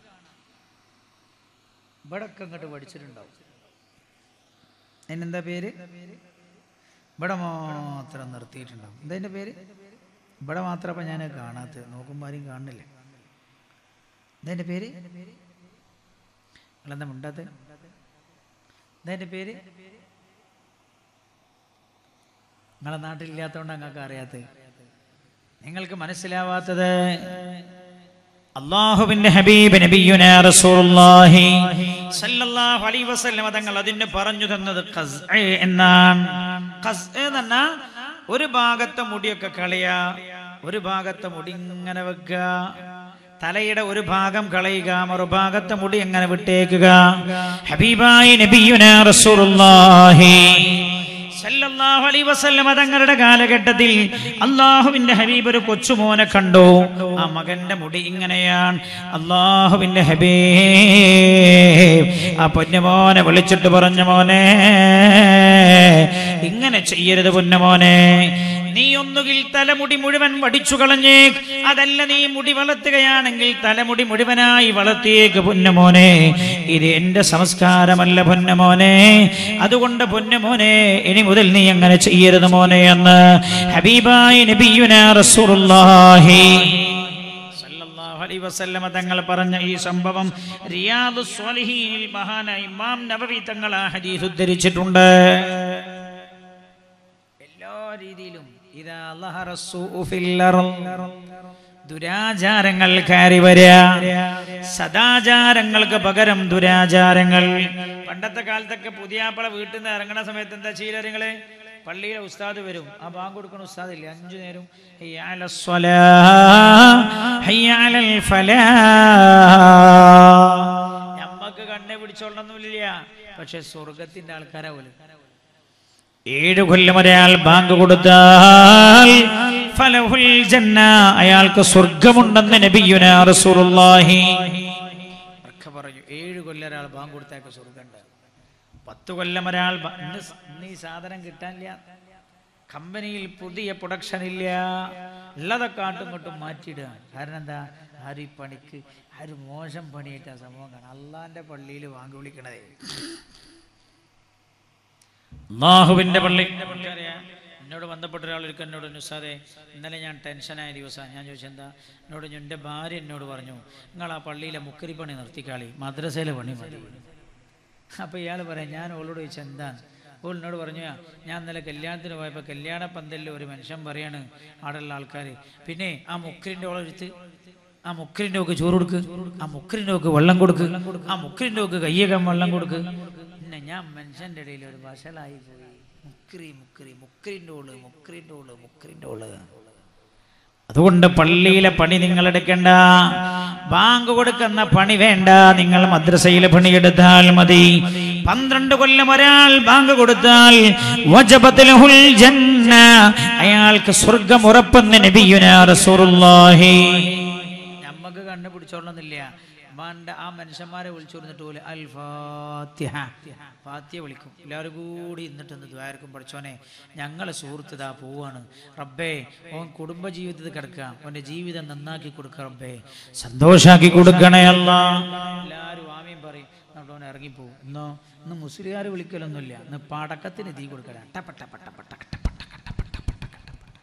ഇവിടൊക്കെ അങ്ങോട്ട് പഠിച്ചിട്ടുണ്ടാവും അതിനെന്താ പേര് ഇവിടെ മാത്രം നിർത്തിയിട്ടുണ്ടാവും എന്താ അതിന്റെ പേര് ഇവിടെ മാത്രം അപ്പൊ ഞാൻ കാണാത്തത് നോക്കുമ്പോൾ ആരും കാണുന്നില്ല എന്താ അതിന്റെ പേര് നിങ്ങളെന്താ മിണ്ടാത്ത എന്താ അതിന്റെ പേര് നിങ്ങളെ നാട്ടിലില്ലാത്തതുകൊണ്ട് നിങ്ങൾക്ക് അറിയാത്തത് നിങ്ങൾക്ക് മനസ്സിലാവാത്തത് അള്ളാഹുവിന്റെ ഹബീബ് നബിയുന റസൂലുള്ളാഹി സല്ലല്ലാഹു അലൈഹി വസല്ലം തങ്ങൾ അതിന് പറഞ്ഞു തന്നത് ഖസ്അ എന്നാണ് ഖസ്അ എന്ന് പറഞ്ഞാൽ ഒരു ഭാഗത്തെ മുടിയൊക്കെ കളയുക ഒരു ഭാഗത്തെ മുടി ഇങ്ങനെ വെക്കുക തലയുടെ ഒരു ഭാഗം കളയുക മറുഭാഗത്തെ മുടി എങ്ങനെ വിട്ടേക്കുക ഹബീബായി നബിയുന റസൂലുള്ളാഹി സല്ലല്ലാഹു അലൈഹി വസല്ലമ തങ്ങളുടെ കാലഘട്ടത്തിൽ അള്ളാഹുവിന്റെ ഹബീബ് ഒരു കൊച്ചുമോനെ കണ്ടു ആ മകന്റെ മുടി ഇങ്ങനെയാണ് അള്ളാഹുവിന്റെ ഹബീബ് ആ പൊന്നുമോനെ വിളിച്ചിട്ട് പറഞ്ഞു മോനെ ഇങ്ങനെ ചെയ്യരുത് പൊന്നുമോനെ നീ ഒന്നുകിൽ തലമുടി മുഴുവൻ വടിച്ചു കളഞ്ഞേ അതല്ല നീ മുടി വളർത്തുകയാണെങ്കിൽ തലമുടി മുഴുവനായി വളർത്തിയേക്ക് പൊന്നുമോനെ ഇത് എന്റെ സംസ്കാരമല്ല പൊന്നുമോനെ അതുകൊണ്ട് പൊന്നുമോനെ ഇനി മുതൽ നീ അങ്ങനെ ചെയ്യരുത് മോനെ എന്ന് ഹബീബായി നബിയുന റസൂലുള്ളാഹി സല്ലല്ലാഹു അലൈഹി വസല്ലമ തങ്ങൾ പറഞ്ഞ ഈ സംഭവം റിയാദു സ്വാലിഹീനിൽ മഹാനായ ഇമാം നബവി തങ്ങൾ ആ ഹദീസ് ഉദ്ധരിച്ചിട്ടുണ്ട് എല്ലാ രീതിയിലും ഇതാ ലഹറ സൂഉ ഫിൽ അർള്. ദുരാചാരങ്ങൾ കയറി വരിക സദാചാരങ്ങൾക്ക് പകരം ദുരാചാരങ്ങൾ പണ്ടത്തെ കാലത്തൊക്കെ പുതിയാപ്പള വീട്ടിൽ നിന്ന് ഇറങ്ങണ സമയത്ത് എന്താ ചെയ്യലങ്ങള് പള്ളിയിലെ ഉസ്താദ് വരും ആ ബാങ്ക് കൊടുക്കുന്ന ഉസ്താദ് ഇല്ല അഞ്ചു നേരം ഹയ്യ അല സ്വലാ, ഹയ്യ അലൽ ഫലാ. നമ്മക്ക് കണ്ണെ പിടിച്ചോളണമെന്നില്ല പക്ഷെ സ്വർഗത്തിന്റെ ആൾക്കാരാ പോലും ഏഴ് കൊല്ലം ഒരാൾ ബാങ്ക് കൊടുത്താൽ ഫലഹുൽ ജന്ന അയാൾക്ക് സ്വർഗമുണ്ടെന്ന് നബിയുന റസൂലുള്ളാഹി ഒക്കെ പറഞ്ഞു ഏഴ് കൊല്ലം ഒരാൾ ബാങ്ക് കൊടുത്തേക്ക് സ്വർഗമുണ്ട് പത്ത് കൊല്ലം ഒരാൾ ബ- ഇന്ന് സ- ഇന്ന് ഈ സാധനം കിട്ടാനില്ല കമ്പനിയിൽ പുതിയ പ്രൊഡക്ഷൻ ഇല്ല ഉള്ളതൊക്കെ ആട്ടും ഇങ്ങോട്ടും മാറ്റിയിടുക കാരണം എന്താ ആരും ഈ പണിക്ക് ആരും മോശം പണിയായിട്ട് ആ സംഭവം കാണാം അള്ളാന്റെ പള്ളിയിൽ വാങ്ങി വിളിക്കണതേ അള്ളാഹുവിന്റെ പള്ളി എനിക്കറിയാം എന്നോട് ബന്ധപ്പെട്ട ഒരാൾ ഒരിക്കൽ എന്നോട് നുസാദെ ഇന്നലെ ഞാൻ ടെൻഷനായ ദിവസമാണ് ഞാൻ ചോദിച്ചു എന്താ എന്നോട് എൻ്റെ ഭാര്യ എന്നോട് പറഞ്ഞു നിങ്ങൾ ആ പള്ളിയിലെ മുക്കരി പണി നിർത്തിക്കാളി മദ്രസയിലെ പണി മതി അപ്പോൾ ഇയാൾ പറയാം ഞാൻ ഓളോട് ചോദിച്ചു എന്താണ് ഓൾ എന്നോട് പറഞ്ഞു ഞാൻ ഇന്നലെ കല്യാണത്തിന് പോയപ്പോൾ കല്യാണ പന്തലിൽ ഒരു മനുഷ്യൻ പറയാണ് അവിടെയുള്ള ആൾക്കാർ പിന്നെ ആ മുക്കരിൻ്റെ ഓളെടുത്ത് ആ മുക്കരിൻ്റെ ഒക്കെ ചോറ് കൊടുക്ക് ആ മുക്കരിൻ്റെ ഒക്കെ വെള്ളം കൊടുക്ക് ആ മുക്കരിൻ്റെ ഒക്കെ കയ്യകം വെള്ളം കൊടുക്ക് പിന്നെ ഞാൻ മനുഷ്യൻ്റെ ഇടയിൽ ഒരു വഷളായി പോയി മുക്രി മുക്രി മുക്കരിൻ്റെ ഓള് മുക്കരിൻ്റെ ഓള് മുക്കരിൻ്റെ ഓള് അതുകൊണ്ട് പള്ളിയിലെ പണി നിങ്ങൾ എടുക്കണ്ട ബാങ്ക് കൊടുക്കുന്ന പണി വേണ്ട നിങ്ങൾ മദ്രസയിലെ പണിയെടുത്താൽ മതി പന്ത്രണ്ട് കൊല്ലം ഒരാൾ ബാങ്ക് കൊടുത്താൽ വജബത്തിൽ ഹുൽ ജന്ന അയാൾക്ക് സ്വർഗം ഉറപ്പെന്ന് നബിയുനാ റസൂലുള്ളാഹി നമ്മക്ക് കണ്ണു പിടിച്ചോളണമെന്നില്ല മാണ്ട ആ മനുഷ്യന്മാരെ വിളിച്ചു കൊടുത്തിട്ട് പോലെ അൽ ഫാത്തിഹ ഫാത്തിഹ വിളിക്കും എല്ലാവരും കൂടി ഇന്നിട്ട് ഒന്ന് ദ്വാരക്കും പഠിച്ചോനെ ഞങ്ങളെ സുഹൃത്ത് ഇതാ പോവാണ് റബ്ബേ ഓൻ കുടുംബ ജീവിതത്തിൽ കിടക്കുക ഓൻ്റെ ജീവിതം നന്നാക്കി കൊടുക്കുക റബ്ബേ സന്തോഷാക്കി കൊടുക്കണേ അല്ല എല്ലാവരും ആമയും പറയും എന്നിട്ട് ഓൻ ഇറങ്ങിപ്പോവും ഇന്നോ ഇന്ന് മുസ്ലിംകാർ വിളിക്കലൊന്നുമില്ല ഇന്ന് പടക്കത്തിന് തീ കൊടുക്കല ടപ്പ ടപ്പ ടപ്പ ടക്ക ടപ്പ ടക്ക ടപ്പ ടപ്പ ടക്ക ടപ്പ ടപ്പ.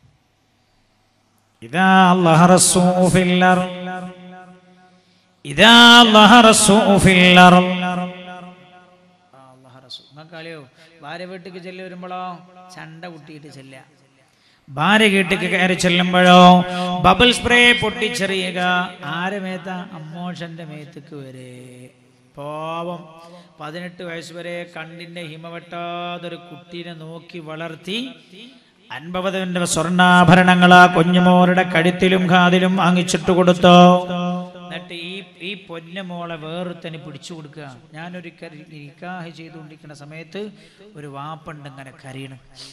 ഇതാ ظهر السوء في الأرض إذا ظهر السوء في الأرض ആ, അല്ലാഹ് റസൂ- നിങ്ങൾക്ക് അറിയോ ഭാര്യ വീട്ടിക്ക് ചെല്ലി വരുമ്പോഴോ ചണ്ട കുട്ടിയിട്ട് ചെല്ലുക ഭാര്യ വീട്ടിക്ക് കയറി ചെല്ലുമ്പോഴോ ബബിൾ സ്പ്രേ പൊട്ടിച്ചെറിയുക ആരെ മേത്ത അമ്മോഷന്റെ മേത്തക്ക് വരെ പാവം പതിനെട്ട് വയസ്സ് വരെ കണ്ണിന്റെ ഹിമ വെട്ടാതൊരു കുട്ടീനെ നോക്കി വളർത്തി അൻപതിന്റെ സ്വർണ്ണാഭരണങ്ങളാ കുഞ്ഞുമോരുടെ കഴുത്തിലും കാതിലും വാങ്ങിച്ചിട്ട് കൊടുത്തോ എന്നിട്ട് ഈ ഈ പൊന്നുമോളെ വേറൊരുത്തന് പിടിച്ചു കൊടുക്കുക ഞാനൊരു നിക്കാഹ് ചെയ്തുകൊണ്ടിരിക്കുന്ന സമയത്ത് ഒരു വാപ്പുണ്ട് ഇങ്ങനെ കരീണ്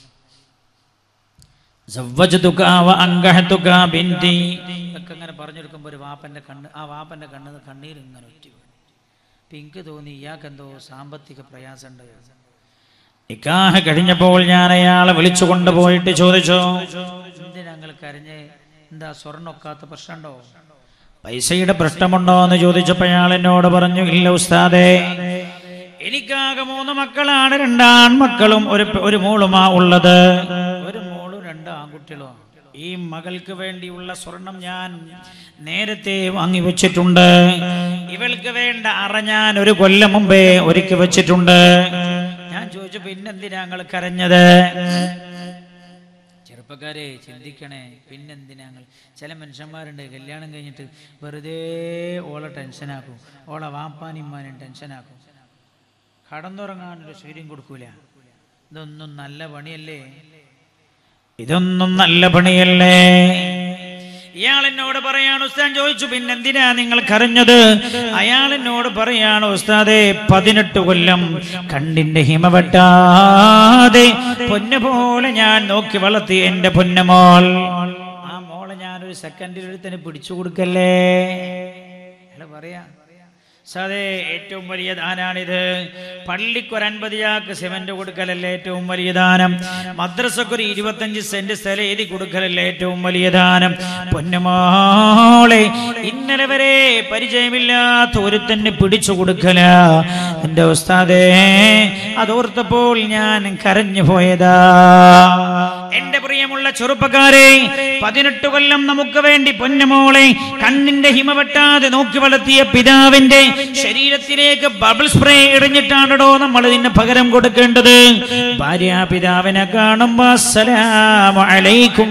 زوجتك وأنكحتك بنتي ഇതൊക്കെ ഇങ്ങനെ പറഞ്ഞെടുക്കുമ്പോൾ ഒരു വാപ്പന്റെ കണ്ണ് ആ വാപ്പന്റെ കണ്ണ് കണ്ണീർ ഇങ്ങനെ ഒറ്റി വീണു. അപ്പൊ എനിക്ക് തോന്നി ഇയാൾക്ക് എന്തോ സാമ്പത്തിക പ്രയാസമുണ്ട് നിക്കാഹ് കഴിഞ്ഞപ്പോൾ ഞാൻ അയാളെ വിളിച്ചു കൊണ്ടുപോയിട്ട് ചോദിച്ചു എന്തിനാ ഞങ്ങൾ കരഞ്ഞ് എന്താ സ്വർണ്ണം ഒക്കാത്ത പ്രശ്നമുണ്ടോ പൈസയുടെ പ്രശ്നമുണ്ടോ എന്ന് ചോദിച്ചപ്പോൾ അയാൾ എന്നോട് പറഞ്ഞു ഇല്ല ഉസ്താദേ എനിക്കാകെ മൂന്ന് മക്കളാണ് രണ്ടാൺമക്കളും ഒരു പെ- ഒരു മോളുമാ ഉള്ളത് ഒരു മോളും രണ്ട് ആൺകുട്ടികളും ഈ മകൾക്ക് വേണ്ടിയുള്ള സ്വർണം ഞാൻ നേരത്തെ വാങ്ങി വെച്ചിട്ടുണ്ട് ഇവൾക്ക് വേണ്ട അറ ഞാൻ ഒരു കൊല്ലം മുമ്പേ ഒരുക്കി വെച്ചിട്ടുണ്ട് ഞാൻ ചോദിച്ചു പിന്നെന്തിനാ ഞങ്ങൾ കരഞ്ഞത് ചെറുപ്പക്കാരെ ചിന്തിക്കണേ പിന്നെന്തിനാ ഞങ്ങൾ ചില മനുഷ്യന്മാരുണ്ട് കല്യാണം കഴിഞ്ഞിട്ട് വെറുതെ ഓളെ ടെൻഷനാക്കും ഓളെ വാപ്പാനിമ്മാനും ടെൻഷനാക്കും കടന്നുറങ്ങാനൊരു ശരീരം കൊടുക്കൂല ഇതൊന്നും നല്ല പണിയല്ലേ ഇതൊന്നും നല്ല പണിയല്ലേ ഇയാൾ എന്നോട് പറയാണ് ഉസ്താൻ ചോദിച്ചു പിന്നെന്തിനാ നിങ്ങൾ കരഞ്ഞത് അയാൾ എന്നോട് പറയാണ് ഉസ്താദെ പതിനെട്ട് കൊല്ലം കണ്ടിന്റെ ഹിമ വെട്ടാതെ പൊന്നു പോലെ ഞാൻ നോക്കി വളർത്തി എന്റെ പൊന്നുമോൾ ആ മോളെ ഞാനൊരു സെക്കൻഡിൽ ഒരുത്തന് പിടിച്ചു കൊടുക്കല്ലേ അയാള് പറയാ സതേ ഏറ്റവും വലിയ ദാനാണിത് പള്ളിക്കൊരു അൻപതിയാക്ക് സിമന്റ് കൊടുക്കലല്ലേ ഏറ്റവും വലിയ ദാനം മദ്രസക്കൊരു ഇരുപത്തഞ്ച് സെന്റ് സ്ഥലം എഴുതി കൊടുക്കലല്ലേ ഏറ്റവും വലിയ ദാനം പൊന്നുമോളെ ഇന്നലെ വരെ പരിചയമില്ലാത്ത ഒരുത്തന്നെ പിടിച്ചു കൊടുക്കല എന്റെ ഉസ്താദേ അതോർത്തപ്പോൾ ഞാൻ കരഞ്ഞു പോയതാ എന്റെ പ്രിയമുള്ള ചെറുപ്പക്കാരെ പതിനെട്ട് കൊല്ലം നമുക്ക് വേണ്ടി പൊന്നുമോളെ കണ്ണിന്റെ ഹിമ വെട്ടാതെ നോക്കി വളർത്തിയ പിതാവിന്റെ ശരീരത്തിലേക്ക് ബബിൾ സ്പ്രേ എറിഞ്ഞിട്ടാണോ നമ്മൾ ഇതിന് പകരം കൊടുക്കേണ്ടത് ഭാര്യ പിതാവിനെ കാണുമ്പോ അസ്സലാമു അലൈക്കും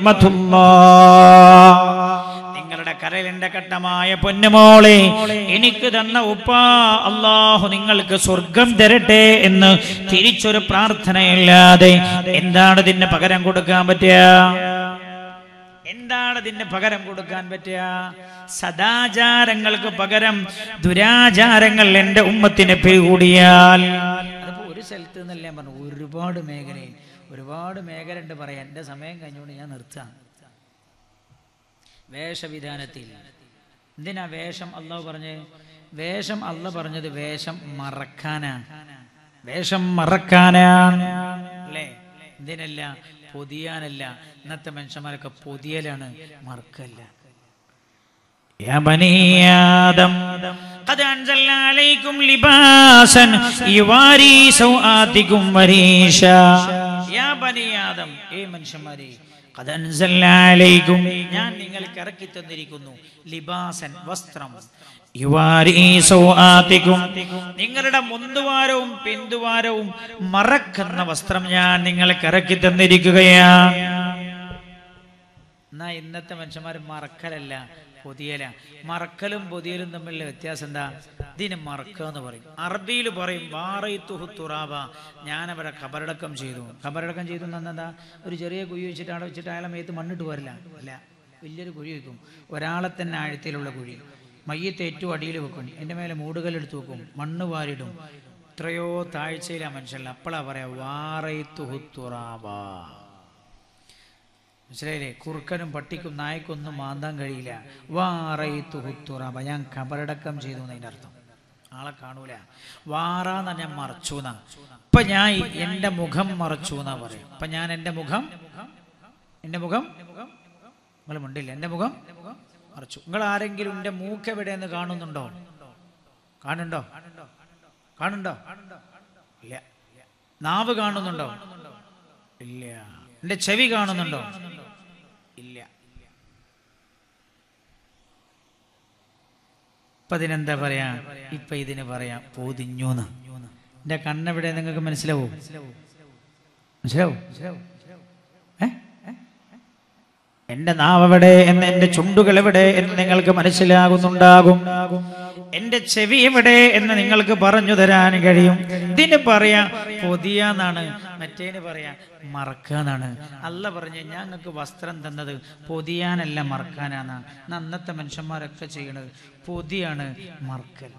വറഹ്മത്തുള്ളാഹ് നിങ്ങളുടെ കരലിന്റെ ഘട്ടമായ പൊന്നുമോളെ എനിക്ക് തന്ന ഉപ്പ അള്ളാഹു നിങ്ങൾക്ക് സ്വർഗം തരട്ടെ എന്ന് തിരിച്ചൊരു പ്രാർത്ഥനയില്ലാതെ എന്താണ് ഇതിന് പകരം കൊടുക്കാൻ പറ്റുക എന്താണ് ഇതിന് പകരം കൊടുക്കാൻ പറ്റുക സദാചാരങ്ങൾക്ക് പകരം ദുരാചാരങ്ങൾ എന്റെ ഉമ്മത്തിന് പിടികൂടിയാൽ അതിപ്പോ ഒരു സ്ഥലത്ത് നിന്നല്ല ഞാൻ പറഞ്ഞു ഒരുപാട് മേഖലയിൽ ഒരുപാട് മേഖല ഉണ്ട് പറയാം എൻ്റെ സമയം കഴിഞ്ഞുകൊണ്ട് ഞാൻ നിർത്താം വേഷവിധാനത്തിൽ എന്തിനാ വേഷം അള്ളാഹ് പറഞ്ഞ് വേഷം അല്ല പറഞ്ഞത് വേഷം മറക്കാനാണ് വേഷം മറക്കാനാണ് അല്ലേ എന്തിനല്ല പൊതിയാനല്ല ഇന്നത്തെ മനുഷ്യന്മാരൊക്കെ പൊതിയലാണ് മറക്കല്ല يا بني آدم قد أنزلنا عليكم لباسا يواري سوآتكم وريشا യാ ബനിയാദം ഏ മനുഷ്യന്മാരെ قد أنزلنا عليكم ഞാൻ നിങ്ങൾക്ക് ഇറക്കി തന്നിരിക്കുന്നു ലിബാസൻ വസ്ത്രം يواري سوآتكم നിങ്ങളുടെ മുന്തുവാരവും പിന്തുവാരവും മറക്കുന്ന വസ്ത്രം ഞാൻ നിങ്ങൾക്ക് ഇറക്കി തന്നിരിക്കുകയാണ് എന്നാ ഇന്നത്തെ മനുഷ്യന്മാർ മറക്കലല്ല പൊതിയല മറക്കലും പൊതിയലും തമ്മിലുള്ള വ്യത്യാസം എന്താ ഇതിന് മറക്കുക എന്ന് പറയും അറബിയിൽ പറയും വാറൈത്തുഹു തുറാബ ഞാനവരെ ഖബറടക്കം ചെയ്തു ഖബറടക്കം ചെയ്തു എന്താ ഒരു ചെറിയ കുഴി വെച്ചിട്ട് അവിടെ വെച്ചിട്ട് അയാളെ മേത്ത് മണ്ണിട്ട് പോരില്ല അല്ല വലിയൊരു കുഴി വെക്കും ഒരാളെ തന്നെ ആഴത്തിലുള്ള കുഴി മയ്യത്ത് ഏറ്റവും അടിയിൽ വെക്കും എൻ്റെ മേലെ മൂടുകല്ലെടുത്ത് വെക്കും മണ്ണ് വാരിടും എത്രയോ താഴ്ചയിലാ മനുഷ്യല്ല അപ്പോഴാ പറയാ വാറൈത്തുഹു തുറാബ മനസ്സിലായില്ലേ കുറുക്കനും പട്ടിക്കും നായ്ക്കൊന്നും മാന്താൻ കഴിയില്ല വാറയിത്തു ഹുത്തുറബ ഞാൻ കബറടക്കം ചെയ്തു എന്നതിൻ്റെ അർത്ഥം ആളെ കാണൂല വാറാന്ന് ഞാൻ മറച്ചു എന്നാ ഇപ്പൊ ഞാൻ എൻ്റെ മുഖം മറച്ചു എന്നാ പറയും ഇപ്പൊ ഞാൻ എൻ്റെ മുഖം എൻ്റെ മുഖം നിങ്ങൾ മിണ്ടില്ല എൻ്റെ മുഖം മറച്ചു നിങ്ങൾ ആരെങ്കിലും എൻ്റെ മൂക്ക് എവിടെയെന്ന് കാണുന്നുണ്ടോ കാണുന്നുണ്ടോ കാണുന്നുണ്ടോ ഇല്ല നാവ് കാണുന്നുണ്ടോ ഇല്ല എന്റെ ചെവി കാണുന്നുണ്ടോ ഇല്ല ഇപ്പൊ ഇതിനെന്താ പറയാ ഇപ്പൊ ഇതിന് പറയാ പൊതിഞ്ഞൂന്ന് എന്റെ കണ്ണെവിടെ നിങ്ങൾക്ക് മനസ്സിലാവും മനസ്സിലാവും ഏ? എന്റെ നാവ് എവിടെ എന്ന് എന്റെ ചുണ്ടുകൾ എവിടെ എന്ന് നിങ്ങൾക്ക് മനസ്സിലാകുന്നുണ്ടാകും എന്റെ ചെവി എവിടെ എന്ന് നിങ്ങൾക്ക് പറഞ്ഞു തരാൻ കഴിയും ഇതിന് പറയാ പൊതിയാന്നാണ് മറ്റേന് പറയാ മറക്കാന്നാണ് അല്ല പറഞ്ഞ് ഞങ്ങൾക്ക് വസ്ത്രം തന്നത് പൊതിയാനല്ല മറക്കാനാണ് അന്നത്തെ മനുഷ്യന്മാരൊക്കെ ചെയ്യണത് പൊതിയാണ് മറക്കൽ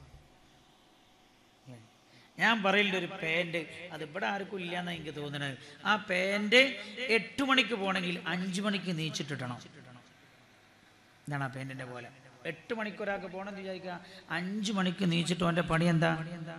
ഞാൻ പറയുന്ന ഒരു പാൻറ് അത് ഇവിടെ ആർക്കും ഇല്ലാന്നാ എനിക്ക് തോന്നുന്നത് ആ പാൻറ് എട്ട് മണിക്ക് പോകണമെങ്കിൽ അഞ്ചു മണിക്ക് നീച്ചിട്ടിടണം ഇതാണ് ആ പാൻറ്റിന്റെ പോലെ എട്ട് മണിക്ക് ഒരാൾക്ക് പോകണമെന്ന് വിചാരിക്കുക അഞ്ചു മണിക്ക് നീച്ചിട്ട് അവന്റെ പണി എന്താ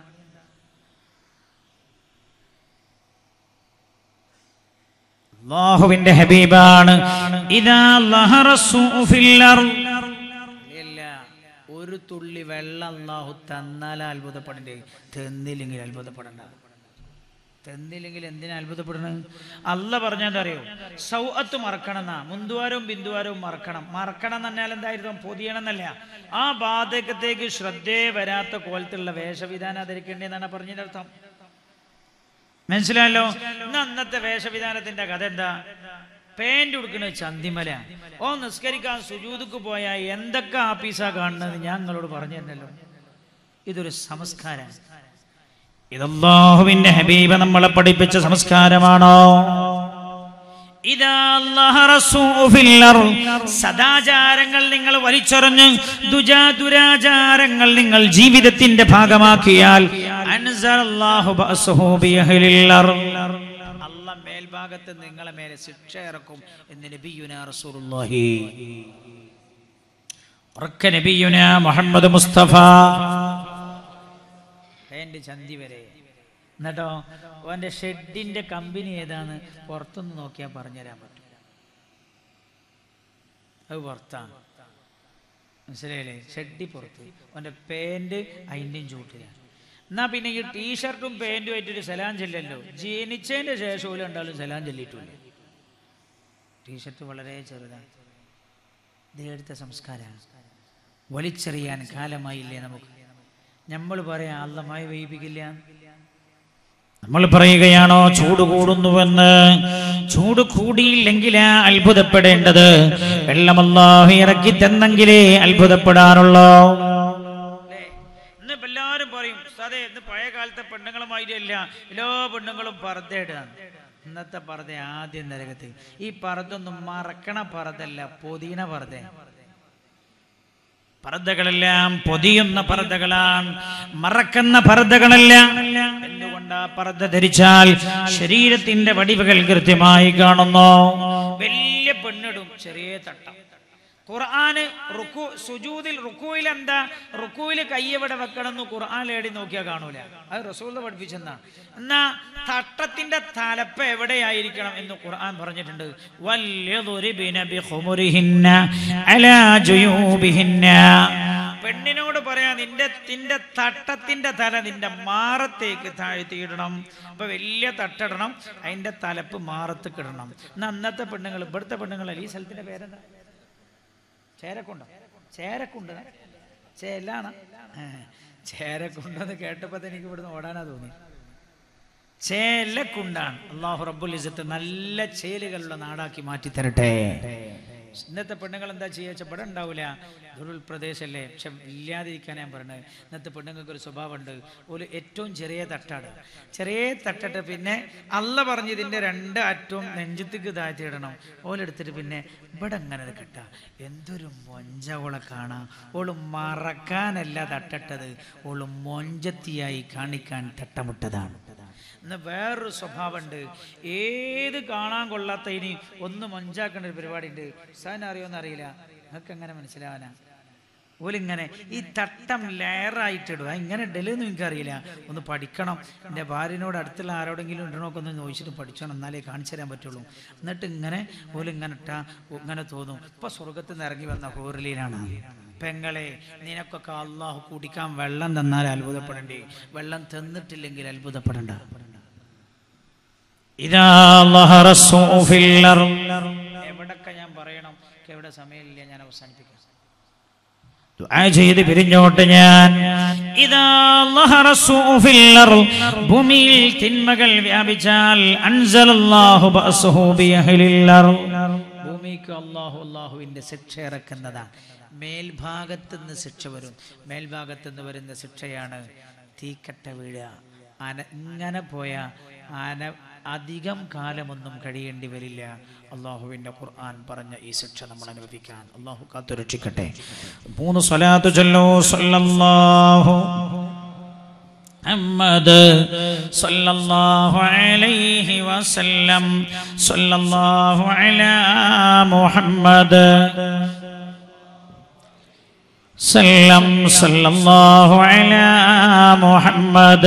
അള്ളാഹുവിന്റെ ഹബീബാണ് ഇതാ ലഹറ സൂഉ ഫിൽ അർള്. ഇല്ല ഒരു തുള്ളി വെള്ളം അള്ളാഹു തന്നാൽ അത്ഭുതപ്പെടണ്ടേ തന്നില്ലെങ്കിൽ അത്ഭുതപ്പെടണ്ട തന്നില്ലെങ്കിൽ എന്തിനാ അത്ഭുതപ്പെടണത് അല്ല പറഞ്ഞാൽ അറിയോ സൗഅത്ത് മറക്കണം എന്നാ മുന്തുവാരവും ബിന്ദുവാരവും മറക്കണം മറക്കണം എന്ന് പറഞ്ഞാൽ എന്തായിരുന്നു പൊതിയണം എന്നല്ല ആ ബാധകത്തേക്ക് ശ്രദ്ധയെ വരാത്ത കോലത്തിലുള്ള വേഷവിധാനം ധരിക്കേണ്ടതെന്നാണ് പറഞ്ഞതിന്റെ അർത്ഥം മനസ്സിലായല്ലോ ഇന്ന് അന്നത്തെ വേഷവിധാനത്തിന്റെ കഥ എന്താ പാൻറ് ഉടുക്കുന്നത് ചന്തിമല ഓ നിസ്കരിക്കാൻ സുജൂതുക്ക് പോയാൽ എന്തൊക്കെ ആപ്പീസാ കാണുന്നത് ഞാൻ നിങ്ങളോട് പറഞ്ഞു തന്നല്ലോ ഇതൊരു സംസ്കാരം ഇത് അള്ളാഹുവിന്റെ ഹബീബ് നമ്മളെ പഠിപ്പിച്ച സംസ്കാരമാണോ ഇതാ ലഹറ സൂഉ ഫിൽ അർള്. സദാചാരങ്ങൾ നിങ്ങൾ വലിച്ചെറിഞ്ഞ് ദുജാ ദുരാചാരങ്ങൾ നിങ്ങൾ ജീവിതത്തിന്റെ ഭാഗമാക്കിയാൽ അൻസലല്ലാഹു ബഅസഹു ബിഅഹ്ലിൽ അർള്. അല്ല മേൽഭാഗത്ത് നിങ്ങളെ മേലെ ശിക്ഷ ഇറക്കും എന്ന് നബിയുന റസൂലുള്ളാഹി ഉറക്ക നബിയുന മുഹമ്മദ് മുസ്തഫ പാൻറ് ചന്തി വരെ എന്നിട്ടോ അവന്റെ ഷെഡിന്റെ കമ്പനി ഏതാണ് പുറത്തുനിന്ന് നോക്കിയാൽ പറഞ്ഞുതരാൻ പറ്റും അത് പുറത്താണ് മനസ്സിലായില്ലേ ഷെഡി പുറത്ത് അവന്റെ പാൻറ് അതിൻ്റെയും ചൂട്ടിലാണ് എന്നാ പിന്നെ ഈ ടീഷർട്ടും പാൻറ്റും ആയിട്ടൊരു സലാം ചെല്ലല്ലോ ജനിച്ചതിന്റെ ശേഷം പോലും ഉണ്ടാലും സലാം ചെല്ലിയിട്ടില്ല ടീഷർട്ട് വളരെ ചെറുതാണ് ഇതെടുത്ത സംസ്കാരമാണ് വലിച്ചെറിയാൻ കാലമായില്ലേ നമുക്ക് നമ്മൾ പറയാം അല്ലമായി വൈപിക്കില്ല നമ്മൾ പറയുകയാണോ ചൂട് കൂടുന്നുവെന്ന് ചൂട് കൂടിയില്ലെങ്കിലാ അത്ഭുതപ്പെടേണ്ടത് വെള്ളമല്ലാഹു ഇറക്കി തന്നെങ്കിലേ അത്ഭുതപ്പെടാനുള്ളൂ അല്ലേ ഇന്ന് ഇപ്പൊ എല്ലാവരും പറയും അതെ ഇന്ന് പഴയ കാലത്തെ പെണ്ണുങ്ങളുമായിട്ടല്ല എല്ലാ പെണ്ണുങ്ങളും പർദ്ദയിടാണ് ഇന്നത്തെ പർദ്ദ ആദ്യം നരകത്ത് ഈ പർദ്ദൊന്നും മറക്കണ പർദ്ദല്ല പൊതിയണ പർദ്ദ പർദ്ദകളെല്ലാം പൊതിയുന്ന പർദ്ദകളാണ് മറക്കുന്ന പർദ്ദകളല്ല എന്തുകൊണ്ട് ആ പർദ്ദ ധരിച്ചാൽ ശരീരത്തിന്റെ വടിവുകൾ കൃത്യമായി കാണുന്നു വലിയ പെണ്ണിടും ചെറിയ തട്ടം ഖുർആന് റുക്കു സുജൂദിൽ റുക്കുവിൽ എന്താ റുക്കുവിൽ കയ്യെവിടെ വെക്കണം എന്ന് ഖുർആൻ ഏടി നോക്കിയാൽ കാണൂല അത് റസൂൽ പഠിപ്പിച്ചെന്നാണ് എന്നാ തട്ടത്തിന്റെ തലപ്പ് എവിടെയായിരിക്കണം എന്ന് ഖുർആൻ പറഞ്ഞിട്ടുണ്ട് വല്യദുരിബിന ബിഖുമുരിഹിന്ന അലാ ജുയൂബിഹിന്ന പെണ്ണിനോട് പറയാ നിന്റെ നിന്റെ തട്ടത്തിന്റെ തല നിന്റെ മാറത്തേക്ക് താഴ്ത്തിയിടണം അപ്പൊ വലിയ തട്ടിടണം അതിന്റെ തലപ്പ് മാറത്തേക്ക് ഇടണം എന്നാ അന്നത്തെ പെണ്ണുങ്ങൾ ഇവിടുത്തെ പെണ്ണുങ്ങളല്ല ഈ സ്ഥലത്തിന്റെ പേരെന്താ ചേരക്കുണ്ടോ ചേരക്കുണ്ട് ചേലാണ് ചേരക്കുണ്ടെന്ന് കേട്ടപ്പോൾ എനിക്ക് ഇവിടുന്ന് ഓടാനാ തോന്നി ചേലക്കുണ്ടാണ് അള്ളാഹു റബ്ബുൽ ഇസത്ത് നല്ല ചേലുകളുള്ള നാടാക്കി മാറ്റി തരട്ടെ ഇന്നത്തെ പെണ്ണുങ്ങൾ എന്താ ചെയ്യുക വെച്ചാൽ ഇവിടെ ഉണ്ടാവില്ല ദുരുൾ പ്രദേശമല്ലേ പക്ഷെ ഇല്ലാതിരിക്കാൻ ഞാൻ പറഞ്ഞത് ഇന്നത്തെ പെണ്ണുങ്ങൾക്ക് ഒരു സ്വഭാവമുണ്ട് ഒരു ഏറ്റവും ചെറിയ തട്ടാണ് ചെറിയ തട്ടിട്ട് പിന്നെ അല്ല പറഞ്ഞ് ഇതിൻ്റെ രണ്ട് അറ്റവും നെഞ്ചത്തേക്ക് താഴ്ത്തിയിടണം ഓലെടുത്തിട്ട് പിന്നെ ഇവിടെ അങ്ങനെ കിട്ടാ എന്തൊരു മൊഞ്ച ഓളെ കാണാം ഓള് മറക്കാനല്ല തട്ടട്ടത് ഓള് മൊഞ്ചത്തിയായി കാണിക്കാൻ തട്ടമിട്ടതാണ് ഇന്ന് വേറൊരു സ്വഭാവമുണ്ട് ഏത് കാണാൻ കൊള്ളാത്ത ഇനി ഒന്ന് മൊഞ്ചാക്കേണ്ട ഒരു പരിപാടി ഉണ്ട് സാധനം അറിയോന്ന് അറിയില്ല നിങ്ങൾക്ക് എങ്ങനെ മനസ്സിലാവാനാ ഓലിങ്ങനെ ഈ തട്ടം ലെയറായിട്ടിടുക ഇങ്ങനെ ഇടലെന്ന് എനിക്കറിയില്ല ഒന്ന് പഠിക്കണം എൻ്റെ ഭാര്യനോട് അടുത്തുള്ള ആരോടെങ്കിലും ഇടണമൊക്കെ ഒന്ന് ചോദിച്ചിട്ട് പഠിച്ചണം എന്നാലേ കാണിച്ചു തരാൻ പറ്റുള്ളൂ എന്നിട്ട് ഇങ്ങനെ ഓലിങ്ങനെ ഇട്ടാ ഇങ്ങനെ തോന്നും ഇപ്പൊ സ്വർഗത്തിൽ നിന്ന് ഇറങ്ങി വന്ന ഹോറിലീനാണ് പെങ്ങളെ നിനക്കൊക്കെ അള്ളാഹു കുടിക്കാൻ വെള്ളം തന്നാൽ അത്ഭുതപ്പെടണ്ടേ വെള്ളം തന്നിട്ടില്ലെങ്കിൽ അത്ഭുതപ്പെടണ്ട إذا ظهر السوء في الأرض എവിടൊക്കെ ഞാൻ പറയണം എനിക്ക് എവിടെ സമയമില്ല ഞാൻ അവസാനിപ്പിക്കാം ദുആ ചെയ്ത് പിരിഞ്ഞോട്ട് ഞാൻ ഇതാ ളഹറ السوء في الأرض ഭൂമിയിൽ തിന്മകൾ വ്യാപിച്ചാൽ അൻസലല്ലാഹു ബഅസഹു ബിഅഹ്ലിൽ അർദ് ഭൂമിക്ക് അള്ളാഹു അള്ളാഹുവിൻ്റെ ശിക്ഷ ഇറക്കുന്നതാണ് മേൽഭാഗത്ത് നിന്ന് ശിക്ഷ വരും മേൽഭാഗത്ത് നിന്ന് വരുന്ന ശിക്ഷയാണ് തീക്കട്ട വീഴുക ആന ഇങ്ങനെ പോയ ആന അധികം കാലമൊന്നും കഴിയേണ്ടി വരില്ല അള്ളാഹുവിൻ്റെ ഖുർആൻ പറഞ്ഞ ഈ ശിക്ഷ നമ്മൾ അനുഭവിക്കാൻ അള്ളാഹു കാത്തുരക്ഷിക്കട്ടെ മൂന്ന് സ്വലാത്ത് ചൊല്ലൂ സല്ലല്ലാഹു محمد صلى الله عليه وسلم صلى الله على محمد سلم صلى الله على محمد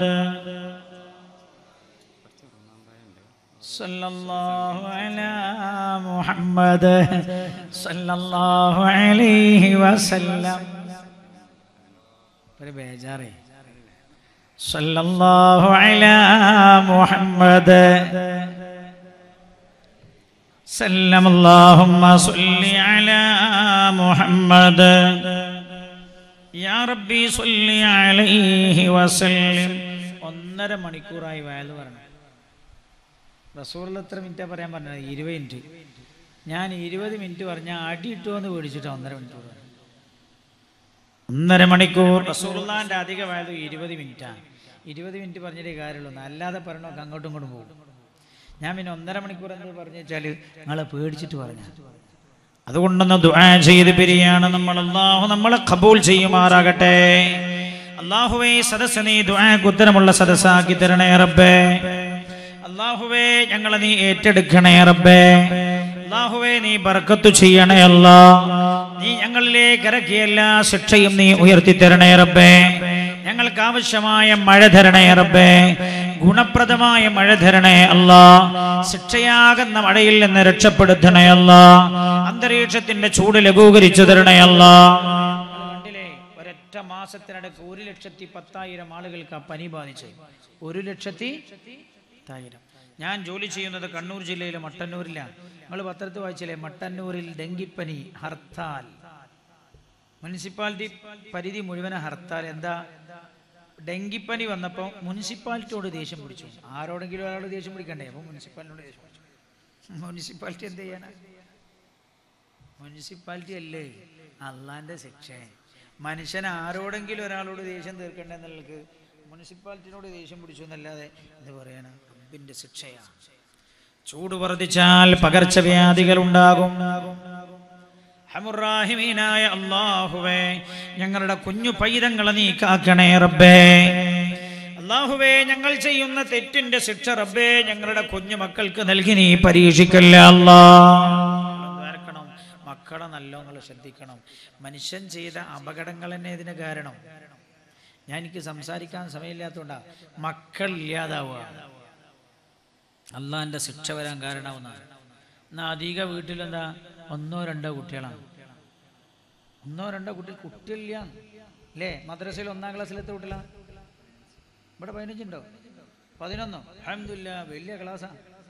صلى الله على محمد صلى الله عليه وسلم ഒരു ബേജാറേ صلى الله على محمد سلم اللهم صل على محمد يا ربي صل عليه وسلم ഒന്നര മണിക്കൂറായി വയല് പറഞ്ഞു റസൂറിൽ എത്ര മിനിറ്റാ പറയാൻ പറഞ്ഞത് ഇരുപത് മിനിറ്റ് ഞാൻ ഇരുപത് മിനിറ്റ് പറഞ്ഞാൽ അടി ഇട്ടുവെന്ന് പേടിച്ചിട്ടാണ് ഒന്നര മണിക്കൂർ പറഞ്ഞത്. ഒന്നര മണിക്കൂർ റസൂറുള്ളാന്റെ അധിക വയലും ഇരുപത് മിനിറ്റാണ് ഇരുപത് മിനിറ്റ് പറഞ്ഞിട്ടേ കാര്യമുള്ളൂ അല്ലാതെ പറഞ്ഞൊക്കെ അങ്ങോട്ടും ഇങ്ങോട്ടും പോകും ഞാൻ പിന്നെ ഒന്നര മണിക്കൂർ എന്ത് പറഞ്ഞു വെച്ചാൽ നിങ്ങളെ പേടിച്ചിട്ട് പറഞ്ഞു അതുകൊണ്ടൊന്ന് ദുആ ചെയ്ത് പിരിയാണ് നമ്മൾ അള്ളാഹു നമ്മളെ കബൂൽ ചെയ്യുമാറാകട്ടെ അള്ളാഹുവേ സദസ്സ് നീ ദുആക്ക് ഉത്തരമുള്ള സദസ്സാക്കി തരണേ റബ്ബേ അള്ളാഹുവേ ഞങ്ങളെ നീ ഏറ്റെടുക്കണേ റബ്ബേ അള്ളാഹുവേ നീ ബർക്കത്തു ചെയ്യണേ അല്ലാ നീ ഞങ്ങളിലേക്ക് ഇറക്കിയ എല്ലാ ശിക്ഷയും നീ ഉയർത്തി തരണേ റബ്ബേ ഞങ്ങൾക്ക് ആവശ്യമായ മഴ തരണേ റബ്ബേ ഗുണപ്രദമായ മഴ തരണേ അല്ലാ ശിക്ഷയാകുന്ന മഴയിൽ നിന്ന് രക്ഷപ്പെടുത്തണേ അല്ലാ അന്തരീക്ഷത്തിന്റെ ചൂട് ലഘൂകരിച്ചു തരണേ അല്ലാ കണ്ടില്ലേ ഒരൊറ്റ മാസത്തിനടക്ക് ഒരു ലക്ഷത്തി പത്തായിരം ആളുകൾക്ക് ആ പനി ബാധിച്ചു ഒരു ലക്ഷത്തി പത്തായിരം ഞാൻ ജോലി ചെയ്യുന്നത് കണ്ണൂർ ജില്ലയിലെ മട്ടന്നൂരിലാണ് നിങ്ങൾ പത്രത്തിൽ വായിച്ചില്ലേ മട്ടന്നൂരിൽ ഡെങ്കിപ്പനി ഹർത്താൽ മുനിസിപ്പാലിറ്റി പരിധി മുഴുവൻ ഹർത്താൽ എന്താ ഡെങ്കിപ്പനി വന്നപ്പോൾ മുനിസിപ്പാലിറ്റിയോട് ദേഷ്യം പിടിച്ചു ആരോടെങ്കിലും ഒരാളോട് ദേഷ്യം പിടിക്കണ്ടേ അപ്പോൾ മുനിസിപ്പാലിറ്റിയോട് ദേഷ്യം പിടിച്ചു മുനിസിപ്പാലിറ്റി എന്ത് ചെയ്യാനാ മുനിസിപ്പാലിറ്റി അല്ലേ അള്ളാന്റെ ശിക്ഷ മനുഷ്യൻ ആരോടെങ്കിലും ഒരാളോട് ദേഷ്യം തീർക്കണ്ട എന്നുള്ളത് മുനിസിപ്പാലിറ്റിനോട് ദേഷ്യം പിടിച്ചു എന്നല്ലാതെ എന്ത് പറയാനാ റബ്ബിന്റെ ശിക്ഷയാണ് ചൂട് വർദ്ധിച്ചാൽ പകർച്ചവ്യാധികൾ ഉണ്ടാകും ഹമുറാഹിമീനായ അള്ളാഹുവേ ഞങ്ങളുടെ കുഞ്ഞു പൈതങ്ങളെ നീ കാക്കണേ റബ്ബേ അള്ളാഹുവേ ഞങ്ങൾ ചെയ്യുന്ന തെറ്റിന്റെ ശിക്ഷ റബ്ബേ ഞങ്ങളുടെ കുഞ്ഞു മക്കൾക്ക് നൽകി നൽകി നീ പരീക്ഷിക്കല്ല അല്ലാ ദ്വാരക്കണം മക്കളെ നല്ലോങ്ങൾ ശ്രദ്ധിക്കണം മനുഷ്യൻ ചെയ്ത അപകടങ്ങൾ തന്നെ ഇതിന് കാരണം ഞാൻ എനിക്ക് സംസാരിക്കാൻ സമയമില്ലാത്തതുകൊണ്ടാണ് മക്കൾ ഇല്ലാതാവുക അള്ളാഹിൻ്റെ ശിക്ഷ വരാൻ കാരണമാവുന്നതാണ് എന്നാൽ അധിക വീട്ടിലെന്താ ഒന്നോ രണ്ടോ കുട്ടികളാണ് ഒന്നോ രണ്ടോ കുട്ടി കുട്ടികളില്ല അല്ലേ മദ്രസയിൽ ഒന്നാം ക്ലാസ്സിലെത്ത കുട്ടികളാണ് ഇവിടെ പതിനഞ്ചുണ്ടോ പതിനൊന്നോ അഹമ്മദില്ല വലിയ ക്ലാസ്സാ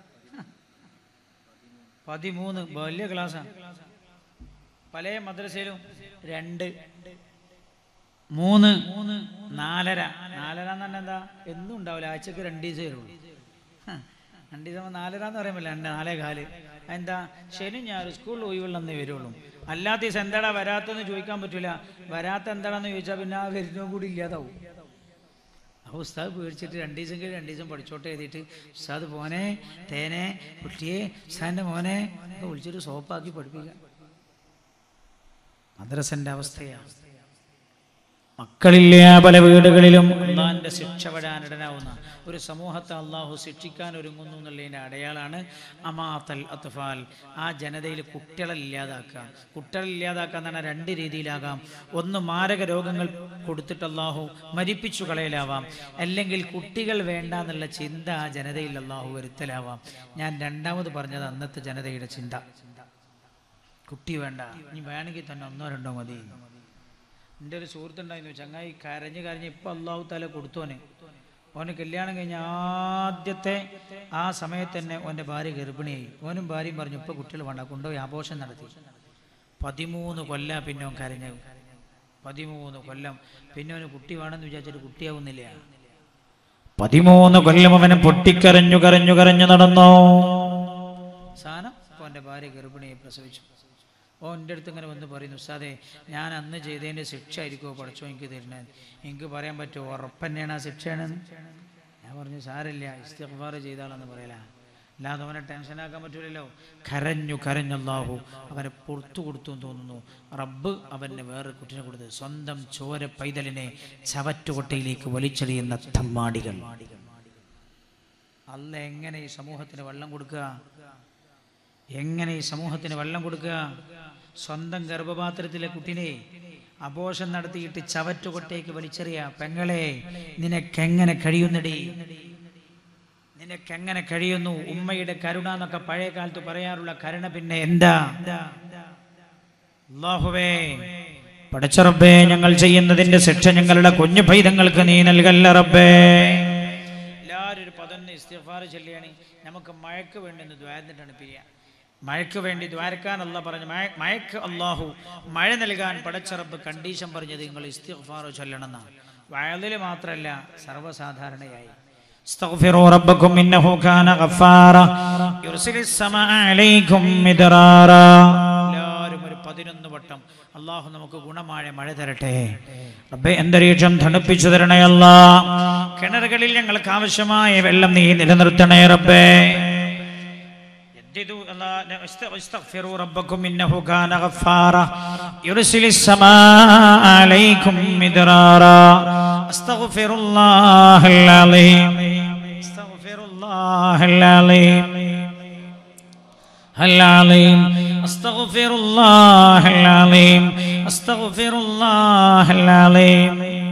പതിമൂന്ന് വലിയ ക്ലാസ്സാ പല മദ്രസയിലും രണ്ട് മൂന്ന് മൂന്ന് നാലര നാലര എന്ന് പറഞ്ഞാൽ എന്താ എന്നും ഉണ്ടാവില്ല ആഴ്ചക്ക് രണ്ട് ദിവസം വരുള്ളൂ ഹ, രണ്ട് ദിവസം നാലര എന്ന് പറയുമ്പോൾ രണ്ട് നാലേ കാല് എന്താ ശനി ഞാൻ സ്കൂളിൽ ഒഴിവുള്ളന്നേ വരുള്ളൂ അല്ലാത്ത ദിവസം എന്താടാ വരാത്തെന്ന് ചോദിക്കാൻ പറ്റില്ല വരാത്ത എന്താണെന്ന് ചോദിച്ചാൽ പിന്നെ ആ വരുന്നതും കൂടി ഇല്ലാതാവും അപ്പോൾ ഉസ്താദ് പേടിച്ചിട്ട് രണ്ട് ദിവസം കഴിഞ്ഞ് രണ്ട് ദിവസം പഠിച്ചോട്ടെ എഴുതിയിട്ട് ഉസ്താദ് പോനെ തേനെ കുട്ടിയെ ഉസ്താദിൻ്റെ മോനെ ഒക്കെ വിളിച്ചിട്ട് സോപ്പാക്കി പഠിപ്പിക്കുക മദ്രസന്റെ അവസ്ഥയാണ് മക്കളില്ല പല വീടുകളിലും അള്ളാഹിന്റെ ശിക്ഷ പെടാനിടനാവുന്ന ഒരു സമൂഹത്തെ അള്ളാഹു ശിക്ഷിക്കാൻ ഒരുങ്ങുന്നു എന്നുള്ളതിൻ്റെ അടയാളാണ് അമാത്തൽ അത്ഫാൽ ആ ജനതയിൽ കുട്ടികളെ ഇല്ലാതാക്കുക കുട്ടികളെ ഇല്ലാതാക്കുക എന്ന് പറഞ്ഞാൽ രണ്ട് രീതിയിലാകാം ഒന്ന് മാരക രോഗങ്ങൾ കൊടുത്തിട്ട് അള്ളാഹു മരിപ്പിച്ചു കളയലാവാം അല്ലെങ്കിൽ കുട്ടികൾ വേണ്ട എന്നുള്ള ചിന്ത ആ ജനതയിൽ അള്ളാഹു വരുത്തലാവാം ഞാൻ രണ്ടാമത് പറഞ്ഞത് അന്നത്തെ ജനതയുടെ ചിന്ത കുട്ടി വേണ്ട ഇനി വേണമെങ്കിൽ തന്നെ ഒന്നോ രണ്ടോ മതി എൻ്റെ ഒരു സുഹൃത്തുണ്ടായിരുന്നു ചങ്ങായി കരഞ്ഞ് കരഞ്ഞ് ഇപ്പം അള്ളാഹു തല കൊടുത്തോനെ ഓന് കല്യാണം കഴിഞ്ഞ ആദ്യത്തെ ആ സമയത്ത് തന്നെ ഓൻ്റെ ഭാര്യ ഗർഭിണിയായി ഓനും ഭാര്യയും പറഞ്ഞു ഇപ്പം കുട്ടികൾ വേണ്ട കൊണ്ടുപോയി ആഘോഷം നടത്തി പതിമൂന്ന് കൊല്ല പിന്നെ ഓൻ കരഞ്ഞു പതിമൂന്ന് കൊല്ലം പിന്നെ അവന് കുട്ടി വേണമെന്ന് വിചാരിച്ചിട്ട് കുട്ടിയാവുന്നില്ല പതിമൂന്ന് കൊല്ലം അവനെ പൊട്ടിക്കരഞ്ഞു കരഞ്ഞു കരഞ്ഞു നടന്നു സാധനം അപ്പോൾ എൻ്റെ ഭാര്യ ഗർഭിണിയെ പ്രസവിച്ചു ഓ എൻ്റെ അടുത്ത് ഇങ്ങനെ വന്ന് പറയുന്നു ഉസ്താദെ ഞാൻ അന്ന് ചെയ്തതിൻ്റെ ശിക്ഷ ആയിരിക്കുമോ പഠിച്ചോ എനിക്ക് തരുന്നത് എനിക്ക് പറയാൻ പറ്റുമോ ഉറപ്പന്നെയാണ് ആ ശിക്ഷയാണെന്ന് ഞാൻ പറഞ്ഞു സാരില്ല ഇസ്തിഗ്ഫാർ ചെയ്താളെന്ന് പറയല അല്ലാതെ അവനെ ടെൻഷനാക്കാൻ പറ്റൂലല്ലോ കരഞ്ഞു കരഞ്ഞല്ലാഹു അവനെ പുറത്തു കൊടുത്തു എന്ന് തോന്നുന്നു റബ്ബ് അവന് വേറെ കുട്ടിനെ കൊടുത്ത് സ്വന്തം ചോര പൈതലിനെ ചവറ്റുകൊട്ടയിലേക്ക് വലിച്ചെറിയുന്ന തമ്മാടികൾ അല്ല എങ്ങനെ ഈ സമൂഹത്തിന് വെള്ളം കൊടുക്കുക എങ്ങനെ ഈ സമൂഹത്തിന് വെള്ളം കൊടുക്കുക സ്വന്തം ഗർഭപാത്രത്തിലെ കുട്ടിനെ അപോഷം നടത്തിയിട്ട് ചവറ്റുകൊട്ടേക്ക് വലിച്ചെറിയ പെങ്ങളെ നിനക്കെങ്ങനെ കഴിയുന്നടി നിനക്കെങ്ങനെ കഴിയുന്നു ഉമ്മയുടെ കരുണ എന്നൊക്കെ പഴയ കാലത്ത് പറയാറുള്ള കരുണ പിന്നെ എന്താ അല്ലാഹുവേ പടച്ച റബ്ബേ ഞങ്ങൾ ചെയ്യുന്നതിന്റെ ശിക്ഷ ഞങ്ങളുടെ കുഞ്ഞു പൈതങ്ങൾക്ക് നീ നൽകല്ല റബ്ബേ എല്ലാവരും ഒരു പതൊന്ന് ഇസ്തിഫാർ ചൊല്ലിയാണ് നമുക്ക് മഴയ്ക്ക് വേണ്ടി ഒന്ന് ദ്വാരന്നിട്ടാണ് പിരിയ മഴയ്ക്ക് വേണ്ടി ദ്വാരക്കാൻ അല്ല പറഞ്ഞു മഴ മഴയ്ക്ക് അള്ളാഹു മഴ നൽകാൻ പടച്ചറബ് കണ്ടീഷൻ പറഞ്ഞത് നിങ്ങൾ ഇസ്തിഫാർ ചൊല്ലണം എന്നാണ് വയലിൽ മാത്രമല്ല സർവ്വസാധാരണയായി استغفروا ربكم إنه كان غفارا يرسل السماء عليكم مدرارا എല്ലാവരും ഒരു പതിനൊന്ന് വട്ടം അള്ളാഹു നമുക്ക് ഗുണമായ മഴ തരട്ടെ റബ്ബേ അന്തരീക്ഷം തണുപ്പിച്ചു തരണയല്ല കിണറുകളിൽ ഞങ്ങൾക്ക് ആവശ്യമായ വെള്ളം നീ നിലനിർത്തണേ റബ്ബേ ജദ്ദിദു അല്ലാ- ഇസ്ത- استغفروا ربكم إنه كان غفارا يرسل السماء عليكم مدرارا أستغفر الله العظيم أستغفر الله العظيم العظيم أستغفر الله العظيم أستغفر الله العظيم